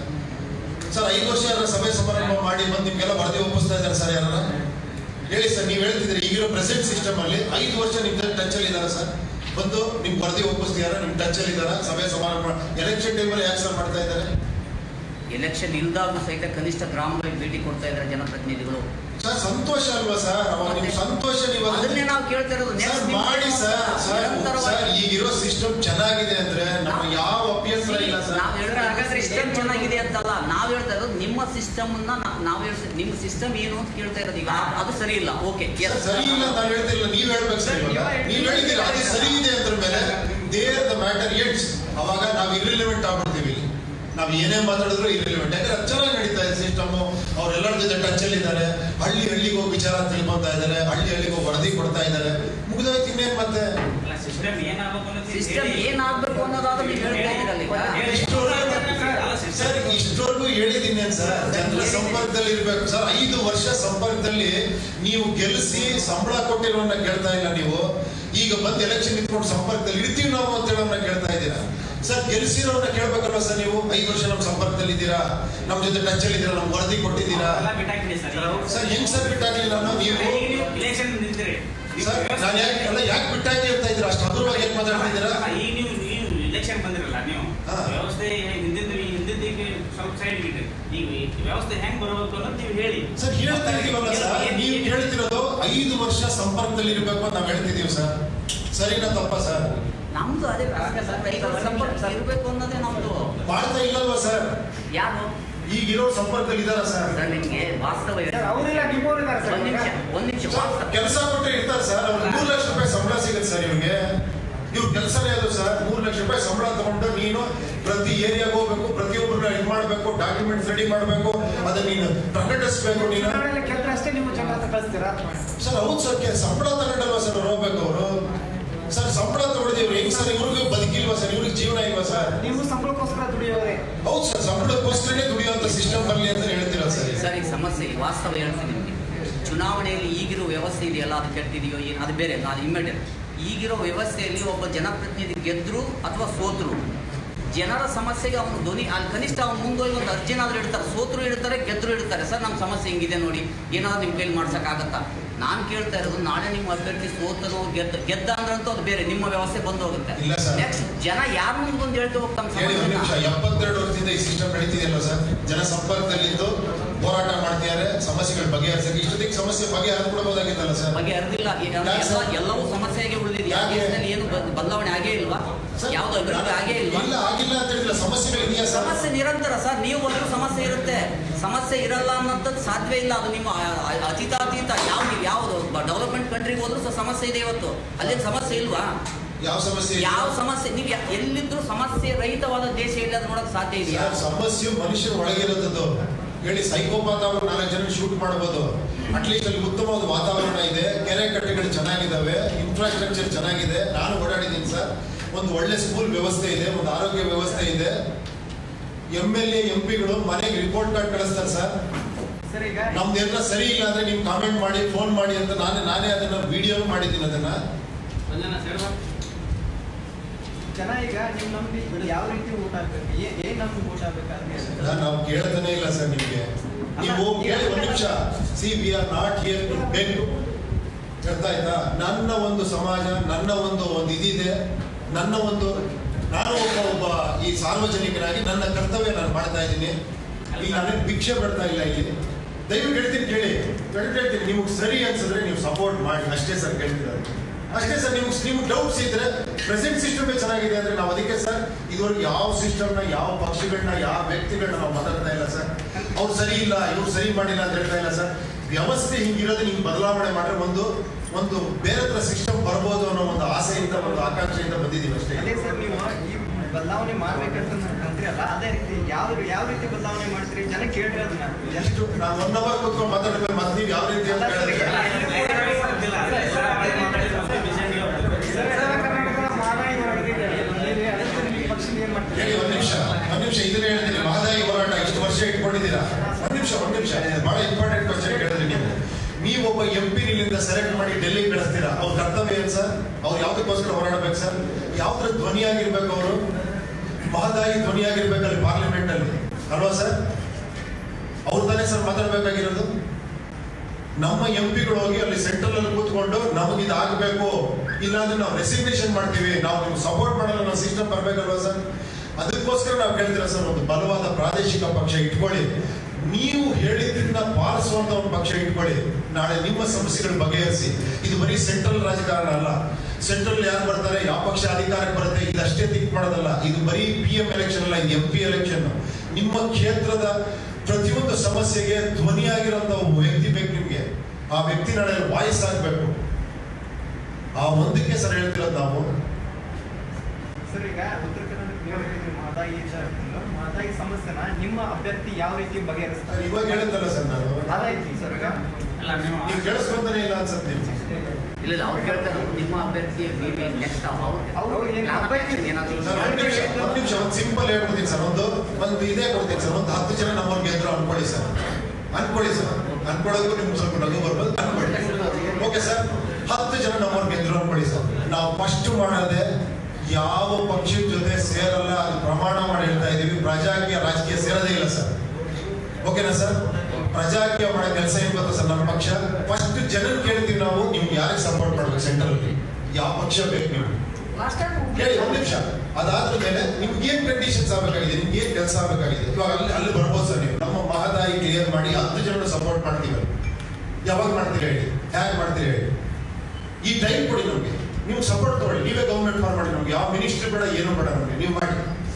Speaker 1: ಸರ್ ಐದು ವರ್ಷ ಯಾರು ಸಭೆ ಸಮಾರಂಭ ಮಾಡಿ ಬಂದು ನಿಮ್ಗೆಲ್ಲ ವರದಿ ಒಪ್ಪಿಸ್ತಾ ಇದ್ದಾರೆ ಸರ್ ಯಾರ ಹೇಳಿ ಸರ್ ನೀವು ಹೇಳ್ತಿದ್ದೀರಿ ಈಗಿರೋ ಪ್ರೆಸೆಂಟ್ ಸಿಸ್ಟಮ್ ಅಲ್ಲಿ ಐದು ವರ್ಷ ನಿಮ್ ಟಚ್ ಅಲ್ಲಿ ಇದಾರ ಸರ್ ಬಂದು ನಿಮ್ ವರದಿ ಒಪ್ಪಿಸ್ತೀಯಾರ ನಿಮ್ ಟಚ್ ಅಲ್ಲಿ ಇದಾರ ಸಭೆ ಸಮಾರಂಭ ಎಲೆಕ್ಷನ್ ಟೈಮಲ್ಲಿ ಯಾಕೆ ಸರ್ ಮಾಡ್ತಾ ಇದ್ದಾರೆ
Speaker 3: ಎಲೆಕ್ಷನ್ ಇಲ್ದಾಗೂ ಸಹಿತ ಕನಿಷ್ಠ ಗ್ರಾಮಗಳಿಗೆ ಭೇಟಿ ಕೊಡ್ತಾ ಇದ್ದಾರೆ ಜನಪ್ರತಿನಿಧಿಗಳು
Speaker 1: ಸರ್ ಸಂತೋಷ ಅಲ್ವಾ ಸರ್ ಅವಾಗ ನಿಮ್ ಸಂತೋಷ ನೀವು ಅದನ್ನ-
Speaker 3: ಅದನ್ನೇ ನಾವು ಕೇಳ್ತಾ ಇರೋದು
Speaker 1: ಸರ್
Speaker 3: Next
Speaker 1: ಮಾಡಿ ಸರ್ ಸರ್ ಸರ್
Speaker 3: ನಿರಂತರವಾಗಿ
Speaker 1: ಈಗಿರೋ ಸಿಸ್ಟಮ್ ಚೆನ್ನಾಗಿದೆ ಅಂದ್ರೆ ನಮ್ಮ ಯಾವ ಅಭ್ಯಂತರ ಇಲ್ಲ ಸರ್
Speaker 3: ನಾವ್ ಹೇಳಿದ್ರೆ ಹಾಗಾದ್ರೆ ಸಿಸ್ಟಮ್ ಚೆನ್ನಾಗಿದೆ ಅಂತಲ್ಲ ನಾವ್ ಹೇಳ್ತಾ ಇರೋದು ನಿಮ್ಮ ಸಿಸ್ಟಮ್ ಅನ್ನ ನಾ- ನಾವ್ ಹೇಳ್ತಾ ನಿಮ್ಮ ಸಿಸ್ಟಮ್ ಏನು ಅಂತ ಕೇಳ್ತಾ ಇರೋದು ಈಗ ಅದು ಸರಿ ಇಲ್ಲ ಓಕೆ
Speaker 1: ಸರ್, ಸರಿ ಇಲ್ಲ ಅಂತ ನಾವ್ ಹೇಳ್ತಿಲ್ಲ ನೀವ್ ಹೇಳ್ಬೇಕು ಸರ್ ಇವಾಗ ನೀವ್ ಹೇಳಿದ್ದೀರಾ ಅದು ಸರಿ ಇದೆ ಅದ್ರ ಮೇಲೆ ದೇರ್ ದ ಮ್ಯಾಟರ್ ಎಂಡ್ಸ್ ಅವಾಗ ನಾವ್ ಇರ್ರಿಲಿವೆಂಟ್ ಆಗ್ಬಿಡ್ತೀವಿ ಇಲ್ಲಿ ನಾವ್ ಏನೇ ಮಾತಾಡಿದ್ರು ಇರ್ರಿಲಿವೆಂಟ್ ಯಾಕಂದ್ರೆ ಅದು ಚೆನ್ನಾಗಿ ನಡೀತಾ ಇದೆ ಸಿಸ್ಟಮ್ ಅವ್ರೆಲ್ಲರ ಜೊತೆ ಟಚ್ ಅಲ್ಲಿ ಇದ್ದಾರೆ ಹಳ್ಳಿ ಹಳ್ಳಿಗೆ ಹೋಗಿ ವಿಚಾರ ತಿಳ್ಕೊಂತಾ ಇದ್ದಾರೆ ಹಳ್ಳಿ ಹಳ್ಳಿಗೆ ಹೋಗಿ ವರದಿ ಕೊಡ್ತಾ ಇದ್ದಾರೆ ಮುಗಿದೋಯ್ತು ಇನ್ನೇನ್ ಮತ್ತೆ
Speaker 4: ಅಲ್ಲ ಸಿಸ್ಟಮ್ ಏನಾಗಬೇಕು ಅನ್ನೋದು
Speaker 3: ಸಿಸ್ಟಮ್
Speaker 4: ಹೇಳಿ.
Speaker 3: ಏನಾಗ್ಬೇಕು ಅನ್ನೋದಾದ್ರೆ ನೀವು ಹೇಳ್ತಾ ಇದ್ದೀರಲ್ಲ ಈಗ
Speaker 1: ಇಷ್ಟವರೆಗೂ ಸರ್ ಇಷ್ಟವರೆಗೂ ಹೇಳಿದ್ದೀನಿ ಸರ್ ಜನರ ಸಂಪರ್ಕದಲ್ಲಿ ಇರ್ಬೇಕು ಸರ್ ಐದು ವರ್ಷ ಸಂಪರ್ಕದಲ್ಲಿ ನೀವು ಗೆಲ್ಲಿಸಿ ಸಂಬಳ ಕೊಟ್ಟಿರೋನ್ನ ಕೇಳ್ತಾ ಇಲ್ಲ ನೀವು ಈಗ ಬಂದು ಎಲೆಕ್ಷನ್ ನಿಂತ್ಕೊಂಡು ಸಂಪರ್ಕದಲ್ಲಿ ಇರ್ತೀವಿ ನಾವು ಅಂತ ಹೇಳೋನ್ನ ಕೇಳ್ತಾ ಇದ್ದೀರಾ ಸರ್ ಗೆಲ್ಸಿರೋನ್ನ ಕೇಳ್ಬೇಕಲ್ವ ಸರ್ ನೀವು ಐದು ವರ್ಷ ನಮ್ಮ ಸಂಪರ್ಕದಲ್ಲಿ ಇದ್ದೀರಾ ನಮ್ಮ ಜೊತೆ ಟಚ್ ಅಲ್ಲಿ ಇದ್ದೀರಾ ನಮ್ಗೆ ವರದಿ ಕೊಟ್ಟಿದ್ದೀರಾ
Speaker 4: ಎಲ್ಲ ಬಿಟ್ಟಾಕಿದೆ ಸರ್
Speaker 1: ಸರ್ ಹೆಂಗ್ ಸರ್ ಬಿಟ್ಟಾಗ್ಲಿಲ್ಲ ನಾನು ನೀವು
Speaker 4: ಇಲೆಕ್ಷನ್ ನಿಂತಿರಿ
Speaker 1: ಸರ್ ನಾನು ಯಾಕೆ ಅಲ್ಲ ಯಾಕೆ ಬಿಟ್ಟಾಗಿ ಅಂತ ಇದ್ದೀರಾ ಅಷ್ಟು ಹಗುರವಾಗಿ ಯಾಕೆ ಮಾತಾಡ್ತಿದ್ದೀರಾ
Speaker 4: ಈಗ ನೀವು ನೀವು ಇಲೆಕ್ಷನ್ ಬಂದಿರಲ್ಲ ನೀವು
Speaker 1: ಹಾ.
Speaker 4: ವ್ಯವಸ್ಥೆ ಹಿಂದಿದ್ದು ಹಿಂದಿದ್ದಿಗೆ ಸ್ವಲ್ಪ ಸೈಡ್ ಇಟ್ಟು ಈಗ ಈ ವ್ಯವಸ್ಥೆ ಹೆಂಗ್ ಬರಬೇಕು ಅನ್ನೋದು ನೀವು ಹೇಳಿ
Speaker 1: ಸರ್ ಹೇಳ್ತಾ ಇದೀವಲ್ಲ ಸರ್
Speaker 4: ಏನ್-
Speaker 1: ನೀವು
Speaker 4: ಏನ್-
Speaker 1: ಕೇಳ್ತಿರೋದು ಐದು ವರ್ಷ ಸಂಪರ್ಕದಲ್ಲಿ ಇರ್ಬೇಕು ಅಂತ ನಾವು ಹೇಳ್ತಿದೀವಿ ಸರ್ ಸರಿನಾ ತಪ್ಪ ಸರ್
Speaker 3: ನಮ್ದು ಅದೇ ಪ್ರಶ್ನೆ ಸರ್ ರೈತರ ಸಂಪರ್ಕ ಇರಬೇಕು ಅನ್ನೋದೇ ನಮ್ದು
Speaker 1: ಮಾಡ್ತಾ ಇಲ್ಲಲ್ವಾ ಸರ್
Speaker 3: ಯಾರು
Speaker 1: ಈಗಿರೋ ಸಂಪರ್ಕದಲ್ಲಿ ಇದಾರ ಸರ್
Speaker 3: ಸರ್ ನಿಮ್ಗೆ ವಾಸ್ತವ ಇದೆ.
Speaker 6: ಸರ್, ಅವರಿಲ್ಲ ನಿಮ್ಮವ್ರು ಇದ್ದಾರೆ ಸರ್
Speaker 3: ಒಂದ್ ನಿಮಿಷ
Speaker 6: ಇವಾಗ.
Speaker 3: ಒಂದ್ ನಿಮಿಷ ವಾಸ್ತವ
Speaker 1: ಕೆಲಸ ಕೊಟ್ಟರೆ ಇರ್ತಾರೆ ಸರ್ ಅವ್ರು ಮೂರು ಲಕ್ಷ ರೂಪಾಯಿ ಸಂಬಳ ಸಿಗುತ್ತೆ ಸರ್ ಇವ್ರಿಗೆ ಇವ್ರ ಕೆಲಸನೇ ಅದು ಸರ್ ಮೂರು ಲಕ್ಷ ರೂಪಾಯಿ ಸಂಬಳ ತಗೊಂಡು ನೀನು ಪ್ರತಿ ಏರಿಯಾಗೆ ಹೋಗ್ಬೇಕು ಪ್ರತಿಯೊಬ್ಬರನ್ನ ಇದು ಮಾಡಬೇಕು ಡಾಕ್ಯುಮೆಂಟ್ಸ್ ರೆಡಿ ಮಾಡಬೇಕು ಅದನ್ನ ನೀನು ಪ್ರಕಟಿಸ್ಬೇಕು ನೀನು
Speaker 6: ಚುನಾವಣೆಯಲ್ಲಿ ಗೆದ್ರೆ ಅಷ್ಟೇ ನೀವು ಜನ ಹತ್ರ ಕಳಿಸ್ತೀರಾ
Speaker 1: ಸರ್ ಹೌದು ಸರ್ ಕೆ- ಸಂಬಳ ತಗೊಂಡಲ್ವಾ ಸರ್ ಅವ್ರು ಹೋಗ್ಬೇಕು ಅವರು ಸರ್ ಸಂಬಳ ತಗೊಂಡಿದ್ದೀವಿ ಹೆಂಗ್ ಸರ್ ಇವ್ರಿಗೂ ಬದುಕಿಲ್ವಾ ಸರ್ ಇವ್ರಿಗೆ ಜೀವನ ಇಲ್ವಾ ಸರ್
Speaker 6: ನೀವು ಸಂಬಳಕ್ಕೋಸ್ಕರ ದುಡಿಯೋರೆ
Speaker 1: ಹೌದು ಸರ್ ಸಂಬಳಕ್ಕೋಸ್ಕರನೇ ದುಡಿಯುವಂತ ಸಿಸ್ಟಮ್ ಬರಲಿ ಅಂತ ಹೇಳ್ತೀರಾ ಸರ್
Speaker 3: ಸರ್ ಈಗ ಸಮಸ್ಯೆ ಈಗ ವಾಸ್ತವ ಹೇಳ್ತೀನಿ ನಿಮಗೆ ಚುನಾವಣೆಯಲ್ಲಿ ಈಗಿರೋ ವ್ಯವಸ್ಥೆ ಇದೆಯಲ್ಲ ಅದು ಕೆಟ್ಟಿದೆಯೋ ಏನು ಅದು ಬೇರೆ ಅದು ಇಮ್ಮಿಡಿಯೇಟ್ ಈಗಿರೋ ವ್ಯವಸ್ಥೆಯಲ್ಲಿ ಒಬ್ಬ ಜನಪ್ರತಿನಿಧಿ ಗೆದ್ರು ಅಥವಾ ಸೋತರು ಜನರ ಸಮಸ್ಯೆಗೆ ಅವನು ಧ್ವನಿ ಅಲ್ಲಿ ಕನಿಷ್ಠ ಅವ್ನು ಮುಂದೋಗಿ ಒಂದು ಅರ್ಜಿನಾದ್ರೂ ಇಡ್ತಾರೆ ಸೋತರು ಇಡ್ತಾರೆ ಗೆದ್ರು ಇಡ್ತಾರೆ ಸರ್ ನಮ್ಮ ಸಮಸ್ಯೆ ಹಿಂಗಿದೆ ನೋಡಿ ಏನಾದ್ರು ನಿಮ್ಮ ಕೈಲಿ ಮಾಡ್ಸೋಕ್ಕಾಗತ್ತಾ ನಾನು ಕೇಳ್ತಾ ಇರೋದು ನಾಳೆ ನಿಮ್ಮ ಅಭ್ಯರ್ಥಿ ಸೋತರು ಗೆದ್ದ ಗೆದ್ದ ಅಂದ್ರಂತೂ ಅದು ಬೇರೆ ನಿಮ್ಮ ವ್ಯವಸ್ಥೆ ಬಂದು ಹೋಗುತ್ತೆ
Speaker 1: ಇಲ್ಲ ಸರ್.
Speaker 3: ನೆಕ್ಸ್ಟ್ ಜನ ಯಾರ ಮುಂದೆ ಬಂದು ಹೇಳ್ತಾ ಹೋಗ್ತಾನೆ
Speaker 1: ಹೇಳಿ ಒಂದು ನಿಮಿಷ
Speaker 3: ಸಮಸ್ಯೆ
Speaker 1: ಎಪ್ಪತ್ತೆರಡು ವರ್ಷದಿಂದ ಈ ಸಿಸ್ಟಮ್ ನಡೀತಿದೆಯಲ್ಲ ಸರ್ ಜನ ಸಂಪರ್ಕದಲ್ಲಿದ್ದು ಹೋರಾಟ ಮಾಡ್ತಿದ್ದಾರೆ ಸಮಸ್ಯೆಗಳು ಬಗೆಹರಿಸಕ್ಕೆ ಇಷ್ಟೊತ್ತಿಗೆ ಸಮಸ್ಯೆ ಬಗೆಹರಿಸ್ಬಿಡಬಹುದಾಗಿತ್ತಲ್ಲ ಸರ್
Speaker 3: ಬಗೆಹರಿದಿಲ್ಲ
Speaker 1: ಯಾಕೆ ಸರ್?
Speaker 3: ಎಲ್ಲವೂ ಸಮಸ್ಯೆಗೆ ಉಳಿದಿದೆ ಯಾವ
Speaker 1: ಯಾಕೆ?
Speaker 3: ದೇಶದಲ್ಲಿ ಏನು ಬದ್- ಬದಲಾವಣೆ ಆಗೇ ಇಲ್ವಾ
Speaker 1: ಸರ್,
Speaker 3: ಯಾವ್ದು ಅಭಿವೃದ್ಧಿ ಆಗೇ ಇಲ್ವಾ
Speaker 1: ಇಲ್ಲ ಆಗಿಲ್ಲ ಅಂತ ಹೇಳಿಲ್ಲ ಸಮಸ್ಯೆಗಳು ಇದೆಯಾ ಸರ್
Speaker 3: ಸಮಸ್ಯೆ ನಿರಂತರ ಸರ್ ನೀವು ಒಂದು ಸಮಸ್ಯೆ ಇರುತ್ತೆ ಸಮಸ್ಯೆ ಇರಲ್ಲ ಅನ್ನೋದು ಸಾಧ್ಯ ಇಲ್ಲ ಅದು ನಿಮ್ಮ ಅ- ಅ- ಅತೀತಾತೀತ ಯಾವ ನೀವು ಯಾವ್ದು ಡೆವಲಪ್ಮೆಂಟ್ ಕಂಟ್ರಿಗೆ ಹೋದ್ರೂ ಸಹ ಸಮಸ್ಯೆ ಇದೆ ಇವತ್ತು ಅಲ್ಲಿ ಸಮಸ್ಯೆ ಇಲ್ವಾ
Speaker 1: ಯಾವ ಸಮಸ್ಯೆ ಇದೆ?
Speaker 3: ಯಾವ ಸಮಸ್ಯೆ ನೀವು ಯಾ- ಎಲ್ಲಿದ್ರೂ ಸಮಸ್ಯೆ ರಹಿತವಾದ ದೇಶ ಎಲ್ಲಾದ್ರೂ ನೋಡಕ್ ಸಾಧ್ಯ ಇದೆಯಾ
Speaker 1: ಸರ್, ಸಮಸ್ಯೆ ಮನುಷ್ಯನ ಒಳಗಿರೋದದ್ದು ಹೇಳಿ ಸೈಕೋಪಾತ್ ಅವ್ರು ನಾಲ್ಕು ಜನ ಶೂಟ್ ಮಾಡ್ಬೋದು ಅಟ್ಲೀಸ್ಟ್ ಅಲ್ಲಿ ಉತ್ತಮವಾದ ವಾತಾವರಣ ಇದೆ ಕೆರೆ ಕಟ್ಟೆಗಳು ಚೆನ್ನಾಗಿದ್ದಾವೆ ಇನ್ಫ್ರಾಸ್ಟ್ರಕ್ಚರ್ ಚೆನ್ನಾಗಿದೆ ನಾನು ಓಡಾಡಿದ್ದೀನಿ ಸರ್ ಒಂದು ಒಳ್ಳೆ ಸ್ಕೂಲ್ ವ್ಯವಸ್ಥೆ ಇದೆ ಒಂದು ಆರೋಗ್ಯ ವ್ಯವಸ್ಥೆ ಇದೆ ಎಮ್ ಎಲ್ ಎ ಎಂ ಪಿಗಳು ಮನೆಗೆ ರಿಪೋರ್ಟ್ ಕಾರ್ಡ್ ಕಳಿಸ್ತಾರೆ ಸರ್
Speaker 2: ಸರ್ ಈಗ
Speaker 1: ನಮ್ದು ಏನಾರ ಸರಿ ಇಲ್ಲ ಅಂದ್ರೆ ನೀವು ಕಾಮೆಂಟ್ ಮಾಡಿ ಫೋನ್ ಮಾಡಿ ಅಂತ ನಾನೇ ನಾನೇ ಅದನ್ನ ವಿಡಿಯೋ ಮಾಡಿದ್ದೀನಿ ಅದನ್ನ
Speaker 4: ಒಂದನ ಸೇರುವ
Speaker 2: ಜನ ಈಗ ನಿಮ್ ನಂಬಿ ಯಾವ ರೀತಿ ಊಟ ಆಗ್ಬೇಕು ಏ- ಏನ್ ನಮ್ಗೆ ಊಟ ಆಗ್ಬೇಕಾದ್ರೆ
Speaker 1: ನಾನು ನಾವು ಕೇಳ್ತಾನೆ ಇಲ್ಲ ಸರ್ ನಿಮ್ಗೆ ನೀವು ಕೇಳಿ ಒಂದು ನಿಮಿಷ see we are not here to beg ಅರ್ಥ ಆಯ್ತಾ ನನ್ನ ಒಂದು ಸಮಾಜ ನನ್ನ ಒಂದು ಒಂದು ಇದಿದೆ ನನ್ನ ಒಂದು ನಾನು ಒಬ್ಬ ಒಬ್ಬ ಈ ಸಾರ್ವಜನಿಕನಾಗಿ ನನ್ನ ಕರ್ತವ್ಯ ನಾನು ಮಾಡ್ತಾ ಇದ್ದೀನಿ ಈಗ ನನಗೆ ಭಿಕ್ಷೆ ಬಿಡ್ತಾ ಇಲ್ಲ ಇಲ್ಲಿ ದಯವಿಟ್ಟು ಹೇಳ್ತೀನಿ ಕೇಳಿ ದಯವಿಟ್ಟು ಹೇಳ್ತೀನಿ ನಿಮಗೆ ಸರಿ ಅನ್ಸಿದ್ರೆ ನೀವು ಸಪೋರ್ಟ್ ಮಾಡಿ ಅಷ್ಟೇ ಸರ್ ಕೇಳ್ತಿರೋದು ಅಷ್ಟೇ ಸರ್ ನಿಮ್ಗೆ ನಿಮ್ಗೆ ಡೌಟ್ಸ್ ಇದ್ರೆ ಪ್ರೆಸೆಂಟ್ ಸಿಸ್ಟಮೇ ಚೆನ್ನಾಗಿದೆ ಅಂದ್ರೆ ನಾವು ಅದಕ್ಕೆ ಸರ್ ಇದುವರೆಗೆ ಯಾವ ಸಿಸ್ಟಮ್ನ ಯಾವ ಪಕ್ಷಗಳನ್ನ ಯಾವ ವ್ಯಕ್ತಿಗಳನ್ನ ನಾವು ಮಾತಾಡ್ತಾ ಇಲ್ಲ ಸರ್ ಅವ್ರು ಸರಿ ಇಲ್ಲ ಇವ್ರು ಸರಿ ಮಾಡಿಲ್ಲ ಅಂತ ಹೇಳ್ತಾ ಇಲ್ಲ ಸರ್ ವ್ಯವಸ್ಥೆ ಹಿಂಗಿರೋದು ಹಿಂಗೆ ಬದಲಾವಣೆ ಮಾಡ್ರೆ ಒಂದು ಒಂದು ಬೇರೆ ತರ ಸಿಸ್ಟಮ್ ಬರ್ಬೋದು ಅನ್ನೋ ಒಂದು ಆಸೆಯಿಂದ ಒಂದು ಆಕಾಂಕ್ಷೆಯಿಂದ ಬಂದಿದ್ದೀವಿ ಅಷ್ಟೇ
Speaker 2: ಅದೇ ಸರ್ ನೀವು ಈ ಬದಲಾವಣೆ ಮಾಡ್ಬೇಕಂತ ಅಂತೀರಿ ಅಲ್ಲ ಅದೇ ರೀತಿ ಯಾವ ಯಾವ ರೀತಿ ಬದಲಾವಣೆ ಮಾಡ್ತೀರಿ ಜನ ಕೇಳ್ರಿ ಅದನ್ನ ಜನ
Speaker 1: ಎಷ್ಟು ನಾನು ಒನ್ ಅವರ್ ಕೂತ್ಕೊಂಡು ಮಾತಾಡ್ಬೇಕು ಮತ್ತೆ ನೀವು ಯಾವ ರೀತಿ ಅಂತ ಹೇಳಿದ್ರೆ
Speaker 6: ಉತ್ತರ ಕರ್ನಾಟಕದ ಮಹದಾಯಿ ಹೋರಾಟ ಇದೆ. ಇದೆ. ಅದಕ್ಕೆ ನಿಮ್ಮ ಪಕ್ಷದಿಂದ ಏನ್ ಮಾಡ್ತೀರಿ
Speaker 1: ಹೇಳಿ ಒಂದ್ ನಿಮಿಷ ಒಂದ್ ನಿಮಿಷ ಇದನ್ನ ಹೇಳ್ತೀನಿ ಮಹದಾಯಿ ಹೋರಾಟ ಇಷ್ಟು ವರ್ಷ ಇಟ್ಕೊಂಡಿದ್ದೀರಾ ಒಂದ್ ನಿಮಿಷ ಒಂದ್ ನಿಮಿಷ ಇದು ಬಹಳ ಇಂಪಾರ್ಟೆಂಟ್ ಕ್ವಶನ್ ಕೇಳಿದ್ರಿ ನೀವು ನೀವು ಒಬ್ಬ ಎಂ ಪಿ ಇಲ್ಲಿಂದ ಸೆಲೆಕ್ಟ್ ಮಾಡಿ ಡೆಲ್ಲಿಗೆ ಕಳಿಸ್ತೀರಾ ಅವ್ರ ಕರ್ತವ್ಯ ಏನ್ ಸರ್ ಅವ್ರು ಯಾವ್ದಕ್ಕೋಸ್ಕರ ಹೋರಾಡಬೇಕು ಸರ್ ಯಾವ್ದ್ರ ಧ್ವನಿಯಾಗಿರ್ಬೇಕು ಅವರು ಮಹದಾಯಿ ಧ್ವನಿಯಾಗಿರ್ಬೇಕು ಅಲ್ಲಿ ಪಾರ್ಲಿಮೆಂಟ್ ಅಲ್ಲಿ ಅಲ್ವಾ ಸರ್ ಅವ್ರು ತಾನೇ ಸರ್ ಮಾತಾಡ್ಬೇಕಾಗಿರೋದು ನಮ್ಮ ಎಂ ಪಿಗಳು ಹೋಗಿ ಅಲ್ಲಿ ಸೆಂಟ್ರಲ್ ಅಲ್ಲಿ ಕೂತ್ಕೊಂಡು ನಮಗೆ ಇದಾಗಬೇಕು ಇಲ್ಲಾಂದ್ರೆ ನಾವು ರೆಸಿಗ್ನೇಷನ್ ಮಾಡ್ತೀವಿ ನಾವು ನಿಮ್ಗೆ ಸಪೋರ್ಟ್ ಮಾಡಲ್ಲ ನಾವು ಸಿಸ್ಟಮ್ ಬರ್ಬೇಕಲ್ವಾ ಸರ್ ಅದಕ್ಕೋಸ್ಕರ ನಾವು ಕೇಳ್ತೀರಾ ಸರ್ ಒಂದು ಬಲವಾದ ಪ್ರಾದೇಶಿಕ ಪಕ್ಷ ಇಟ್ಕೊಳ್ಳಿ ನೀವು ಹೇಳಿದ್ದನ್ನ ಪಾಲಿಸುವಂತ ಒಂದು ಪಕ್ಷ ಇಟ್ಕೊಳ್ಳಿ ನಾಳೆ ನಿಮ್ಮ ಸಮಸ್ಯೆಗಳು ಬಗೆಹರಿಸಿ ಇದು ಬರೀ ಸೆಂಟ್ರಲ್ ರಾಜಕಾರಣ ಅಲ್ಲ ಸೆಂಟ್ರಲ್ ಯಾರು ಬರ್ತಾರೆ ಯಾವ ಪಕ್ಷ ಅಧಿಕಾರಕ್ಕೆ ಬರುತ್ತೆ ಇದಷ್ಟೇ ತಿಂಕ್ ಮಾಡೋದಲ್ಲ ಇದು ಬರೀ ಪಿ ಎಂ ಎಲೆಕ್ಷನ್ ಅಲ್ಲ ಇದು ಎಂ ಪಿ ಎಲೆಕ್ಷನ್ ನಿಮ್ಮ ಕ್ಷೇತ್ರದ ಪ್ರತಿಯೊಂದು ಸಮಸ್ಯೆಗೆ ಧ್ವನಿಯಾಗಿರುವಂತ ಒಬ್ಬ ವ್ಯಕ್ತಿ ಬೇಕು ನಿಮ್ಗೆ ಆ ವ್ಯಕ್ತಿ ನಾಳೆ ವಾಯ್ಸ್ ಆಗ್ಬೇಕು ಆ ಒಂದಕ್ಕೆ ಸರ್ ಹೇಳ್ತಿರೋದು ನಾವು
Speaker 2: ಸರ್ ಈಗ ಉತ್ತರ ಕರ್ನಾಟಕ ನೀವು ಹೇಳಿದ್ರಿ ಮಹದಾಯಿ ಇದೆ ಅಂತಂದು. ಮಹದಾಯಿ ಸಮಸ್ಯೆನ ನಿಮ್ಮ ಅಭ್ಯರ್ಥಿ ಯಾವ ರೀತಿ ಬಗೆಹರಿಸ್ತಾರೆ
Speaker 1: ಇವಾಗ ಹೇಳಿದ್ದಲ್ಲ ಸರ್ ನಾನು
Speaker 2: ಅದಾಯ್ತು ಸರ್ ಈಗ
Speaker 4: ಅಲ್ಲ ಅಲ್ಲ ನೀವು
Speaker 1: ನೀವು ಕೇಳಿಸ್ಕೊಂತಾನೆ ಇಲ್ಲ ಅನ್ಸುತ್ತೆ ನೀವು
Speaker 3: ಇಲ್ಲ ಇಲ್ಲ ಅವ್ರು ಕೇಳ್ತಾರೆ ನಿಮ್ಮ ಅಭ್ಯರ್ಥಿ ಬಿ ನೆಕ್ಸ್ಟ್
Speaker 2: ಅವ್ರು ಏನು ಅಭ್ಯರ್ಥಿ
Speaker 3: ಏನಾದ್ರು
Speaker 1: ಸರ್ ಒಂದು ನಿಮಿಷ ಒಂದು ನಿಮಿಷ ಒಂದು ಸಿಂಪಲ್ ಹೇಳ್ಬಿಡ್ತೀನಿ ಸರ್ ಒಂದು ಒಂದು ಇದೇ ಕೊಡ್ತೀನಿ ಸರ್ ಒಂದು ಹತ್ತು ಜನ ನಮ್ಮವ್ರು ಗೆದ್ರು ಅನ್ಕೊಳ್ಳಿ ಸರ್ ಅನ್ಕೊಳ್ಳಿ ಸರ್ ಅನ್ಕೊಳ್ಳೋದಕ್ಕೂ ನಿಮ್ಗೆ ಸ್ವಲ್ಪ ನಗು ಬರ್ಬೋದು ಅನ್ಕೊಳ್ಳಿ ಓಕೆ ಸರ್ ಹತ್ತು ಜನ ನಮ್ಮವ್ರು ಗೆದ್ರು ಅನ್ಕೊಳ್ಳಿ ಸರ್ ನಾವು ಫಸ್ಟ್ ಮಾಡೋದೇ ಯಾವ ಪಕ್ಷದ ಜೊತೆ ಸೇರಲ್ಲ ಅದು ಪ್ರಮಾಣ ಮಾಡಿ ಹೇಳ್ತಾ ಇದೀವಿ ಪ್ರಜಾಕೀಯ ರಾಜಕೀಯ ಸೇರೋದೇ ಇಲ್ಲ ಸರ್ ಓಕೆನಾ ಸರ್ ಪ್ರಜಾಕೀಯ ಮಾಡೋ ಕೆಲಸ ಏನ್ ಗೊತ್ತಾ ಸರ್ ನಮ್ಮ ಪಕ್ಷ ಫಸ್ಟ್ ಜನನ್ ಕೇಳ್ತೀವಿ ನಾವು ನಿಮ್ಗೆ ಯಾರಿಗೆ ಸಪೋರ್ಟ್ ಮಾಡ್ಬೇಕು ಸೆಂಟ್ರಲ್ ಯಾವ ಪಕ್ಷ ಬೇಕು ನೀವು ಹೇಳಿ ಒಂದ್ ನಿಮಿಷ ಅದಾದ ಮೇಲೆ ನಿಮ್ಗೆ ಏನ್ ಕಂಡೀಷನ್ಸ್ ಆಗ್ಬೇಕಾಗಿದೆ ನಿಮ್ಗೆ ಏನ್ ಕೆಲಸ ಆಗ್ಬೇಕಾಗಿದೆ ಇವಾಗ ಅಲ್ಲಿ ಅಲ್ಲಿ ಬರ್ಬೋದು ಸರ್ ನೀವು ನಮ್ಮ ಮಹದಾಯಿ ಕ್ಲಿಯರ್ ಮಾಡಿ ಹತ್ತು ಜನ ಸಪೋರ್ಟ್ ಮಾಡ್ತೀವಿ ಯಾವಾಗ ಮಾಡ್ತೀರಿ ಹೇಳಿ ಹೇಗೆ ಮಾಡ್ತೀರಿ ಹೇಳಿ ಈ ಟೈಮ್ ಕೊಡಿ ನಮ್ಗೆ ನೀವು ಸಪೋರ್ಟ್ ತಗೊಳ್ಳಿ ನೀವೇ ಗೌರ್ಮೆಂಟ್ ಫಾರ್ಮ್ ಮಾಡಿ ನಮ್ಗೆ ಯಾವ ಮಿನಿಸ್ಟ್ರಿ ಬೇಡ ಏನು ಬೇಡ ನಮ್ಗೆ ನೀವು ಮಾಡಿ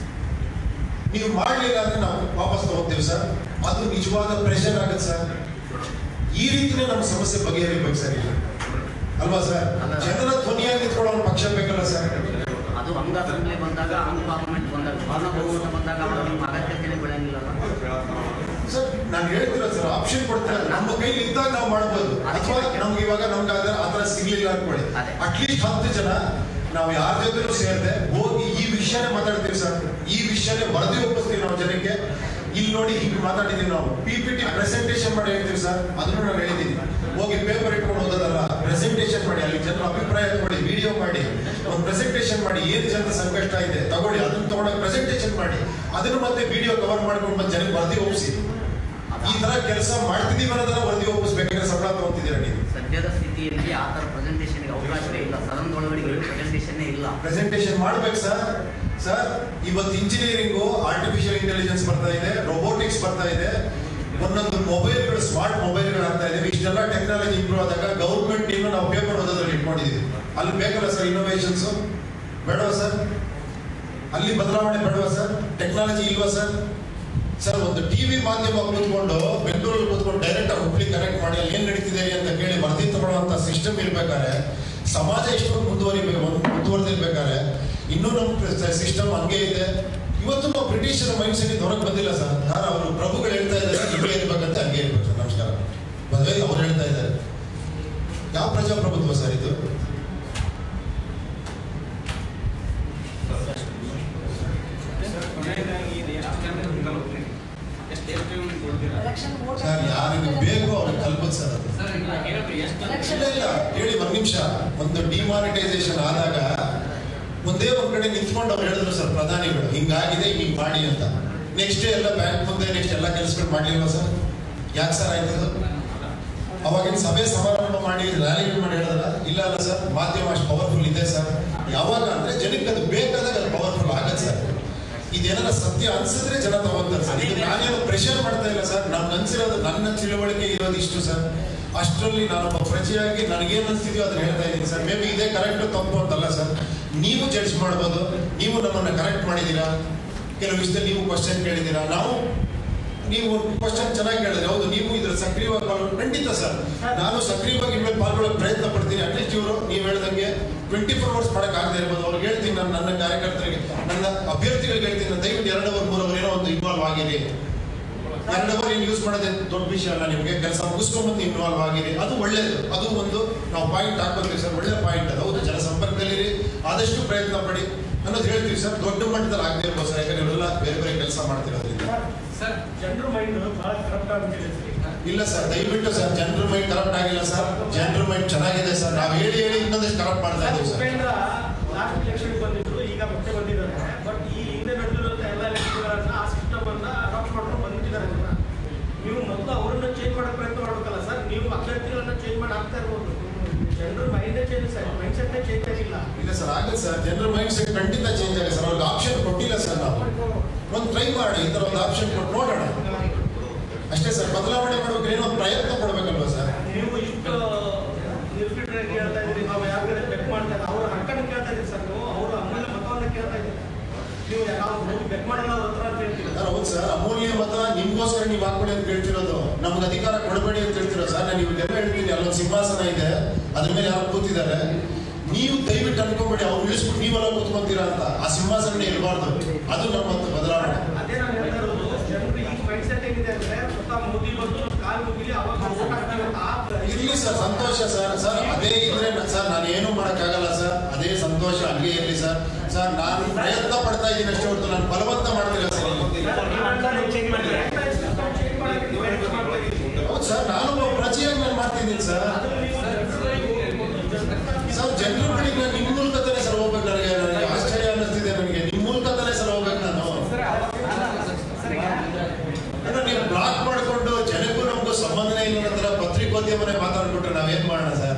Speaker 1: ನೀವು ಮಾಡಲಿಲ್ಲ ಅಂದ್ರೆ ನಾವು ವಾಪಸ್ ತಗೋತೀವಿ ಸರ್ ಅದು ನಿಜವಾದ ಪ್ರೆಷರ್ ಆಗುತ್ತೆ ಸರ್ ಈ ರೀತಿನೇ ನಮ್ಮ ಸಮಸ್ಯೆ ಬಗೆಹರಿಬೇಕು ಸರ್ ಇಲ್ಲಿ ಅಲ್ವಾ ಸರ್ ಜನರ ಧ್ವನಿಯಾಗಿ ನಿಂತ್ಕೊಳ್ಳೋ ಒಂದು ಪಕ್ಷ ಬೇಕಲ್ಲ ಸರ್
Speaker 3: ಅದು ಹಂಗ ಅಸೆಂಬ್ಲಿ ಬಂದಾಗ ಹಂಗ ಪಾರ್ಲಿಮೆಂಟ್ ಬಂದಾಗ ಭವನ ಬಹುಮತ ಬಂದಾಗ ಅವ್ರ ನಿಮ್ಮ ಅಗತ್ಯತೆನೇ ಬೆಳೆಯಂಗಿಲ್ಲಲ್ಲ
Speaker 1: ಸರ್ ನಾನು ಹೇಳ್ತಿರೋ ಸರ್ ಆಪ್ಷನ್ ಕೊಡ್ತಾರೆ ನಮ್ಮ ಕೈಲಿ ಇದ್ದಾಗ ನಾವು ಮಾಡ್ಬೋದು ಅಥವಾ ನಮ್ಗೆ ಇವಾಗ ನಮ್ಗೆ ಅದ್ರ ಆತರ ಸಿಗ್ಲಿಲ್ಲ ಅನ್ಕೊಳ್ಳಿ
Speaker 3: ಅದೇ.
Speaker 1: ಅಟ್ಲೀಸ್ಟ್ ಹತ್ತು ಜನ ನಾವು ಯಾರ ಜೊತೆನೂ ಸೇರದೆ ಹೋಗಿ ಈ ವಿಷಯನೇ ಮಾತಾಡ್ತೀವಿ ಸರ್ ಈ ವಿಷಯನೇ ವರದಿ ಒಪ್ಪಿಸ್ತೀವಿ ನಾವು ಜನಕ್ಕೆ ಇಲ್ಲಿ ನೋಡಿ ಹೀಗೆ ಮಾತಾಡಿದೀವಿ ನಾವು ಪಿ ಪಿ ಟಿ ಪ್ರೆಸೆಂಟೇಷನ್ ಮಾಡಿ ಹೇಳ್ತೀವಿ ಸರ್ ಅದನ್ನು ನಾನು ಹೇಳಿದ್ದೀನಿ ಹೋಗಿ ಪೇಪರ್ ಇಟ್ಕೊಂಡು ಓದೋದಲ್ಲ ಪ್ರೆಸೆಂಟೇಷನ್ ಮಾಡಿ ಅಲ್ಲಿ ಜನರ ಅಭಿಪ್ರಾಯ ತಗೊಳ್ಳಿ ವಿಡಿಯೋ ಮಾಡಿ ಒಂದು ಪ್ರೆಸೆಂಟೇಷನ್ ಮಾಡಿ ಏನ್ ಜನರ ಸಂಕಷ್ಟ ಇದೆ ತಗೊಳ್ಳಿ ಅದನ್ನ ತಗೊಂಡಾಗ ಪ್ರೆಸೆಂಟೇಷನ್ ಮಾಡಿ ಅದನ್ನು ಮತ್ತೆ ವಿಡಿಯೋ ಕವರ್ ಮಾಡ್ಕೊಂಡು ಮತ್ತೆ ಜನಕ್ಕೆ ವರದಿ ಒಪ್ಪಿಸಿ ಈ ತರ ಕೆಲಸ ಮಾಡ್ತಿದೀವಿ ಅನ್ನೋದನ್ನ ವರದಿ ಒಪ್ಪಿಸ್ಬೇಕಾದ್ರೆ ಸಂಬಳ ತಗೊಂತಿದ್ದೀರಾ ನೀವು
Speaker 3: ಸದ್ಯದ ಸ್ಥಿತಿಯಲ್ಲಿ ಆ ಥರ ಪ್ರೆಸೆಂಟೇಷನ್ಗೆ ಅವಕಾಶವೇ ಇಲ್ಲ ಸದನದೊಳಗಡೆ ಪ್ರೆಸೆಂಟೇಷನ್ನೇ ಇಲ್ಲ
Speaker 1: ಪ್ರೆಸೆಂಟೇಷನ್ ಮಾಡ್ಬೇಕು ಸರ್ ಸರ್ ಇವತ್ತು ಇಂಜಿನಿಯರಿಂಗು ಆರ್ಟಿಫಿಷಿಯಲ್ ಇಂಟೆಲಿಜೆನ್ಸ್ ಬರ್ತಾ ಇದೆ ರೋಬೋಟಿಕ್ಸ್ ಬರ್ತಾ ಇದೆ ಒಂದೊಂದು ಮೊಬೈಲ್ಗಳು ಸ್ಮಾರ್ಟ್ ಮೊಬೈಲ್ಗಳು ಆಗ್ತಾ ಇದೆ ಇಷ್ಟೆಲ್ಲ ಟೆಕ್ನಾಲಜಿ ಇಂಪ್ರೂವ್ ಆದಾಗ ಗೌರ್ಮೆಂಟ್ ಟೀಮ್ ನಾವು ಪೇಪರ್ ಓದೋದ್ರಲ್ಲಿ ಇಟ್ಕೊಂಡಿದೀವಿ ಅಲ್ಲಿ ಬೇಕಲ್ಲ ಸರ್ ಇನ್ನೋವೇಷನ್ಸ್ ಬೇಡವಾ ಸರ್ ಅಲ್ಲಿ ಬದಲಾವಣೆ ಬೇಡವಾ ಸರ್ ಟೆಕ್ನಾಲಜಿ ಇಲ್ವಾ ಸರ್ ಸರ್ ಒಂದು ಟಿವಿ ಮಾಧ್ಯಮ ಕೂತ್ಕೊಂಡು ಬೆಂಗಳೂರಲ್ಲಿ ಕೂತ್ಕೊಂಡು ಡೈರೆಕ್ಟ್ ಆಗಿ ಹುಬ್ಳಿ ಕನೆಕ್ಟ್ ಮಾಡಿ ಅಲ್ಲಿ ಏನ್ ನಡೀತಿದೆ ಅಂತ ಕೇಳಿ ವರದಿ ತಗೊಳ್ಳುವಂತ ಸಿಸ್ಟಮ್ ಇರ್ಬೇಕಾದ್ರೆ ಸಮಾಜ ಎಷ್ಟೊಂದು ಮುಂದುವರಿಬೇಕು ಮುಂದುವರೆದಿರ್ಬೇಕಾದ್ರೆ ಇನ್ನೂ ನಮ್ಮ ಸಿಸ್ಟಮ್ ಹಂಗೆ ಇದೆ ಇವತ್ತು ನಾವು ಬ್ರಿಟಿಷರ ಮೈಂಡ್ ಸೆಟ್ ಹೊರಗೆ ಬಂದಿಲ್ಲ ಸರ್ ನಾನು ಅವರು ಪ್ರಭುಗಳು ಹೇಳ್ತಾ ಇದ್ದಾರೆ ಹಿಂಗೆ ಇರ್ಬೇಕಂತ ಹಂಗೆ ಇರ್ಬೇಕು ಸರ್ ನಮಸ್ಕಾರ ಮದುವೆ ಅವ್ರು ಹೇಳ್ತಾ ಇದ್ದಾರೆ ಯಾವ ಪ್ರಜಾಪ್ರಭುತ್ವ ಸರ್ ಇದು
Speaker 4: ಕೊನೆಯದಾಗಿ ಇದು ಎಷ್ಟು ಜನ ತಲುಪ್ತೀರಿ? ಎಷ್ಟು ಎಷ್ಟು ಇವ್ನಿಗೆ ಕೊಡ್ತೀರಾ
Speaker 1: ಸರ್ ಯಾರಿಗೆ ಬೇಕು ಅವ್ರಿಗೆ ತಲುಪುತ್ತೆ ಸರ್ ಅದು
Speaker 4: ಸರ್ ಇಲ್ಲ ಹೇಳ್ರಿ ಎಷ್ಟು
Speaker 1: ಇಲ್ಲ ಇಲ್ಲ ಹೇಳಿ ಒಂದ್ ನಿಮಿಷ ಒಂದು ಡಿಮಾನಿಟೈಸೇಷನ್ ಆದಾಗ ಒಂದೇ ಒಂದ್ ಕಡೆ ನಿಂತ್ಕೊಂಡು ಅವ್ರು ಹೇಳಿದ್ರು ಸರ್ ಪ್ರಧಾನಿಗಳು ಹಿಂಗಾಗಿದೆ ಹಿಂಗ್ ಮಾಡಿ ಅಂತ ನೆಕ್ಸ್ಟ್ ಡೇ ಎಲ್ಲ ಬ್ಯಾಂಕ್ ಮುಂದೆ ನೆಕ್ಸ್ಟ್ ಎಲ್ಲ ಕೆಲಸಗಳು ಮಾಡ್ಲಿಲ್ವಾ ಸರ್ ಯಾಕೆ ಸರ್ ಆಯ್ತದು ಅವಾಗಿನ ಸಭೆ ಸಮಾರಂಭ ಮಾಡಿ ರ್ಯಾಲಿಗಳು ಮಾಡಿ ಹೇಳಿದ್ರ ಇಲ್ಲ ಅಲ್ಲ ಸರ್ ಮಾಧ್ಯಮ ಅಷ್ಟು ಪವರ್ಫುಲ್ ಇದೆ ಸರ್ ಯಾವಾಗ ಅಂದ್ರೆ ಜನಕ್ಕೆ ಅದು ಬೇಕಾದಾಗ ಅದು ಪವರ್ಫುಲ್ ಆಗತ್ತೆ ಸರ್ ಇದೇನಾರ ಸತ್ಯ ಅನ್ಸಿದ್ರೆ ಜನ ತಗೊಂತಾರೆ ಸರ್ ಇದು ನಾನೇನು ಪ್ರೆಷರ್ ಮಾಡ್ತಾ ಇಲ್ಲ ಸರ್ ನನ್ಗೆ ಅನ್ಸಿರೋದು ನನ್ನ ತಿಳುವಳಿಕೆ ಇರೋದು ಇಷ್ಟು ಸರ್ ಅಷ್ಟರಲ್ಲಿ ನಾನೊಬ್ಬ ಪ್ರಜೆಯಾಗಿ ನನಗೇನು ಅನ್ಸ್ತಿದ್ಯೋ ಅದನ್ನ ಹೇಳ್ತಾ ಇದ್ದೀನಿ ಸರ್ ಮೇ ಬಿ ಇದೇ ಕರೆಕ್ಟ್ ತಪ್ಪು ಅಂತಲ್ಲ ಸರ್ ನೀವು ಜಡ್ಜ್ ಮಾಡ್ಬೋದು ನೀವು ನಮ್ಮನ್ನ ಕರೆಕ್ಟ್ ಮಾಡಿದ್ದೀರಾ ಕೆಲವು ವಿಷಯದಲ್ಲಿ ನೀವು ಕ್ವಶನ್ ಕೇಳಿದ್ದೀರಾ ನಾವು ನೀವು ಕ್ವಶನ್ ಚೆನ್ನಾಗಿ ಕೇಳಿದ್ರೆ ಹೌದು ನೀವು ಇದ್ರ ಸಕ್ರಿಯವಾಗಿ ಪಾಲ್ಗೊಳ್ಳಿ ಖಂಡಿತ ಸರ್ ನಾನು ಸಕ್ರಿಯವಾಗಿ ಇನ್ಮೇಲೆ ಪಾಲ್ಗೊಳ್ಳೋಕೆ ಪ್ರಯತ್ನ ಪಡ್ತೀನಿ ಅಟ್ಲೀಸ್ಟ್ ಇವರು ನೀವು ಹೇಳ್ದಂಗೆ ಟ್ವೆಂಟಿ ಫೋರ್ ಅವರ್ಸ್ ಮಾಡಕ್ ಆಗದೆ ಇರ್ಬೋದು ಅವ್ರಿಗೆ ಹೇಳ್ತೀನಿ ನಾನು ನನ್ನ ಕಾರ್ಯಕರ್ತರಿಗೆ ನನ್ನ ಅಭ್ಯರ್ಥಿಗಳಿಗೆ ಹೇಳ್ತೀನಿ ನಾನು ದಯವಿಟ್ಟು ಎರಡು ಅವರ್ ಮೂರು ಅವರ್ ಏನೋ ಒಂದು ಇನ್ವಾಲ್ವ್ ಆಗಿರಿ ಎರಡು ಅವರ್ ಏನು ಯೂಸ್ ಮಾಡೋದೇ ದೊಡ್ಡ ವಿಷಯ ಅಲ್ಲ ನಿಮಗೆ ಕೆಲಸ ಮುಗಿಸ್ಕೊಂಬಂದು ಇನ್ವಾಲ್ವ್ ಆಗಿರಿ ಅದು ಒಳ್ಳೇದು ಅದು ಒಂದು ನಾವು ಪಾಯಿಂಟ್ ಹಾಕ್ಕೊತೀವಿ ಸರ್ ಒಳ್ಳೆ ಪಾಯಿಂಟ್ ಅದು ಹೌದು ಜನ ಸಂಪರ್ಕದಲ್ಲಿರಿ ಆದಷ್ಟು ಪ್ರಯತ್ನ ಪಡಿ ಅನ್ನೋದು ಹೇಳ್ತೀವಿ ಸರ್ ದೊಡ್ಡ ಮಟ್ಟದಲ್ಲಿ ಆಗದೆ ಇರ್ಬೋದು ಸರ್ ಯಾಕಂದ್ರೆ ಇವರೆಲ್ಲ ಬೇರೆ ಬೇರೆ ಕೆಲಸ ಮಾಡ್ತಿರೋದ್ರಿಂದ
Speaker 6: ಸರ್ ಜನರ ಮೈಂಡ್ ಬಹಳ ಕರಪ್ಟ್ ಆಗ್ಬಿಟ್ಟಿದೆ ಸರ್ ಈಗ.
Speaker 1: ಇಲ್ಲ ಸರ್ ದಯವಿಟ್ಟು ಸರ್ ಜನರ ಮೈಂಡ್ ಕರಪ್ಟ್ ಆಗಿಲ್ಲ ಸರ್ ಜನರ ಮೈಂಡ್ ಚೆನ್ನಾಗಿದೆ ಸರ್ ನಾವು ಹೇಳಿ ಹೇಳಿ ಇನ್ನೊಂದಷ್ಟು ಕರಪ್ಟ್ ಮಾಡ್ತಾ ಇದ್ದೀವಿ ಸರ್
Speaker 6: ಉಪೇಂದ್ರ ಲಾಸ್ಟ್ ಎಲೆಕ್ಷನ್ ಬಂದಿದ್ರು ಈಗ ಮತ್ತೆ ಬಂದಿದ್ದಾರೆ ಬಟ್ ಈ ಹಿಂದೆ ನಡೆದಿರುವಂತ ಎಲ್ಲ ಎಲೆಕ್ಷನ್ಗಳನ್ನ ಆ ಸಿಸ್ಟಮ್ ಅನ್ನ ಅಡಾಪ್ಟ್ ಮಾಡ್ಕೊಂಡು ಬಂದಿದ್ದಾರೆ ಜನ ನೀವು ಮೊದಲು ಅವರನ್ನ ಚೇಂಜ್ ಮಾಡಕ್ ಪ್ರಯತ್ನ ಮಾಡ್ಬೇಕಲ್ಲ ಸರ್ ನೀವು ಅಭ್ಯರ್ಥಿಗಳನ್ನ ಚೇಂಜ್ ಮಾಡಿ ಆಗ್ತಾ ಇರ್ಬೋದು ಜನರ ಮೈಂಡೇ change sir mind set change ಆಗಿಲ್ಲ
Speaker 1: ಇಲ್ಲ ಸರ್ ಆಗುತ್ತೆ ಸರ್ ಜನರ ಮೈಂಡ್ ಸೆಟ್ ಖಂಡಿತ ಚೇಂಜ್ ಆಗಿದೆ ಸರ್ ಅವ್ರಿಗೆ ಆಪ್ಷನ್ ಕೊಟ್ಟಿಲ್ಲ ಸರ್ ನಾವು ಒಂದು ಟ್ರೈ ಮಾಡಿ ಈ ಥರ ಒಂದು ಆಪ್ಷನ್ ಕೊಟ್ಟು ನೋಡೋಣ ಅಷ್ಟೇ ಸರ್ ಬದಲಾವಣೆ ಮಾಡ್ಬೇಕು ಏನೋ ಒಂದು ಪ್ರಯತ್ನ ಪಡ್ಬೇಕಲ್ವಾ ಸರ್
Speaker 6: ನೀವು ಇಷ್ಟು ನಿರ್ಫಿಟ್ರಾಗಿ ಹೇಳ್ತಾ ಇದ್ದೀರಿ ನಾವು ಯಾರಿಗಾದ್ರೆ ಬೆಟ್ ಮಾಡ್ತಾ ಇದ್ದೀವಿ ಅವ್ರ ಹಕ್ಕನ್ನು ಕೇಳ್ತಾ ಇದ್ದೀರಿ ಸರ್ ನೀವು ಅವ್ರ ಅಮೂಲ್ಯ ಮತವನ್ನ ಕೇಳ್ತಾ ಇದ್ದೀರಿ ನೀವು ನಾವು ಹೋಗಿ ಬೆಟ್ ಮಾಡಲ್ಲ ಅವ್ರ ಹತ್ರ ಅಂತ ಹೇಳ್ತೀವಿ
Speaker 1: ಸರ್ ಹೌದು ಸರ್ ಅಮೂಲ್ಯ ಮತ ನಿಮ್ಗೋಸ್ಕರ ನೀವು ಹಾಕೊಳ್ಳಿ ಅಂತ ಕೇಳ್ತಿರೋದು ನಮ್ಗೆ ಅಧಿಕಾರ ಕೊಡಬೇಡಿ ಅಂತ ಹೇಳ್ತಿರೋ ಸರ್ ನಾನು ನಿಮ್ಗೆಲ್ಲ ಹೇಳ್ತೀನಿ ಅಲ್ಲೊಂದು ಸಿಂಹಾಸನ ಇದೆ ಅದ್ರ ಮೇಲೆ ಯಾರು ಕೂತಿದ್ದಾರೆ ನೀವು ದಯವಿಟ್ಟು ಅನ್ಕೋಬೇಡಿ ಅವ್ರು ಇಳಿಸ್ಬಿಟ್ಟು ನೀವೆಲ್ಲ ಕೂತ್ಕೊಂತೀರಾ ಅಂತ ಆ ಸಿಂಹಾಸನ ಇರಬಾರ್ದು ಅದು ನಮ್ಮ ಒಂದು ಬದಲಾವಣೆ
Speaker 6: ಅದೇ ನಾನು ಹೇಳ್ತಾ ಇರೋದು ಜನರು ಈಗ ಮೈಂಡ್ ಸೆಟ್ ಏನಿದೆ ಅಂದ್ರೆ ಸ್ವತಃ ಮೋದಿ ಬಂದು ಕಾಲ್ ಮುಗಿಲಿ ಅವಾಗ vote ಹಾಕ್ತೀವಿ ಅಂತ ಆ
Speaker 1: ಇರ್ಲಿ ಸರ್ ಸಂತೋಷ ಸರ್ ಸರ್ ಅದೇ ಇದ್ರೆ ನ- ಸರ್ ನಾನು ಏನು ಮಾಡೋಕ್ಕಾಗಲ್ಲ ಸರ್ ಅದೇ ಸಂತೋಷ ಹಂಗೆ ಇರ್ಲಿ ಸರ್ ಸರ್ ನಾನು ಪ್ರಯತ್ನ ಪಡ್ತಾ ಇದ್ದೀನಿ ಅಷ್ಟೇ ಹೊರತು ನಾನು ಬಲವಂತ ಮಾಡ್ತಿಲ್ಲ ಸರ್ ಹೌದು ಸರ್ ನಾನು ಒಬ್ಬ ಪ್ರಜೆಯಾಗಿ ನಾನು ಮಾಡ್ತಿದ್ದೀನಿ ಸರ್ ಸರ್ ಜನರ ಕಡೆಗೆ ನಾನು ನಿಮ್ಮ ಮೂಲಕ ತಾನೇ ಸರ್ ಹೋಗ್ಬೇಕು ನನಗೆ ನನಗೆ ಆಶ್ಚರ್ಯ ಅನ್ನಿಸ್ತಿದೆ ನನಗೆ ನಿಮ್ಮ ಮೂಲಕ ತಾನೇ ಸರ್ ಹೋಗ್ಬೇಕು ನಾನು ಏನೋ ನೀವು ಬ್ಲಾಕ್ ಮಾಡ್ಕೊಂಡು ಜನಕ್ಕೂ ನಮಗೂ ಸಂಬಂಧನೇ ಇಲ್ಲ ನಂತರ ಪತ್ರಿಕೋದ್ಯಮನೇ ಮಾತಾಡ್ಬಿಟ್ರೆ ನಾವೇನ್ ಮಾಡೋಣ ಸರ್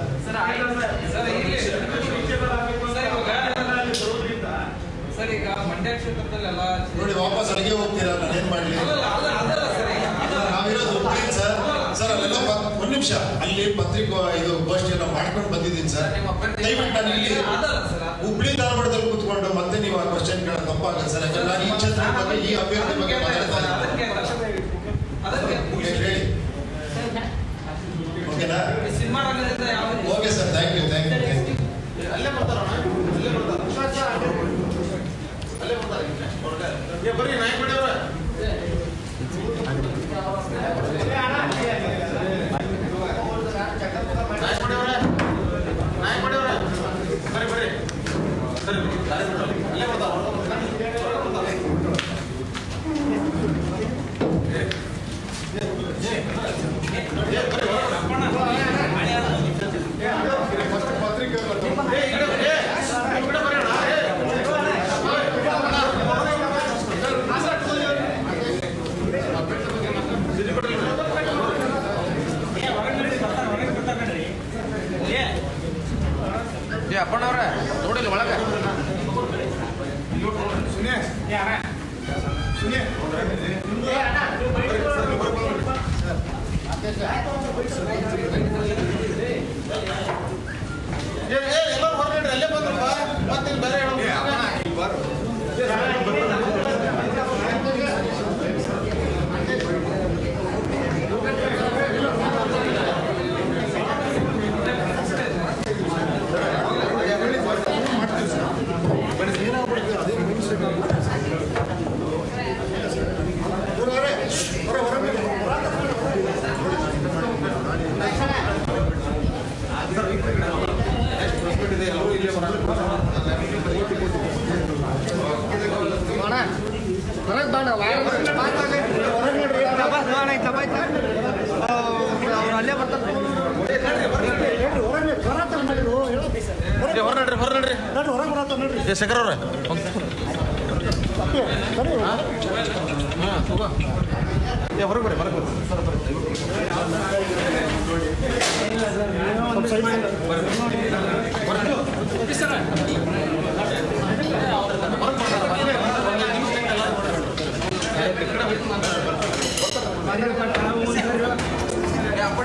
Speaker 8: ಸರ್ ಈಗ ಮಂಡ್ಯ ಕ್ಷೇತ್ರದಲ್ಲೆಲ್ಲ
Speaker 1: ನೋಡಿ ವಾಪಸ್ ಅಲ್ಲಿಗೆ ಹೋಗ್ತೀರಾ ನಾನೇನ್ ಮಾಡ್ಲಿ
Speaker 8: ಅಲ್ಲ ಅಲ್ಲ ಅದಲ್ಲ ಸರ್ ಈಗ
Speaker 1: ಅಲ್ಲ, ನಾವಿರೋದು ಹುಬ್ಳಿ ಸರ್ ಸರ್ ಅಲ್ಲೆಲ್ಲ ಪ- ಒಂದ್ ನಿಮಿಷ ಅಲ್ಲಿ ಪತ್ರಿಕಾ ಇದು ಗೋಷ್ಠಿಯನ್ನ ಮಾಡ್ಕೊಂಡು ಬಂದಿದ್ದೀನಿ ಸರ್
Speaker 8: ನಿಮ್ಮ ಅಭ್ಯರ್ಥಿ
Speaker 1: ದಯವಿಟ್ಟು ನಾನು ಇಲ್ಲಿ
Speaker 8: ಅದಲ್ಲ ಸರ್ ಅದು-
Speaker 1: ಹುಬ್ಳಿ ಧಾರವಾಡದಲ್ಲಿ ಕೂತ್ಕೊಂಡು ಮತ್ತೆ ನೀವು ಆ ಕ್ವಶನ್ ಕೇಳೋ ತಪ್ಪಾಗತ್ತೆ ಸರ್ ಯಾಕಂದ್ರೆ ನಾನು ಈ ಕ್ಷೇತ್ರದ ಬಗ್ಗೆ ಈ ಅಭ್ಯರ್ಥಿ ಬಗ್ಗೆ ಮಾತಾಡ್ತಾ ಇದ್ದೀನಿ
Speaker 8: ಅದಕ್ಕೆ ಅದಕ್ಕೆ
Speaker 1: ಓಕೆ, ಹೇಳಿ ಓಕೆನಾ
Speaker 8: ಈ ಸಿನಿಮಾ ರಂಗದಿಂದ ಯಾವ
Speaker 1: okay sir thank you thank you thank you
Speaker 5: ಅಲ್ಲೇ ಬರ್ತಾರಣ್ಣ ಅಲ್ಲೇ ಬರ್ತಾರೆ ಅಲ್ಲೇ ಬರ್ತಾರೆ ಏ ಬರ್ರಿ ನಾಯಕ್ ಅವ್ರೆ ನಾಯಕ್ ಅವ್ರೆ ನಾಯಕ್ ಅವ್ರೆ ಬರ್ರಿ ಬರ್ರಿ ಸರಿ ದಾರಿ ಬಿಡು. ಅಲ್ಲೇ ಬರ್ತಾರೆ
Speaker 1: ಪತ್ರಿಕೆ
Speaker 5: ಏ ಈ ಕಡೆ ಏ ಈ ಕಡೆ ಬರ್ರಿ ಅಣ್ಣ ಏ
Speaker 8: ಏ ಅಪ್ಪಣ್ಣವ್ರೆ ನೋಡಿಲ್ಲ ಒಳಗೆ
Speaker 5: ಏ ಏ ಎಲ್ಲರೂ ಹೊರಗಡೆ ಅಲ್ಲೇ ಬಂದ್ರಪ್ಪ ಮತ್ತೆ ಇಲ್ಲಿ ಬೇರೆ ಹೇಳೋದು
Speaker 2: ಅಲ್ಲೇ ಬರ್ತಾರೆ
Speaker 5: ಏ ಹೊರ ನಡ್ರಿ ಹೊರ ನಡ್ರಿ ಏ ಶೇಖರ್ ಅವ್ರೆ ಏ ಹೊರಗೆ ಬರ್ರಿ ಹೊರಗೆ ಬರ್ರಿ ಸರ್ ಬರ್ರಿ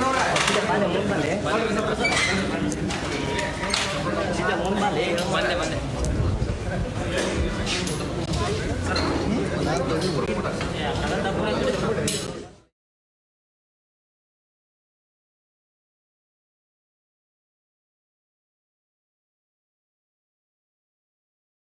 Speaker 3: ಬಂದೆ ಬಂದೆ